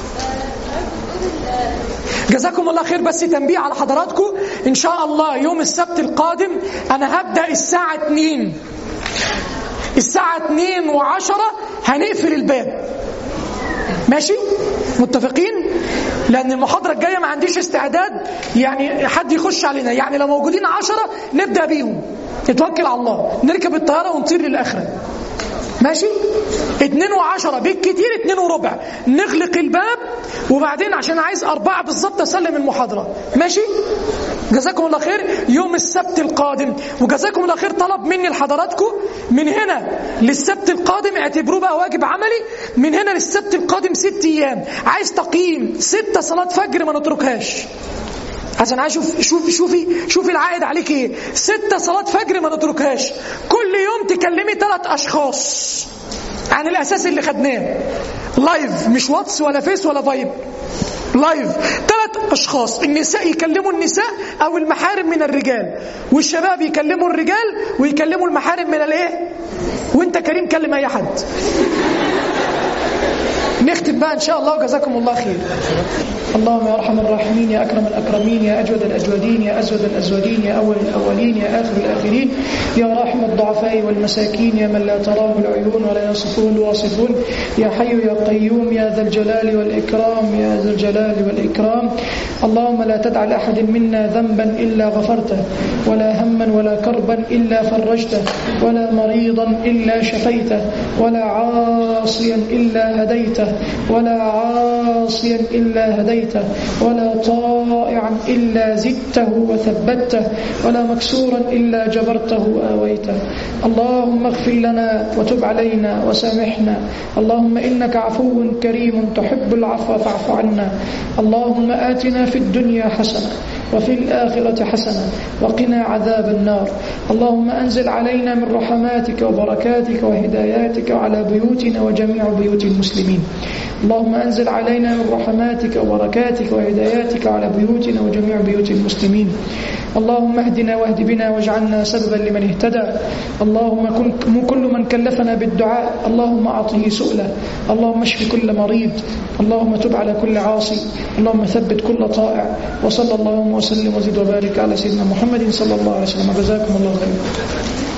جزاكم الله خير بس تنبيه على حضراتكم ان شاء الله يوم السبت القادم انا هبدا الساعه 2 الساعه 2 و10 هنقفل الباب ماشي متفقين لان المحاضره الجايه ما عنديش استعداد يعني حد يخش علينا يعني لو موجودين عشرة نبدا بيهم نتوكل على الله نركب الطياره ونطير للاخره ماشي اتنين وعشرة بالكتير اتنين وربع نغلق الباب وبعدين عشان عايز أربعة بالظبط أسلم المحاضرة ماشي جزاكم الله خير يوم السبت القادم وجزاكم الله خير طلب مني لحضراتكم من هنا للسبت القادم اعتبروه بقى واجب عملي من هنا للسبت القادم ست أيام عايز تقييم ستة صلاة فجر ما نتركهاش عشان عايز شوف شوفي شوفي شوفي العائد عليك ايه ستة صلاة فجر ما نتركهاش كل يوم تكلمي ثلاث اشخاص عن الاساس اللي خدناه لايف مش واتس ولا فيس ولا فايب لايف ثلاث اشخاص النساء يكلموا النساء او المحارم من الرجال والشباب يكلموا الرجال ويكلموا المحارم من الايه وانت كريم كلم اي حد نختم بقى ان شاء الله وجزاكم الله خير اللهم يا ارحم الراحمين يا اكرم الاكرمين يا اجود الاجودين يا ازود الازودين يا اول الاولين يا اخر الاخرين يا راحم الضعفاء والمساكين يا من لا تراه العيون ولا يصفه الواصفون يا حي يا قيوم يا ذا الجلال والاكرام يا ذا الجلال والاكرام اللهم لا تدع لاحد منا ذنبا الا غفرته ولا هما ولا كربا الا فرجته ولا مريضا الا شفيته ولا عاصيا الا هديته ولا عاصيا الا هديته هديته ولا طائعا إلا زدته وثبته ولا مكسورا إلا جبرته وآويته اللهم اغفر لنا وتب علينا وسامحنا اللهم إنك عفو كريم تحب العفو فاعف عنا اللهم آتنا في الدنيا حسنة وفي الآخرة حسنة وقنا عذاب النار اللهم أنزل علينا من رحماتك وبركاتك وهداياتك وعلى بيوتنا وجميع بيوت المسلمين اللهم أنزل علينا من رحماتك وبركاتك وهداياتك على بيوتنا وجميع بيوت المسلمين اللهم اهدنا واهد بنا واجعلنا سببا لمن اهتدى اللهم كن كل من كلفنا بالدعاء اللهم أعطه سؤله اللهم اشف كل مريض اللهم تب على كل عاصي اللهم ثبت كل طائع وصلى اللهم وسلم وزد وبارك على سيدنا محمد صلى الله عليه وسلم جزاكم الله خيرا